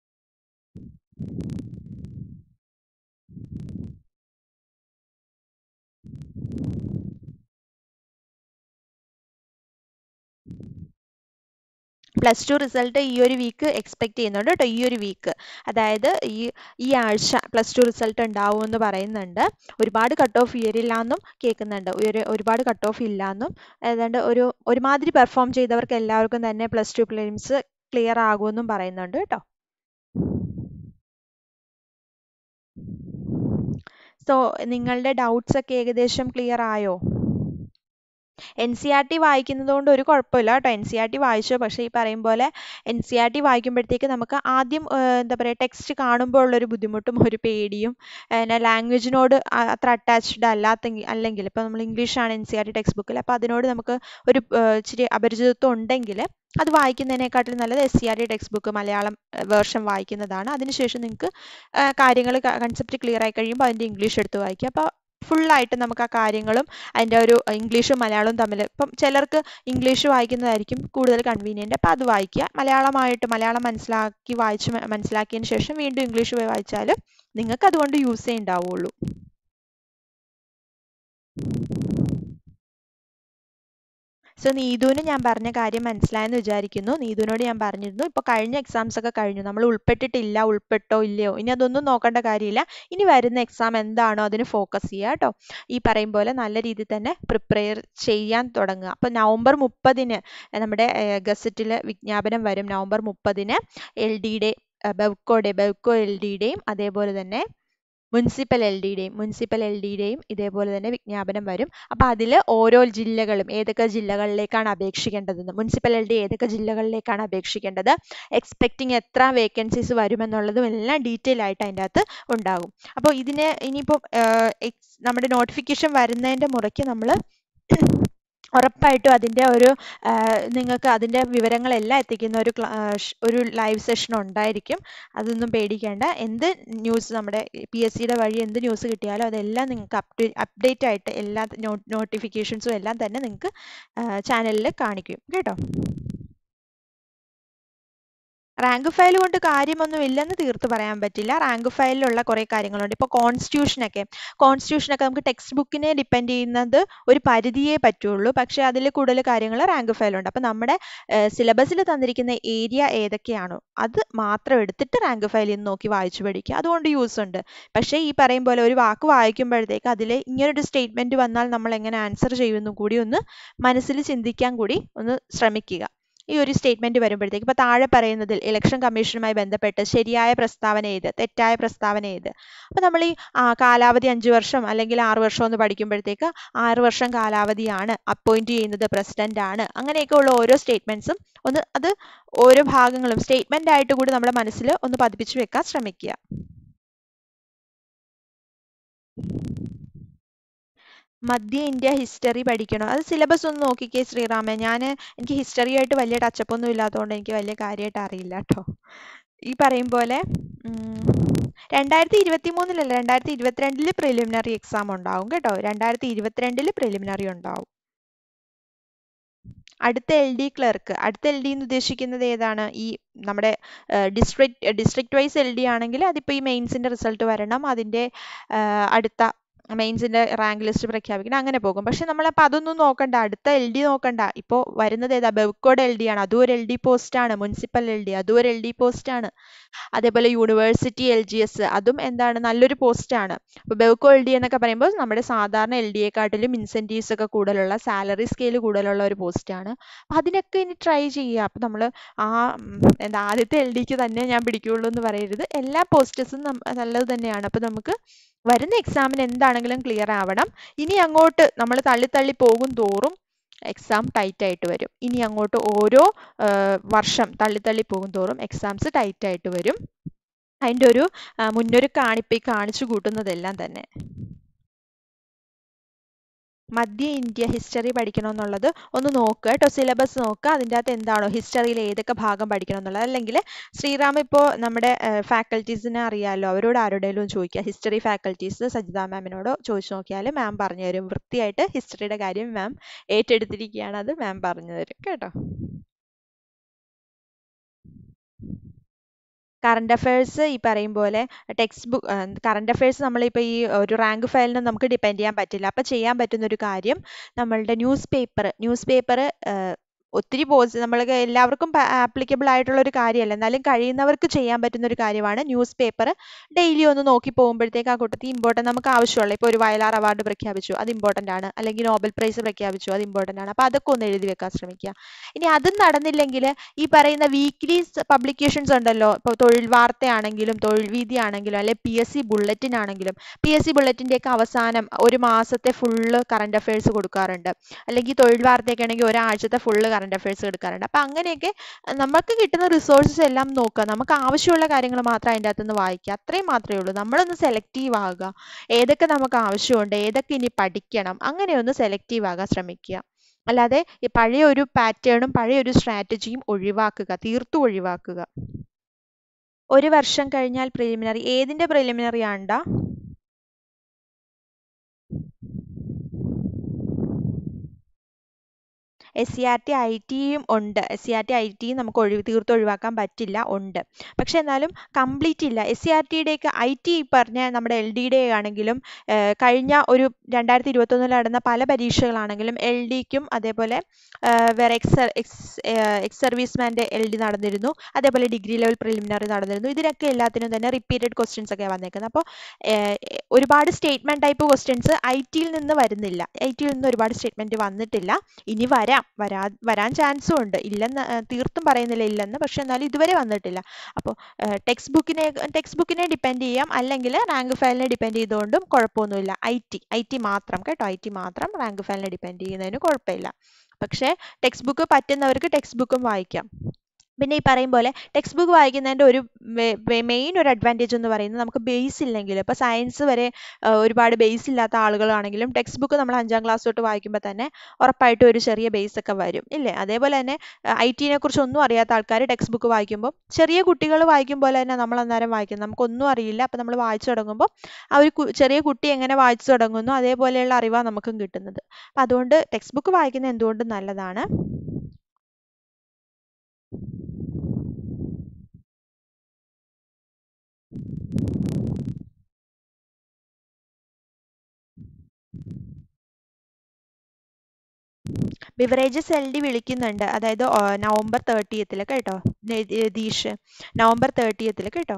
പ്ലസ് ടു റിസൾട്ട് ഈ ഒരു വീക്ക് എക്സ്പെക്ട് ചെയ്യുന്നുണ്ട് കേട്ടോ ഈ ഒരു വീക്ക് അതായത് ഈ ഈ ആഴ്ച പ്ലസ് ടു റിസൾട്ട് ഉണ്ടാവും എന്ന് പറയുന്നുണ്ട് ഒരുപാട് കട്ട് ഓഫ് ഇയറില്ല എന്നും കേൾക്കുന്നുണ്ട് ഒരു ഒരുപാട് കട്ട് ഓഫ് ഇല്ല എന്നും ഏതാണ്ട് ഒരു ഒരുമാതിരി പെർഫോം ചെയ്തവർക്ക് എല്ലാവർക്കും തന്നെ പ്ലസ് ടു പ്രിലിംസ് ക്ലിയർ ആകുമെന്നും പറയുന്നുണ്ട് കേട്ടോ സോ നിങ്ങളുടെ ഡൗട്ട്സ് ഒക്കെ ഏകദേശം ക്ലിയർ ആയോ എൻ സി ആർ ടി വായിക്കുന്നത് കൊണ്ട് ഒരു കുഴപ്പമില്ല കേട്ടോ എൻ സി ആർ ടി വായിച്ചോ പക്ഷേ ഈ പറയും പോലെ എൻ സി ആർ ടി വായിക്കുമ്പോഴത്തേക്ക് നമുക്ക് ആദ്യം എന്താ പറയുക ടെക്സ്റ്റ് കാണുമ്പോൾ ഉള്ളൊരു ബുദ്ധിമുട്ടും ഒരു പേടിയും പിന്നെ ലാംഗ്വേജിനോട് അത്ര അറ്റാച്ച്ഡ് അല്ലാത്തെങ്കിൽ അല്ലെങ്കിൽ ഇപ്പോൾ നമ്മൾ ഇംഗ്ലീഷാണ് N C R T text ബുക്കിൽ അപ്പോൾ അതിനോട് നമുക്ക് ഒരു ഇച്ചിരി അപരിചിതത്വം ഉണ്ടെങ്കിൽ അത് വായിക്കുന്നതിനെക്കാട്ടിലും നല്ലത് S C R T text book Malayalam version വായിക്കുന്നതാണ് അതിനുശേഷം നിങ്ങൾക്ക് കാര്യങ്ങൾ കൺസെപ്റ്റ് ക്ലിയർ ആയി കഴിയുമ്പോൾ അതിൻ്റെ ഇംഗ്ലീഷ് എടുത്ത് വായിക്കുക അപ്പോൾ ഫുള്ളായിട്ട് നമുക്ക് ആ കാര്യങ്ങളും അതിൻ്റെ ഒരു ഇംഗ്ലീഷും മലയാളവും തമ്മിൽ ഇപ്പം ചിലർക്ക് ഇംഗ്ലീഷ് വായിക്കുന്നതായിരിക്കും കൂടുതൽ കൺവീനിയൻറ്റ് അപ്പോൾ അത് വായിക്കുക മലയാളമായിട്ട് മലയാളം മനസ്സിലാക്കി വായിച്ച് മനസ്സിലാക്കിയതിന് ശേഷം വീണ്ടും ഇംഗ്ലീഷ് പോയി വായിച്ചാലും നിങ്ങൾക്ക് അതുകൊണ്ട് യൂസേ ഉണ്ടാവുള്ളൂ സോ നീതുവിന് ഞാൻ പറഞ്ഞ കാര്യം മനസ്സിലായെന്ന് വിചാരിക്കുന്നു നീതുവിനോട് ഞാൻ പറഞ്ഞിരുന്നു ഇപ്പോൾ കഴിഞ്ഞ എക്സാംസ് ഒക്കെ കഴിഞ്ഞു നമ്മൾ ഉൾപ്പെട്ടിട്ടില്ല ഉൾപ്പെട്ടോ ഇല്ലയോ ഇനി അതൊന്നും നോക്കേണ്ട കാര്യമില്ല ഇനി വരുന്ന എക്സാം എന്താണോ അതിന് ഫോക്കസ് ചെയ്യുക കേട്ടോ ഈ പറയും പോലെ നല്ല രീതിയിൽ തന്നെ പ്രിപ്പയർ ചെയ്യാൻ തുടങ്ങുക അപ്പോൾ നവംബർ മുപ്പതിന് നമ്മുടെ ഗസറ്റിൽ വിജ്ഞാപനം വരും നവംബർ മുപ്പതിന് എൽ ഡിയുടെ ബെവ്കോയുടെ ബെവ്കോ എൽ ഡിയുടെയും അതേപോലെ തന്നെ മുനിസിപ്പൽ എൽ ഡിയുടെയും മുനിസിപ്പൽ എൽ ഡിയുടെയും ഇതേപോലെ തന്നെ വിജ്ഞാപനം വരും അപ്പോൾ അതിൽ ഓരോ ജില്ലകളും ഏതൊക്കെ ജില്ലകളിലേക്കാണ് അപേക്ഷിക്കേണ്ടതെന്ന് മുനിസിപ്പൽ എൽ ഡി ഏതൊക്കെ ജില്ലകളിലേക്കാണ് അപേക്ഷിക്കേണ്ടത് എക്സ്പെക്റ്റിംഗ് എത്ര വേക്കൻസീസ് വരുമെന്നുള്ളതും എല്ലാം ഡീറ്റെയിൽ ആയിട്ട് അതിൻ്റെ അകത്ത് ഉണ്ടാകും അപ്പോൾ ഇതിന് ഇനിയിപ്പോൾ നമ്മുടെ നോട്ടിഫിക്കേഷൻ വരുന്നതിൻ്റെ മുറയ്ക്ക് നമ്മൾ ഉറപ്പായിട്ടും അതിൻ്റെ ഒരു നിങ്ങൾക്ക് അതിൻ്റെ വിവരങ്ങളെല്ലാം എത്തിക്കുന്ന ഒരു ഒരു ലൈവ് സെഷൻ ഉണ്ടായിരിക്കും അതൊന്നും പേടിക്കേണ്ട എന്ത് ന്യൂസ് നമ്മുടെ പി എസ് സിയുടെ വഴി എന്ത് ന്യൂസ് കിട്ടിയാലും അതെല്ലാം നിങ്ങൾക്ക് അപ്ഡേ അപ്ഡേറ്റ് ആയിട്ട് എല്ലാ നോട്ടിഫിക്കേഷൻസും എല്ലാം തന്നെ നിങ്ങൾക്ക് ചാനലിൽ കാണിക്കും കേട്ടോ റാങ്ക് ഫയൽ കൊണ്ട് കാര്യമൊന്നും ഇല്ലെന്ന് തീർത്ത് പറയാൻ പറ്റില്ല റാങ്ക് ഫയലിലുള്ള കുറേ കാര്യങ്ങളുണ്ട് ഇപ്പോൾ കോൺസ്റ്റിറ്റ്യൂഷനൊക്കെ കോൺസ്റ്റിറ്റ്യൂഷനൊക്കെ നമുക്ക് ടെക്സ്റ്റ് ബുക്കിനെ ഡിപ്പെൻഡ് ചെയ്യുന്നത് ഒരു പരിധിയേ പറ്റുള്ളൂ പക്ഷേ അതിൽ കൂടുതൽ കാര്യങ്ങൾ റാങ്ക് ഫയലുണ്ട് അപ്പോൾ നമ്മുടെ സിലബസിൽ തന്നിരിക്കുന്ന ഏരിയ ഏതൊക്കെയാണോ അത് മാത്രം എടുത്തിട്ട് റാങ്ക് ഫയലിൽ നിന്ന് നോക്കി വായിച്ചു പഠിക്കുക അതുകൊണ്ട് യൂസ് ഉണ്ട് പക്ഷേ ഈ പറയും പോലെ ഒരു വാക്ക് വായിക്കുമ്പോഴത്തേക്ക് അതിൽ ഇങ്ങനൊരു സ്റ്റേറ്റ്മെൻറ്റ് വന്നാൽ നമ്മൾ എങ്ങനെ ആൻസർ ചെയ്യുമെന്ന് കൂടി ഒന്ന് മനസ്സിൽ ചിന്തിക്കാൻ കൂടി ഒന്ന് ശ്രമിക്കുക ഈ ഒരു സ്റ്റേറ്റ്മെന്റ് വരുമ്പോഴത്തേക്ക് ഇപ്പോൾ താഴെ പറയുന്നതിൽ ഇലക്ഷൻ കമ്മീഷനുമായി ബന്ധപ്പെട്ട് ശരിയായ പ്രസ്താവന ഏത് തെറ്റായ പ്രസ്താവന ഏത് അപ്പോൾ നമ്മൾ ഈ കാലാവധി അഞ്ച് വർഷം അല്ലെങ്കിൽ ആറ് വർഷം എന്ന് പഠിക്കുമ്പോഴത്തേക്ക് ആറ് വർഷം കാലാവധിയാണ് അപ്പോയിന്റ് ചെയ്യുന്നത് പ്രസിഡന്റ് ആണ് അങ്ങനെയൊക്കെ ഉള്ള ഓരോ സ്റ്റേറ്റ്മെന്റ്സും ഒന്ന് അത് ഓരോ ഭാഗങ്ങളും സ്റ്റേറ്റ്മെന്റ് ആയിട്ട് കൂടി നമ്മുടെ മനസ്സിൽ ഒന്ന് പതിപ്പിച്ചു വെക്കാൻ ശ്രമിക്കുക മധ്യ ഇന്ത്യ ഹിസ്റ്ററി പഠിക്കണം അത് സിലബസ് ഒന്ന് നോക്കിക്കേ ശ്രീറാമ ഞാൻ എനിക്ക് ഹിസ്റ്ററി ആയിട്ട് വലിയ ടച്ചപ്പ് ഒന്നും ഇല്ലാത്തതുകൊണ്ട് എനിക്ക് വലിയ കാര്യമായിട്ട് അറിയില്ല കേട്ടോ ഈ പറയും പോലെ രണ്ടായിരത്തി ഇരുപത്തി മൂന്നിലല്ല രണ്ടായിരത്തി ഇരുപത്തിരണ്ടില് പ്രിലിമിനറി എക്സാം ഉണ്ടാവും കേട്ടോ രണ്ടായിരത്തി ഇരുപത്തിരണ്ടില് പ്രിലിമിനറി ഉണ്ടാവും അടുത്ത എൽ ഡി ക്ലർക്ക് അടുത്ത എൽ ഡി എന്ന് ഉദ്ദേശിക്കുന്നത് ഏതാണ് ഈ നമ്മുടെ district district wise L D ആണെങ്കിൽ അതിപ്പോൾ ഈ മെയിൻസിന്റെ റിസൾട്ട് വരണം അതിന്റെ അടുത്ത മെയിൻസിന്റെ റാങ്ക് ലിസ്റ്റ് പ്രഖ്യാപിക്കണം അങ്ങനെ പോകും പക്ഷെ നമ്മളപ്പോൾ അതൊന്നും നോക്കണ്ട അടുത്ത എൽ ഡി നോക്കണ്ട ഇപ്പോൾ വരുന്നത് ഏതാ ബെവ്കോഡ് എൽ ഡി ആണ് അതും ഒരു എൽ ഡി പോസ്റ്റ് ആണ് മുനിസിപ്പൽ എൽ ഡി അതും ഒരു എൽ ഡി പോസ്റ്റ് ആണ് അതേപോലെ യൂണിവേഴ്സിറ്റി എൽ ജി എസ് അതും എന്താണ് നല്ലൊരു പോസ്റ്റ് ആണ് അപ്പോൾ ബെവ്കോ എൽ ഡി എന്നൊക്കെ പറയുമ്പോൾ നമ്മുടെ സാധാരണ എൽ ഡിയെക്കാട്ടിലും ഇൻസെൻറ്റീവ്സ് ഒക്കെ കൂടുതലുള്ള സാലറി സ്കെയിൽ കൂടുതലുള്ള ഒരു പോസ്റ്റ് ആണ് അപ്പോൾ അതിനൊക്കെ ഇനി ട്രൈ ചെയ്യുക അപ്പോൾ നമ്മൾ ആ എന്താ ആദ്യത്തെ എൽ ഡിക്ക് തന്നെ ഞാൻ പിടിക്കുകയുള്ളൂ എന്ന് പറയരുത് എല്ലാ പോസ്റ്റസും നല്ലത് തന്നെയാണ് അപ്പോൾ നമുക്ക് വരുന്ന എക്സാമിന് എന്താണെങ്കിലും ക്ലിയർ ആവണം ഇനി അങ്ങോട്ട് നമ്മൾ തള്ളി തള്ളി പോകും തോറും എക്സാം ടൈറ്റ് ആയിട്ട് വരും ഇനി അങ്ങോട്ട് ഓരോ വർഷം തള്ളി തള്ളി പോകും തോറും എക്സാംസ് ടൈറ്റ് ആയിട്ട് വരും അതിൻ്റെ ഒരു മുന്നൊരുക്കാണ് ഇപ്പോൾ ഈ കാണിച്ചു കൂട്ടുന്നതെല്ലാം തന്നെ മധ്യ ഇന്ത്യ ഹിസ്റ്ററി പഠിക്കണം എന്നുള്ളത് ഒന്ന് നോക്കുക കേട്ടോ സിലബസ് നോക്കുക അതിൻ്റെ അകത്ത് എന്താണോ ഹിസ്റ്ററിയിൽ ഏതൊക്കെ ഭാഗം പഠിക്കണം എന്നുള്ളത് അല്ലെങ്കിൽ ശ്രീറാം ഇപ്പോൾ നമ്മുടെ ഫാക്കൽറ്റീസിനെ അറിയാമല്ലോ അവരോട് ആരോടെങ്കിലും ചോദിക്കുക ഹിസ്റ്ററി ഫാക്കൽറ്റീസ് സജിത മാമിനോട് ചോദിച്ചു നോക്കിയാൽ മാം പറഞ്ഞു തരും വൃത്തിയായിട്ട് ഹിസ്റ്ററിയുടെ കാര്യം മാം ഏറ്റെടുത്തിരിക്കുകയാണ് അത് മാം പറഞ്ഞു തരും കേട്ടോ കറണ്ട് അഫയേഴ്സ് ഈ പറയും പോലെ ടെക്സ്റ്റ് ബുക്ക് കറണ്ട് അഫയേഴ്സ് നമ്മളിപ്പോൾ ഈ ഒരു റാങ്ക് ഫയലിന് നമുക്ക് ഡിപ്പെൻഡ് ചെയ്യാൻ പറ്റില്ല അപ്പോൾ ചെയ്യാൻ പറ്റുന്ന ഒരു കാര്യം നമ്മളുടെ ന്യൂസ് പേപ്പർ ന്യൂസ് പേപ്പർ ഒത്തിരി പോസ്റ്റ് നമ്മൾക്ക് എല്ലാവർക്കും ആപ്ലിക്കബിൾ ആയിട്ടുള്ള ഒരു കാര്യമല്ല എന്നാലും കഴിയുന്നവർക്ക് ചെയ്യാൻ പറ്റുന്ന ഒരു കാര്യമാണ് ന്യൂസ് പേപ്പർ ഡെയിലി ഒന്ന് നോക്കി പോകുമ്പോഴത്തേക്ക് ആ കൂട്ടത്തിൽ ഇമ്പോർട്ടൻ്റ് നമുക്ക് ആവശ്യമുള്ള ഇപ്പോൾ ഒരു വയലാർ അവാർഡ് പ്രഖ്യാപിച്ചു അത് ഇമ്പോർട്ടൻ്റ് ആണ് അല്ലെങ്കിൽ നോബൽ പ്രൈസ് പ്രഖ്യാപിച്ചു അത് ഇമ്പോർട്ടൻ്റ് ആണ് അപ്പോൾ അതൊക്കെ ഒന്ന് എഴുതി വെക്കാൻ ശ്രമിക്കുക ഇനി അതും നടന്നില്ലെങ്കിൽ ഈ പറയുന്ന വീക്ക്ലി പബ്ലിക്കേഷൻസ് ഉണ്ടല്ലോ ഇപ്പോൾ തൊഴിൽ വാർത്തയാണെങ്കിലും തൊഴിൽ വീതി ആണെങ്കിലും അല്ലെങ്കിൽ പി എസ് സി ബുള്ളറ്റിൻ ആണെങ്കിലും പി എസ് സി ബുള്ളറ്റിൻ്റെയൊക്കെ അവസാനം ഒരു മാസത്തെ ഫുള്ള് കറണ്ട് അഫയേഴ്സ് കൊടുക്കാറുണ്ട് അല്ലെങ്കിൽ തൊഴിൽ വാർത്തയൊക്കെ ആണെങ്കിൽ ഒരാഴ്ചത്തെ ഫുള്ള് കറണ്ട് അഫയേഴ്സ് എടുക്കാറുണ്ട് അപ്പം അങ്ങനെയൊക്കെ നമുക്ക് കിട്ടുന്ന റിസോഴ്സസ് എല്ലാം നോക്കുക നമുക്ക് ആവശ്യമുള്ള കാര്യങ്ങൾ മാത്രം അതിൻ്റെ അകത്തുനിന്ന് വായിക്കുക അത്രയും മാത്രമേ ഉള്ളൂ നമ്മളൊന്ന് സെലക്റ്റീവ് ആകുക ഏതൊക്കെ നമുക്ക് ആവശ്യമുണ്ട് ഏതൊക്കെ ഇനി പഠിക്കണം അങ്ങനെ ഒന്ന് സെലക്റ്റീവ് ആകാൻ ശ്രമിക്കുക അല്ലാതെ ഈ പഴയ ഒരു പാറ്റേണും പഴയ ഒരു സ്ട്രാറ്റജിയും ഒഴിവാക്കുക തീർത്തും ഒഴിവാക്കുക ഒരു വർഷം കഴിഞ്ഞാൽ പ്രിലിമിനറി ഏതിന്റെ പ്രിലിമിനറി ആണ്ടാ S C R T I ടിയും ഉണ്ട് S C R T I ടിയും നമുക്ക് ഒഴിവ് തീർത്ത് ഒഴിവാക്കാൻ പറ്റില്ല ഉണ്ട് പക്ഷെ എന്നാലും കംപ്ലീറ്റ് ഇല്ല എസ് സി ആർ ടിയുടെയൊക്കെ ഐ ടി പറഞ്ഞ നമ്മുടെ എൽ ഡിയുടെ ആണെങ്കിലും കഴിഞ്ഞ ഒരു രണ്ടായിരത്തി ഇരുപത്തൊന്നിൽ നടന്ന പല പരീക്ഷകളാണെങ്കിലും എൽ ഡിക്കും അതേപോലെ വേറെ എക്സ് എക്സ് എക്സ് സർവീസ്മാൻ്റെ എൽ ഡി നടന്നിരുന്നു അതേപോലെ ഡിഗ്രി ലെവൽ പ്രിലിമിനറി നടന്നിരുന്നു ഇതിനൊക്കെ എല്ലാത്തിനും തന്നെ റിപ്പീറ്റഡ് ക്വസ്റ്റ്യൻസ് ഒക്കെ വന്നേക്കുന്നത് അപ്പോൾ ഒരുപാട് സ്റ്റേറ്റ്മെന്റ് ടൈപ്പ് ക്വസ്റ്റ്യൻസ് ഐ ടിയിൽ നിന്ന് വരുന്നില്ല ഐ ടിയിൽ നിന്ന് ഒരുപാട് സ്റ്റേറ്റ്മെന്റ് വന്നിട്ടില്ല ഇനി വരാം വരാം വരാ വരാൻ ചാൻസും ഉണ്ട് ഇല്ലെന്ന് ആ, തീർത്തും പറയുന്നില്ല ഇല്ലെന്ന് പക്ഷെ എന്നാലും ഇതുവരെ വന്നിട്ടില്ല അപ്പോൾ ടെക്സ്റ്റ് ബുക്കിനെ ടെക്സ്റ്റ് ബുക്കിനെ ഡിപ്പെൻഡ് ചെയ്യാം അല്ലെങ്കിൽ റാങ്ക് ഫയലിനെ ഡിപ്പെൻഡ് ചെയ്തുകൊണ്ടും കുഴപ്പമൊന്നുമില്ല ഐ ടി ഐ ടി മാത്രം കേട്ടോ ഐ ടി മാത്രം റാങ്ക് ഫയലിനെ ഡിപ്പെൻഡ് ചെയ്യുന്നതിന് കുഴപ്പമില്ല പക്ഷേ ടെക്സ്റ്റ് ബുക്ക് പറ്റുന്നവർക്ക് ടെക്സ്റ്റ് ബുക്കും വായിക്കാം പിന്നെ ഈ പറയും പോലെ ടെക്സ്റ്റ് ബുക്ക് വായിക്കുന്നതിൻ്റെ ഒരു മെയിൻ ഒരു അഡ്വാൻറ്റേജ് എന്ന് പറയുന്നത് നമുക്ക് ബേസ് ഇല്ലെങ്കിൽ ഇപ്പോൾ സയൻസ് വരെ ആ, ഒരുപാട് ബേസ് ഇല്ലാത്ത ആളുകളാണെങ്കിലും ടെക്സ്റ്റ് ബുക്ക് നമ്മൾ അഞ്ചാം ക്ലാസ് തൊട്ട് വായിക്കുമ്പോൾ തന്നെ ഉറപ്പായിട്ടും ഒരു ചെറിയ ബേസ് ഒക്കെ വരും ഇല്ലേ അതേപോലെ തന്നെ ഐ ടിനെ കുറിച്ച് ഒന്നും അറിയാത്ത ആൾക്കാർ ടെക്സ്റ്റ് ബുക്ക് വായിക്കുമ്പോൾ ചെറിയ കുട്ടികൾ വായിക്കും പോലെ തന്നെ നമ്മൾ അന്നേരം വായിക്കും നമുക്കൊന്നും അറിയില്ല അപ്പോൾ നമ്മൾ വായിച്ചു തുടങ്ങുമ്പോൾ ആ ഒരു കു- ചെറിയ കുട്ടി എങ്ങനെ വായിച്ചു തുടങ്ങുന്നു അതേപോലെയുള്ള അറിവാണ് നമുക്കും കിട്ടുന്നത് അപ്പം അതുകൊണ്ട് ടെക്സ്റ്റ് ബുക്ക് വായിക്കുന്നത് എന്തുകൊണ്ടും നല്ലതാണ് ബിവറേജസ് എൽ ഡി വിളിക്കുന്നുണ്ട് അതായത് ഓ, നവംബർ തേർട്ടിയത്തിൽ കേട്ടോ നെ- രതീഷ് നവംബർ തേർട്ടിയത്തിൽ കേട്ടോ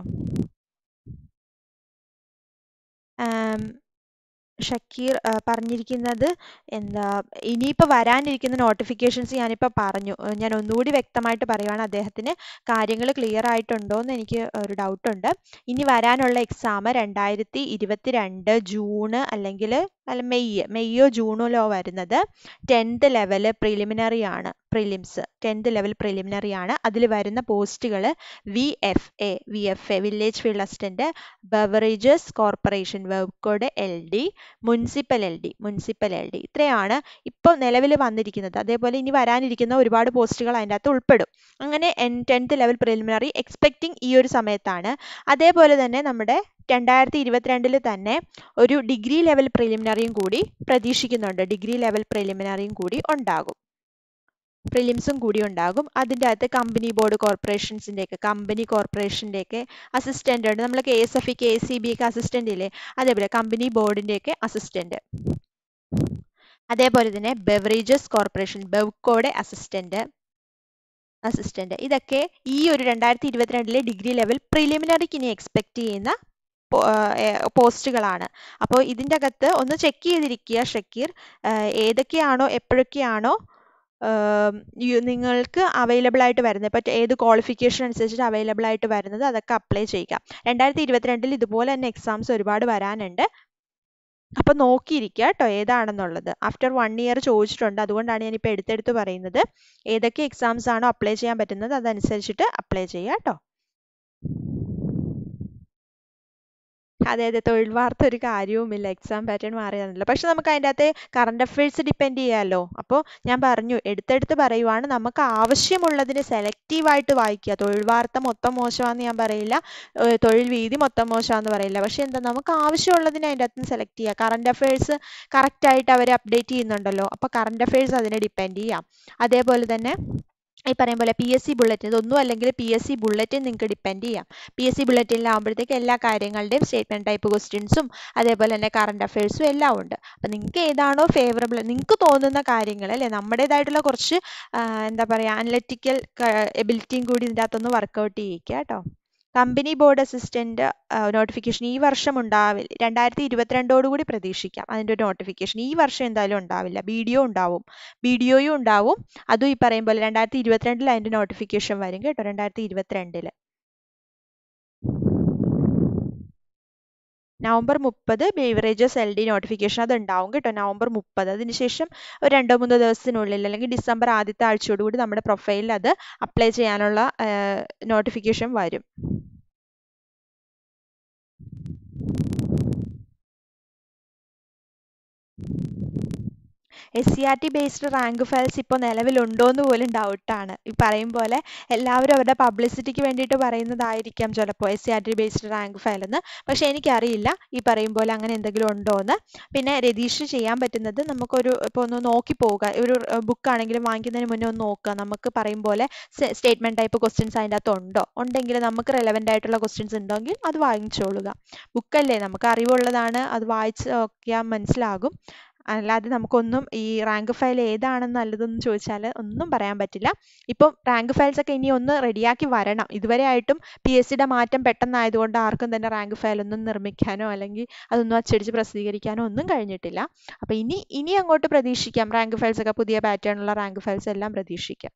ആം, ഷക്കീർ ആ, പറഞ്ഞിരിക്കുന്നത് എന്താ ഇനിയിപ്പോൾ വരാനിരിക്കുന്ന നോട്ടിഫിക്കേഷൻസ് ഞാനിപ്പോൾ പറഞ്ഞു ഏ, ഞാൻ ഒന്നുകൂടി വ്യക്തമായിട്ട് പറയുവാണ് അദ്ദേഹത്തിന് കാര്യങ്ങൾ ക്ലിയർ ആയിട്ടുണ്ടോ എന്ന് എനിക്ക് ഒരു ഡൗട്ട് ഉണ്ട് ഇനി വരാനുള്ള എക്സാം രണ്ടായിരത്തി ഇരുപത്തി രണ്ട് ജൂണ് അല്ലെങ്കിൽ അല്ല മെയ് മെയ്യോ ജൂണിലോ വരുന്നത് ടെൻത്ത് ലെവൽ പ്രിലിമിനറി ആണ് പ്രിലിംസ് ടെൻത്ത് ലെവൽ പ്രിലിമിനറി ആണ് അതിൽ വരുന്ന പോസ്റ്റുകൾ V F A V F A village field assistant beverages corporation Bevco L D municipal L D municipal L D ഇത്രയാണ് ഇപ്പോൾ നിലവിൽ വന്നിരിക്കുന്നത് അതേപോലെ ഇനി വരാനിരിക്കുന്ന ഒരുപാട് പോസ്റ്റുകൾ അതിൻ്റെ അകത്ത് ഉൾപ്പെടും അങ്ങനെ ടെൻത്ത് ലെവൽ പ്രിലിമിനറി എക്സ്പെക്റ്റിംഗ് ഈ ഒരു സമയത്താണ് അതേപോലെ തന്നെ നമ്മുടെ രണ്ടായിരത്തി ഇരുപത്തിരണ്ടിൽ തന്നെ ഒരു ഡിഗ്രി ലെവൽ പ്രിലിമിനറിയും കൂടി പ്രതീക്ഷിക്കുന്നുണ്ട് ഡിഗ്രി ലെവൽ പ്രിലിമിനറിയും കൂടി ഉണ്ടാകും പ്രിലിംസും കൂടി ഉണ്ടാകും അതിൻ്റെ അകത്ത് കമ്പനി ബോർഡ് കോർപ്പറേഷൻസിൻ്റെ ഒക്കെ കമ്പനി കോർപ്പറേഷൻ്റെ ഒക്കെ അസിസ്റ്റൻ്റ് ഉണ്ട് നമ്മൾ K S F E K S C B ഒക്കെ അസിസ്റ്റൻ്റ് ഇല്ലേ അതേപോലെ കമ്പനി ബോർഡിൻ്റെ ഒക്കെ അസിസ്റ്റൻ്റ് അതേപോലെ തന്നെ ബെവറേജസ് കോർപ്പറേഷൻ ബെവ്കോയുടെ അസിസ്റ്റൻ്റ് അസിസ്റ്റൻ്റ് ഇതൊക്കെ ഈ ഒരു രണ്ടായിരത്തി ഇരുപത്തിരണ്ടിലെ ഡിഗ്രി ലെവൽ പ്രിലിമിനറിക്ക് ഇനി എക്സ്പെക്ട് ചെയ്യുന്ന പോ- ഏർ പോസ്റ്റുകളാണ് അപ്പോൾ ഇതിൻ്റെ അകത്ത് ഒന്ന് ചെക്ക് ചെയ്തിരിക്കുക ഷക്കീർ ഏർ ഏതൊക്കെയാണോ എപ്പോഴൊക്കെയാണോ ആം, യു- നിങ്ങൾക്ക് അവൈലബിൾ ആയിട്ട് വരുന്നത് ഇപ്പോൾ ഏത് ക്വാളിഫിക്കേഷൻ അനുസരിച്ചിട്ട് അവൈലബിൾ ആയിട്ട് വരുന്നത് അതൊക്കെ അപ്ലൈ ചെയ്യുക രണ്ടായിരത്തി ഇരുപത്തിരണ്ടിൽ ഇതുപോലെ തന്നെ എക്സാംസ് ഒരുപാട് വരാനുണ്ട് അപ്പോൾ നോക്കിയിരിക്കുക കേട്ടോ ഏതാണെന്നുള്ളത് ആഫ്റ്റർ വൺ ഇയർ ചോദിച്ചിട്ടുണ്ട് അതുകൊണ്ടാണ് ഞാനിപ്പോൾ എടുത്തെടുത്ത് പറയുന്നത് ഏതൊക്കെ എക്സാംസ് ആണോ അപ്ലൈ ചെയ്യാൻ പറ്റുന്നത് അതനുസരിച്ചിട്ട് അപ്ലൈ ചെയ്യുക കേട്ടോ അതെ അതെ തൊഴിൽ വാർത്ത ഒരു കാര്യവുമില്ല എക്സാം പാറ്റേൺ മാറിയതല്ല പക്ഷെ നമുക്ക് അതിൻ്റെ അകത്ത് കറണ്ട് അഫയേഴ്സ് ഡിപ്പെൻഡ് ചെയ്യാമല്ലോ അപ്പോൾ ഞാൻ പറഞ്ഞു എടുത്തെടുത്ത് പറയുവാണ് നമുക്ക് ആവശ്യമുള്ളതിനെ സെലക്റ്റീവായിട്ട് വായിക്കുക തൊഴിൽ വാർത്ത മൊത്തം മോശമാണെന്ന് ഞാൻ പറയില്ല ഏർ തൊഴിൽ വീതി മൊത്തം മോശമാണെന്ന് പറയില്ല പക്ഷെ എന്താ നമുക്ക് ആവശ്യമുള്ളതിനെ അതിൻ്റെ അകത്ത് സെലക്ട് ചെയ്യുക കറണ്ട് അഫയേഴ്സ് കറക്റ്റായിട്ട് അവർ അപ്ഡേറ്റ് ചെയ്യുന്നുണ്ടല്ലോ അപ്പോൾ കറണ്ട് അഫയേഴ്സ് അതിനെ ഡിപ്പെൻഡ് ചെയ്യാം അതേപോലെ തന്നെ ഈ പറയും പോലെ പി എസ് സി ബുള്ളറ്റിൻ ഇതൊന്നും അല്ലെങ്കിൽ പി എസ് സി ബുള്ളറ്റിൻ നിങ്ങൾക്ക് ഡിപ്പെൻഡ് ചെയ്യാം പി എസ് സി ബുള്ളറ്റിനിലാകുമ്പോഴത്തേക്ക് എല്ലാ കാര്യങ്ങളുടെയും സ്റ്റേറ്റ്മെന്റ് ടൈപ്പ് ക്വസ്റ്റ്യൻസും അതേപോലെ തന്നെ കറണ്ട് അഫയേഴ്സും എല്ലാം ഉണ്ട് അപ്പം നിങ്ങൾക്ക് ഏതാണോ ഫേവറബിൾ നിങ്ങൾക്ക് തോന്നുന്ന കാര്യങ്ങൾ അല്ലേ നമ്മുടേതായിട്ടുള്ള കുറച്ച് ആ, എന്താ പറയുക അനലറ്റിക്കൽ എബിലിറ്റിയും കൂടി ഇതിൻ്റെ അകത്തൊന്ന് വർക്കൗട്ട് ചെയ്യിക്കുക കേട്ടോ കമ്പനി ബോർഡ് അസിസ്റ്റന്റ് നോട്ടിഫിക്കേഷൻ ഈ വർഷം ഉണ്ടാവില്ല രണ്ടായിരത്തി ഇരുപത്തിരണ്ടോട് കൂടി പ്രതീക്ഷിക്കാം അതിൻ്റെ ഒരു നോട്ടിഫിക്കേഷൻ ഈ വർഷം എന്തായാലും ഉണ്ടാവില്ല വീഡിയോ ഉണ്ടാവും വീഡിയോയും ഉണ്ടാവും അതും ഈ പറയും പോലെ രണ്ടായിരത്തി ഇരുപത്തിരണ്ടിൽ അതിൻ്റെ നോട്ടിഫിക്കേഷൻ വരും കേട്ടോ രണ്ടായിരത്തി ഇരുപത്തിരണ്ടില് നവംബർ മുപ്പത് ബേവറേജസ് എൽ ഡി നോട്ടിഫിക്കേഷൻ അത് ഉണ്ടാവും കേട്ടോ നവംബർ മുപ്പത് അതിനുശേഷം ഒരു രണ്ടോ മൂന്നോ ദിവസത്തിനുള്ളിൽ അല്ലെങ്കിൽ ഡിസംബർ ആദ്യത്തെ ആഴ്ചയോടുകൂടി നമ്മുടെ പ്രൊഫൈലിൽ അത് അപ്ലൈ ചെയ്യാനുള്ള നോട്ടിഫിക്കേഷൻ വരും S C R T based rank files ഇപ്പോൾ നിലവിലുണ്ടോ എന്ന് പോലും ഡൗട്ടാണ് ഈ പറയും പോലെ എല്ലാവരും അവരുടെ പബ്ലിസിറ്റിക്ക് വേണ്ടിയിട്ട് പറയുന്നതായിരിക്കാം ചിലപ്പോൾ S C R T based rank file എന്ന് പക്ഷേ എനിക്കറിയില്ല ഈ പറയും പോലെ അങ്ങനെ എന്തെങ്കിലും ഉണ്ടോ എന്ന് പിന്നെ രതീഷ് ചെയ്യാൻ പറ്റുന്നത് നമുക്കൊരു ഇപ്പോൾ ഒന്ന് നോക്കി പോവുക ഒരു ബുക്ക് ആണെങ്കിലും വാങ്ങിക്കുന്നതിന് മുന്നേ ഒന്ന് നോക്കുക നമുക്ക് പറയും പോലെ സ്റ്റേറ്റ്മെന്റ് ടൈപ്പ് ക്വസ്റ്റ്യൻസ് അതിൻ്റെ അകത്ത് ഉണ്ടോ ഉണ്ടെങ്കിൽ നമുക്ക് റെലവെൻ്റ് ആയിട്ടുള്ള ക്വസ്റ്റ്യൻസ് ഉണ്ടെങ്കിൽ അത് വാങ്ങിച്ചോളുക ബുക്കല്ലേ നമുക്ക് അറിവുള്ളതാണ് അത് വായിച്ച് നോക്കിയാൽ മനസ്സിലാകും അല്ലാതെ നമുക്കൊന്നും ഈ റാങ്ക് ഫയൽ ഏതാണെന്ന് നല്ലതെന്ന് ചോദിച്ചാൽ ഒന്നും പറയാൻ പറ്റില്ല ഇപ്പം റാങ്ക് ഫയൽസ് ഒക്കെ ഇനി ഒന്ന് റെഡിയാക്കി വരണം ഇതുവരെ ആയിട്ടും പി എസ് സിയുടെ മാറ്റം പെട്ടെന്നായതുകൊണ്ട് ആർക്കും തന്നെ റാങ്ക് ഫയൽ ഒന്നും നിർമ്മിക്കാനോ അല്ലെങ്കിൽ അതൊന്നും അച്ചടിച്ച് പ്രസിദ്ധീകരിക്കാനോ ഒന്നും കഴിഞ്ഞിട്ടില്ല അപ്പോൾ ഇനി ഇനി അങ്ങോട്ട് പ്രതീക്ഷിക്കാം റാങ്ക് ഫയൽസ് ഒക്കെ പുതിയ പാറ്റേണുള്ള റാങ്ക് ഫയൽസ് എല്ലാം പ്രതീക്ഷിക്കാം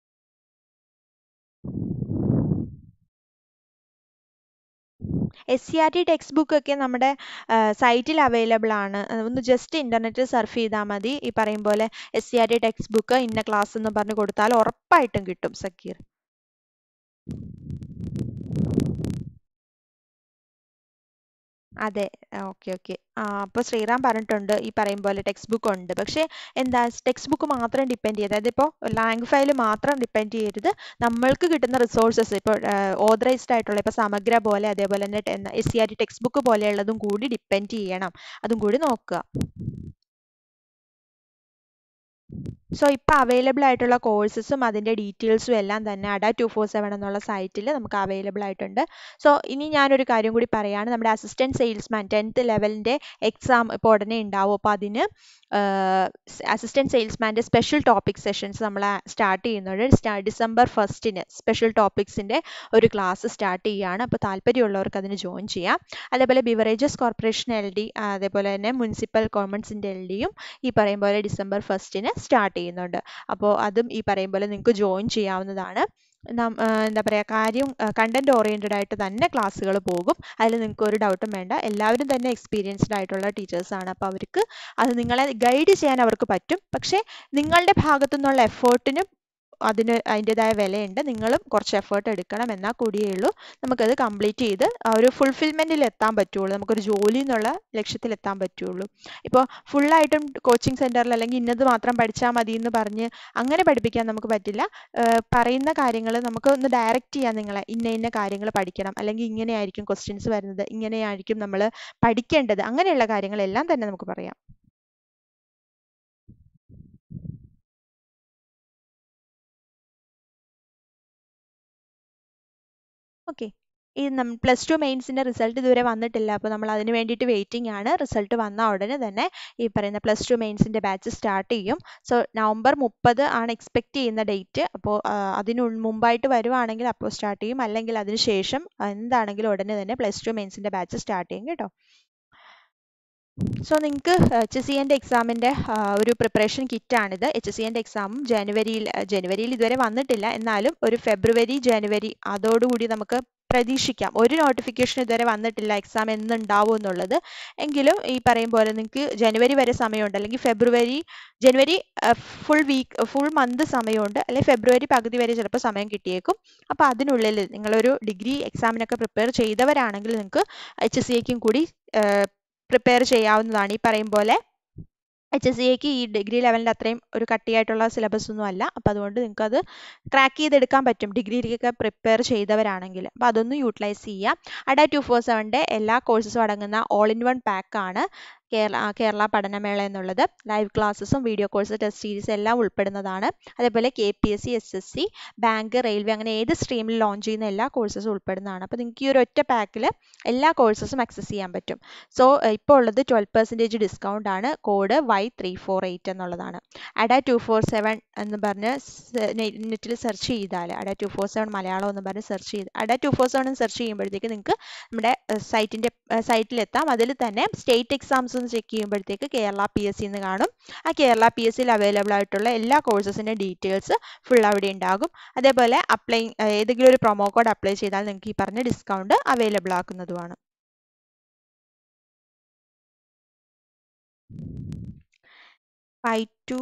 S C R T text book ഒക്കെ നമ്മുടെ സൈറ്റിൽ അവൈലബിൾ ആണ് ഒന്ന് ജസ്റ്റ് ഇന്റർനെറ്റിൽ സർഫ് ചെയ്താൽ മതി ഈ പറയും പോലെ S C R T text book ഇന്ന ക്ലാസ് എന്ന് പറഞ്ഞ് കൊടുത്താൽ ഉറപ്പായിട്ടും കിട്ടും സക്കീർ അതെ ഓക്കെ ഓക്കെ ആ അപ്പോൾ ശ്രീറാം പറഞ്ഞിട്ടുണ്ട് ഈ പറയും പോലെ ടെക്സ്റ്റ് ബുക്ക് ഉണ്ട് പക്ഷേ എന്താ ടെക്സ്റ്റ് ബുക്ക് മാത്രം ഡിപ്പെൻഡ് ചെയ്ത് അതായത് ഇപ്പോൾ റാങ്ക് ഫയൽ മാത്രം ഡിപ്പെൻഡ് ചെയ്യരുത് നമ്മൾക്ക് കിട്ടുന്ന റിസോഴ്സസ് ഇപ്പോൾ ഓതറൈസ്ഡ് ആയിട്ടുള്ള ഇപ്പോൾ സമഗ്ര പോലെ അതേപോലെ തന്നെ S C R T text book പോലെയുള്ളതും കൂടി ഡിപ്പെൻഡ് ചെയ്യണം അതും കൂടി നോക്കുക സോ ഇപ്പോൾ അവൈലബിൾ ആയിട്ടുള്ള കോഴ്സസും അതിൻ്റെ ഡീറ്റെയിൽസും എല്ലാം തന്നെ അഡ ടു ഫോർ സെവൻ എന്നുള്ള സൈറ്റിൽ നമുക്ക് അവൈലബിൾ ആയിട്ടുണ്ട് സോ ഇനി ഞാനൊരു കാര്യം കൂടി പറയുകയാണ് നമ്മുടെ അസിസ്റ്റൻറ്റ് സെയിൽസ്മാൻ ടെൻത്ത് ലെവലിൻ്റെ എക്സാം ഇപ്പോൾ ഉടനെ ഉണ്ടാവും അപ്പോൾ അതിന് അസിസ്റ്റൻറ്റ് സെയിൽസ്മാൻ്റെ സ്പെഷ്യൽ ടോപ്പിക് സെഷൻസ് നമ്മൾ സ്റ്റാർട്ട് ചെയ്യുന്നുണ്ട് ഡിസംബർ ഫസ്റ്റിന് സ്പെഷ്യൽ ടോപ്പിക്സിൻ്റെ ഒരു ക്ലാസ് സ്റ്റാർട്ട് ചെയ്യുകയാണ് അപ്പോൾ താല്പര്യമുള്ളവർക്ക് അതിന് ജോയിൻ ചെയ്യാം അതേപോലെ ബിവറേജസ് കോർപ്പറേഷൻ എൽ ഡി അതേപോലെ തന്നെ മുനിസിപ്പൽ കോമൺസിൻ്റെ എൽ ഡിയും ഈ പറയും പോലെ ഡിസംബർ ഫസ്റ്റിന് സ്റ്റാർട്ട് ചെയ്യുന്നുണ്ട് അപ്പോൾ അതും ഈ പറയും പോലെ നിങ്ങൾക്ക് ജോയിൻ ചെയ്യാവുന്നതാണ് എന്താ പറയുക കാര്യം കണ്ടന്റ് ഓറിയൻറ്റഡ് ആയിട്ട് തന്നെ ക്ലാസ്സുകൾ പോകും അതിൽ നിങ്ങൾക്ക് ഒരു ഡൗട്ടും വേണ്ട എല്ലാവരും തന്നെ എക്സ്പീരിയൻസ്ഡ് ആയിട്ടുള്ള ടീച്ചേഴ്സാണ് അപ്പോൾ അവർക്ക് അത് നിങ്ങളെ ഗൈഡ് ചെയ്യാൻ അവർക്ക് പറ്റും പക്ഷേ നിങ്ങളുടെ ഭാഗത്തു നിന്നുള്ള എഫേർട്ടിനും അതിന് അതിൻ്റെതായ വിലയുണ്ട് നിങ്ങളും കുറച്ച് എഫേർട്ട് എടുക്കണം എന്നാൽ കൂടിയേ ഉള്ളൂ നമുക്കത് കംപ്ലീറ്റ് ചെയ്ത് ആ ഒരു ഫുൾഫിൽമെൻറ്റിൽ എത്താൻ പറ്റുള്ളൂ നമുക്കൊരു ജോലി എന്നുള്ള ലക്ഷ്യത്തിൽ എത്താൻ പറ്റുള്ളൂ ഇപ്പോൾ ഫുള്ളായിട്ടും കോച്ചിങ് സെൻറ്ററിൽ അല്ലെങ്കിൽ ഇന്നത് മാത്രം പഠിച്ചാൽ മതി എന്ന് പറഞ്ഞ് അങ്ങനെ പഠിപ്പിക്കാൻ നമുക്ക് പറ്റില്ല പറയുന്ന കാര്യങ്ങൾ നമുക്ക് ഒന്ന് ഡയറക്റ്റ് ചെയ്യാൻ നിങ്ങളെ ഇന്ന ഇന്ന കാര്യങ്ങൾ പഠിക്കണം അല്ലെങ്കിൽ ഇങ്ങനെയായിരിക്കും ക്വസ്റ്റ്യൻസ് വരുന്നത് ഇങ്ങനെയായിരിക്കും നമ്മൾ പഠിക്കേണ്ടത് അങ്ങനെയുള്ള കാര്യങ്ങളെല്ലാം തന്നെ നമുക്ക് പറയാം ഓക്കെ ഈ നം പ്ലസ് ടു മെയിൻസിൻ്റെ റിസൾട്ട് ഇതുവരെ വന്നിട്ടില്ല അപ്പോൾ നമ്മൾ അതിന് വേണ്ടിയിട്ട് വെയിറ്റിംഗ് ആണ് റിസൾട്ട് വന്ന ഉടനെ തന്നെ ഈ പറയുന്ന പ്ലസ് ടു മെയിൻസിൻ്റെ ബാച്ച് സ്റ്റാർട്ട് ചെയ്യും സോ നവംബർ മുപ്പത് ആണ് എക്സ്പെക്ട് ചെയ്യുന്ന ഡേറ്റ് അപ്പോൾ അതിന് മുമ്പായിട്ട് വരുവാണെങ്കിൽ അപ്പോൾ സ്റ്റാർട്ട് ചെയ്യും അല്ലെങ്കിൽ അതിന് ശേഷം എന്താണെങ്കിലും ഉടനെ തന്നെ പ്ലസ് ടു മെയിൻസിൻ്റെ ബാച്ച് സ്റ്റാർട്ട് ചെയ്യും കേട്ടോ സോ നിങ്ങൾക്ക് എച്ച് സി എൻ്റെ എക്സാമിൻ്റെ ഒരു പ്രിപ്പറേഷൻ കിറ്റാണിത് എച്ച് സി എൻ്റെ എക്സാമും ജനുവരിയിൽ ജനുവരിയിൽ ഇതുവരെ വന്നിട്ടില്ല എന്നാലും ഒരു ഫെബ്രുവരി ജനുവരി അതോടുകൂടി നമുക്ക് പ്രതീക്ഷിക്കാം ഒരു നോട്ടിഫിക്കേഷൻ ഇതുവരെ വന്നിട്ടില്ല എക്സാം എന്നുണ്ടാവും എന്നുള്ളത് എങ്കിലും ഈ പറയും പോലെ നിങ്ങൾക്ക് ജനുവരി വരെ സമയമുണ്ട് അല്ലെങ്കിൽ ഫെബ്രുവരി ജനുവരി ഫുൾ വീക്ക് ഫുൾ മന്ത് സമയമുണ്ട് അല്ലെങ്കിൽ ഫെബ്രുവരി പകുതി വരെ ചിലപ്പോൾ സമയം കിട്ടിയേക്കും അപ്പോൾ അതിനുള്ളിൽ നിങ്ങളൊരു ഡിഗ്രി എക്സാമിനൊക്കെ പ്രിപ്പയർ ചെയ്തവരാണെങ്കിൽ നിങ്ങൾക്ക് എച്ച് സി എക്കും കൂടി പ്രിപ്പയർ ചെയ്യാവുന്നതാണ് ഈ പറയും പോലെ എച്ച് എസ് സിക്ക് ഈ ഡിഗ്രി ലെവലിൻ്റെ അത്രയും ഒരു കട്ടിയായിട്ടുള്ള സിലബസ് ഒന്നും അല്ല അപ്പോൾ അതുകൊണ്ട് നിങ്ങൾക്ക് അത് ക്രാക്ക് ചെയ്തെടുക്കാൻ പറ്റും ഡിഗ്രിക്കൊക്കെ പ്രിപ്പയർ ചെയ്തവരാണെങ്കിൽ അപ്പോൾ അതൊന്ന് യൂട്ടിലൈസ് ചെയ്യാം അഡ ടു ഫോർ സെവൻ്റെ എല്ലാ കോഴ്സസും അടങ്ങുന്ന ഓൾ ഇൻ വൺ പാക്കാണ് കേരള കേരള പഠനമേള എന്നുള്ളത് ലൈവ് ക്ലാസ്സസും വീഡിയോ കോഴ്സ് ടെസ്റ്റ് സീരീസ് എല്ലാം ഉൾപ്പെടുന്നതാണ് അതേപോലെ K P S C S S C bank railway അങ്ങനെ ഏത് സ്ട്രീമിൽ ലോഞ്ച് ചെയ്യുന്ന എല്ലാ കോഴ്സസും ഉൾപ്പെടുന്നതാണ് അപ്പോൾ നിങ്ങൾക്ക് ഈ ഒരു ഒറ്റ പാക്കിൽ എല്ലാ കോഴ്സസും ആക്സസ് ചെയ്യാൻ പറ്റും സോ ഇപ്പോൾ ഉള്ളത് ട്വൽവ് പെർസെൻറ്റേജ് ഡിസ്കൗണ്ട് ആണ് code Y three four eight എന്നുള്ളതാണ് അഡ ടു ഫോർ സെവൻ എന്ന് പറഞ്ഞ് നെറ്റിൽ സെർച്ച് ചെയ്താൽ Adda two four seven Malayalam എന്ന് പറഞ്ഞ് സെർച്ച് ചെയ്ത് Adda two four seven search ചെയ്യുമ്പോഴത്തേക്ക് നിങ്ങൾക്ക് നമ്മുടെ സൈറ്റിൻ്റെ സൈറ്റിലെത്താം അതിൽ തന്നെ സ്റ്റേറ്റ് എക്സാംസ് ഒന്ന് ചെക്ക് ചെയ്യുമ്പോഴത്തേക്ക് കേരള പി എസ് സി എന്ന് കാണും ആ കേരള പി എസ് സിയിൽ അവൈലബിൾ ആയിട്ടുള്ള എല്ലാ കോഴ്സസിൻ്റെ ഡീറ്റെയിൽസ് ഫുൾ അവിടെ ഉണ്ടാകും അതേപോലെ അപ്ലൈ ഏതെങ്കിലും ഒരു പ്രൊമോ കോഡ് അപ്ലൈ ചെയ്താൽ നിങ്ങൾക്ക് ഈ പറഞ്ഞ ഡിസ്കൗണ്ട് അവൈലബിൾ ആക്കുന്നതുമാണ് ഫൈവ് ടു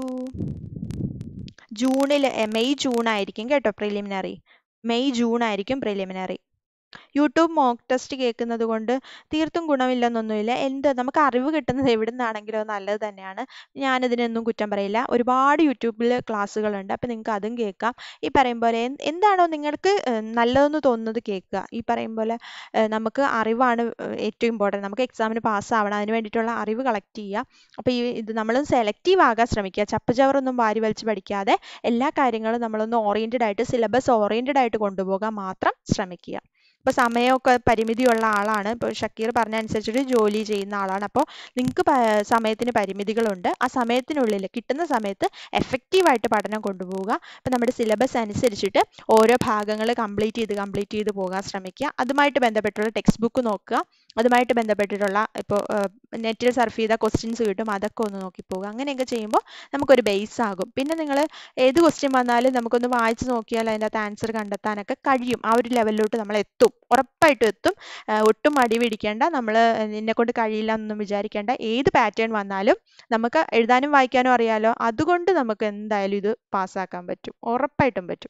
ജൂണിൽ മെയ് ജൂൺ ആയിരിക്കും കേട്ടോ പ്രിലിമിനറി മെയ് ജൂൺ ആയിരിക്കും പ്രിലിമിനറി യൂട്യൂബ് മോക്ക് ടെസ്റ്റ് കേൾക്കുന്നത് കൊണ്ട് തീർത്തും ഗുണമില്ലെന്നൊന്നുമില്ല എന്ത് നമുക്ക് അറിവ് കിട്ടുന്നത് എവിടെ നിന്നാണെങ്കിലും നല്ലത് തന്നെയാണ് ഞാനിതിനൊന്നും കുറ്റം പറയില്ല ഒരുപാട് യൂട്യൂബിൽ ക്ലാസ്സുകളുണ്ട് അപ്പോൾ നിങ്ങൾക്ക് അതും കേൾക്കാം ഈ പറയും പോലെ എന്താണോ നിങ്ങൾക്ക് നല്ലതെന്ന് തോന്നുന്നത് കേൾക്കുക ഈ പറയും പോലെ നമുക്ക് അറിവാണ് ഏറ്റവും ഇമ്പോർട്ടൻറ്റ് നമുക്ക് എക്സാമിന് പാസ്സാവണം അതിന് വേണ്ടിയിട്ടുള്ള അറിവ് കളക്ട് ചെയ്യുക അപ്പോൾ ഈ ഇത് നമ്മൾ സെലക്റ്റീവ് ആകാൻ ശ്രമിക്കുക ചപ്പുചവറൊന്നും വാരി വലിച്ച് പഠിക്കാതെ എല്ലാ കാര്യങ്ങളും നമ്മളൊന്ന് ഓറിയൻറ്റഡ് ആയിട്ട് സിലബസ് ഓറിയൻറ്റഡ് ആയിട്ട് കൊണ്ടുപോകാൻ മാത്രം ശ്രമിക്കുക ഇപ്പോൾ സമയമൊക്കെ പരിമിതിയുള്ള ആളാണ് ഇപ്പോൾ ഷക്കീർ പറഞ്ഞ അനുസരിച്ചിട്ട് ജോലി ചെയ്യുന്ന ആളാണ് അപ്പോൾ നിങ്ങൾക്ക് സമയത്തിന് പരിമിതികളുണ്ട് ആ സമയത്തിനുള്ളിൽ കിട്ടുന്ന സമയത്ത് എഫക്റ്റീവായിട്ട് പഠനം കൊണ്ടുപോവുക അപ്പോൾ നമ്മുടെ സിലബസ് അനുസരിച്ചിട്ട് ഓരോ ഭാഗങ്ങൾ കംപ്ലീറ്റ് ചെയ്ത് കംപ്ലീറ്റ് ചെയ്ത് പോകാൻ ശ്രമിക്കുക അതുമായിട്ട് ബന്ധപ്പെട്ടുള്ള ടെക്സ്റ്റ് ബുക്ക് നോക്കുക അതുമായിട്ട് ബന്ധപ്പെട്ടിട്ടുള്ള ഇപ്പോൾ നെറ്റിൽ സർഫ് ചെയ്ത ക്വസ്റ്റ്യൻസ് കിട്ടും അതൊക്കെ ഒന്ന് നോക്കി പോകുക അങ്ങനെയൊക്കെ ചെയ്യുമ്പോൾ നമുക്കൊരു ബേസ് ആകും പിന്നെ നിങ്ങൾ ഏത് ക്വസ്റ്റ്യൻ വന്നാലും നമുക്കൊന്ന് വായിച്ച് നോക്കിയാൽ അതിൻ്റെ അകത്ത് ആൻസർ കണ്ടെത്താനൊക്കെ കഴിയും ആ ഒരു ലെവലിലോട്ട് നമ്മൾ എത്തും ഉറപ്പായിട്ടും എത്തും ഒട്ടും മടി പിടിക്കേണ്ട നമ്മൾ എന്നെ കൊണ്ട് കഴിയില്ല എന്നൊന്നും വിചാരിക്കേണ്ട ഏത് പാറ്റേൺ വന്നാലും നമുക്ക് എഴുതാനും വായിക്കാനും അറിയാലോ അതുകൊണ്ട് നമുക്ക് എന്തായാലും ഇത് പാസ്സാക്കാൻ പറ്റും ഉറപ്പായിട്ടും പറ്റും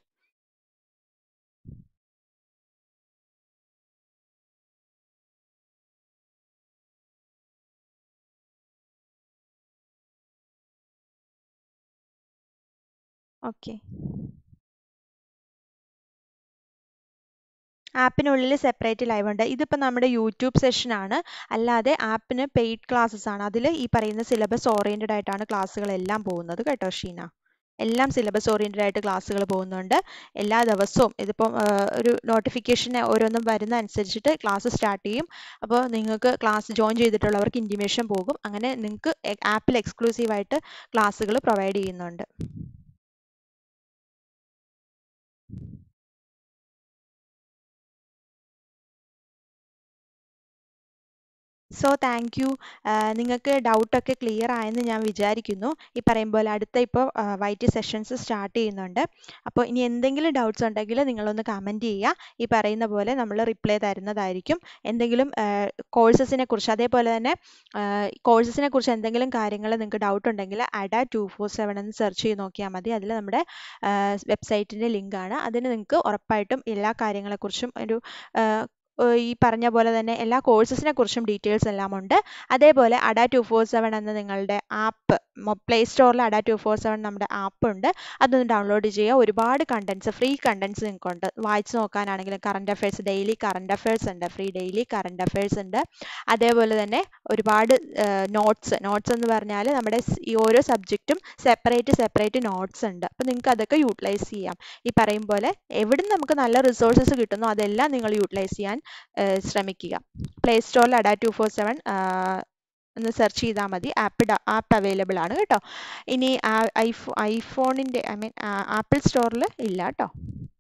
ഓക്കെ ആപ്പിനുള്ളിൽ സെപ്പറേറ്റ് ലൈവ് ഉണ്ട് ഇതിപ്പോൾ നമ്മുടെ യൂട്യൂബ് സെഷൻ ആണ് അല്ലാതെ ആപ്പിന് പെയ്ഡ് ക്ലാസ്സസ് ആണ് അതിൽ ഈ പറയുന്ന സിലബസ് ഓറിയൻറ്റഡ് ആയിട്ടാണ് ക്ലാസ്സുകളെല്ലാം പോകുന്നത് കേട്ടോ ഷീന എല്ലാം സിലബസ് ഓറിയൻറ്റഡ് ആയിട്ട് ക്ലാസ്സുകൾ പോകുന്നുണ്ട് എല്ലാ ദിവസവും ഇതിപ്പം ഒരു നോട്ടിഫിക്കേഷൻ ഓരോന്നും വരുന്ന അനുസരിച്ചിട്ട് ക്ലാസ് സ്റ്റാർട്ട് ചെയ്യും അപ്പോൾ നിങ്ങൾക്ക് ക്ലാസ് ജോയിൻ ചെയ്തിട്ടുള്ളവർക്ക് ഇൻറ്റിമേഷൻ പോകും അങ്ങനെ നിങ്ങൾക്ക് ആപ്പിൽ എക്സ്ക്ലൂസീവ് ആയിട്ട് ക്ലാസ്സുകൾ പ്രൊവൈഡ് ചെയ്യുന്നുണ്ട് സോ താങ്ക് യു നിങ്ങൾക്ക് ഡൗട്ടൊക്കെ ക്ലിയർ ആയെന്ന് ഞാൻ വിചാരിക്കുന്നു ഈ പറയും പോലെ അടുത്ത ഇപ്പോൾ വൈറ്റ് സെഷൻസ് സ്റ്റാർട്ട് ചെയ്യുന്നുണ്ട് അപ്പോൾ ഇനി എന്തെങ്കിലും ഡൗട്ട്സ് ഉണ്ടെങ്കിൽ നിങ്ങളൊന്ന് കമൻറ്റ് ചെയ്യുക ഈ പറയുന്ന പോലെ നമ്മൾ റിപ്ലൈ തരുന്നതായിരിക്കും എന്തെങ്കിലും കോഴ്സസിനെ കുറിച്ച് അതേപോലെ തന്നെ കോഴ്സസിനെ കുറിച്ച് എന്തെങ്കിലും കാര്യങ്ങൾ നിങ്ങൾക്ക് ഡൗട്ട് ഉണ്ടെങ്കിൽ അഡ ടു ഫോർ സെവൻ എന്ന് സെർച്ച് ചെയ്ത് നോക്കിയാൽ മതി അതിൽ നമ്മുടെ വെബ്സൈറ്റിൻ്റെ ലിങ്കാണ് അതിന് നിങ്ങൾക്ക് ഉറപ്പായിട്ടും എല്ലാ കാര്യങ്ങളെക്കുറിച്ചും ഒരു ഈ പറഞ്ഞ പോലെ തന്നെ എല്ലാ കോഴ്സസിനെ കുറിച്ചും ഡീറ്റെയിൽസ് എല്ലാം ഉണ്ട് അതേപോലെ അഡ ടു ഫോർ സെവൻ എന്ന നിങ്ങളുടെ ആപ്പ് പ്ലേ സ്റ്റോറിൽ അഡ ടു ഫോർ സെവൻ നമ്മുടെ ആപ്പ് ഉണ്ട് അതൊന്ന് ഡൗൺലോഡ് ചെയ്യുക ഒരുപാട് കണ്ടൻസ് ഫ്രീ കണ്ടൻസ് നിങ്ങൾക്കുണ്ട് വായിച്ച് നോക്കാനാണെങ്കിലും current affairs daily current affairs ഉണ്ട് ഫ്രീ ഡെയിലി കറണ്ട് അഫയേഴ്സ് ഉണ്ട് അതേപോലെ തന്നെ ഒരുപാട് നോട്ട്സ് നോട്ട്സ് എന്ന് പറഞ്ഞാൽ നമ്മുടെ ഈ ഓരോ സബ്ജക്റ്റും സെപ്പറേറ്റ് സെപ്പറേറ്റ് നോട്ട്സ് ഉണ്ട് അപ്പോൾ നിങ്ങൾക്ക് അതൊക്കെ യൂട്ടിലൈസ് ചെയ്യാം ഈ പറയും പോലെ എവിടെ നമുക്ക് നല്ല റിസോഴ്സസ് കിട്ടുന്നോ അതെല്ലാം നിങ്ങൾ യൂട്ടിലൈസ് ചെയ്യാൻ ശ്രമിക്കുക പ്ലേ സ്റ്റോറിൽ അഡ ടു ഫോർ സെവൻ ഒന്ന് സെർച്ച് ചെയ്താൽ മതി ആപ്പ് ആപ്പ് അവൈലബിൾ ആണ് കേട്ടോ ഇനി ഐഫോ ഐഫോണിൻ്റെ ഐ മീൻ ആപ്പിൾ സ്റ്റോറിൽ ഇല്ല കേട്ടോ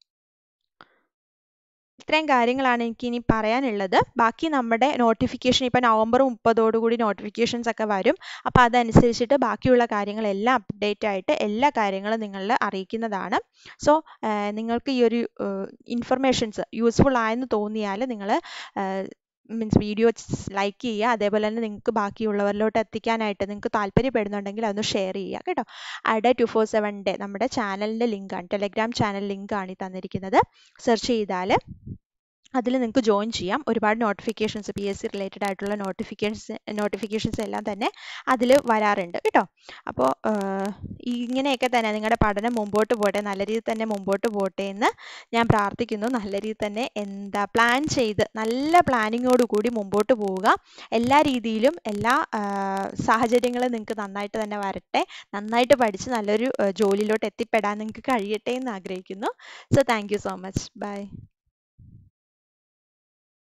ഇത്രയും കാര്യങ്ങളാണ് എനിക്ക് ഇനി പറയാനുള്ളത് ബാക്കി നമ്മുടെ നോട്ടിഫിക്കേഷൻ ഇപ്പോൾ നവംബർ മുപ്പതോടുകൂടി നോട്ടിഫിക്കേഷൻസ് ഒക്കെ വരും അപ്പോൾ അതനുസരിച്ചിട്ട് ബാക്കിയുള്ള കാര്യങ്ങളെല്ലാം അപ്ഡേറ്റ് ആയിട്ട് എല്ലാ കാര്യങ്ങളും നിങ്ങളിൽ അറിയിക്കുന്നതാണ് സോ നിങ്ങൾക്ക് ഈ ഒരു ഇൻഫർമേഷൻസ് യൂസ്ഫുൾ ആയെന്ന് തോന്നിയാൽ നിങ്ങൾ മീൻസ് വീഡിയോ ലൈക്ക് ചെയ്യുക അതേപോലെ തന്നെ നിങ്ങൾക്ക് ബാക്കിയുള്ളവരിലോട്ട് എത്തിക്കാനായിട്ട് നിങ്ങൾക്ക് താല്പര്യപ്പെടുന്നുണ്ടെങ്കിൽ അതൊന്ന് ഷെയർ ചെയ്യുക കേട്ടോ അഡ ടു ഫോർ സെവൻ്റെ നമ്മുടെ ചാനലിൻ്റെ ലിങ്കാണ് ടെലഗ്രാം ചാനൽ ലിങ്കാണ് ഈ തന്നിരിക്കുന്നത് സെർച്ച് ചെയ്താൽ അതിൽ നിങ്ങൾക്ക് ജോയിൻ ചെയ്യാം ഒരുപാട് notifications P S C related ആയിട്ടുള്ള നോട്ടിഫിക്കേഷൻസ് നോട്ടിഫിക്കേഷൻസ് എല്ലാം തന്നെ അതിൽ വരാറുണ്ട് കേട്ടോ അപ്പോൾ ഇങ്ങനെയൊക്കെ തന്നെ നിങ്ങളുടെ പഠനം മുമ്പോട്ട് പോട്ടെ നല്ല രീതിയിൽ തന്നെ മുമ്പോട്ട് പോട്ടെ എന്ന് ഞാൻ പ്രാർത്ഥിക്കുന്നു നല്ല രീതിയിൽ തന്നെ എന്താ പ്ലാൻ ചെയ്ത് നല്ല പ്ലാനിങ്ങോട് കൂടി മുമ്പോട്ട് പോവുക എല്ലാ രീതിയിലും എല്ലാ സാഹചര്യങ്ങളും നിങ്ങൾക്ക് നന്നായിട്ട് തന്നെ വരട്ടെ നന്നായിട്ട് പഠിച്ച് നല്ലൊരു ജോലിയിലോട്ട് എത്തിപ്പെടാൻ നിങ്ങൾക്ക് കഴിയട്ടെ എന്ന് ആഗ്രഹിക്കുന്നു so thank so much by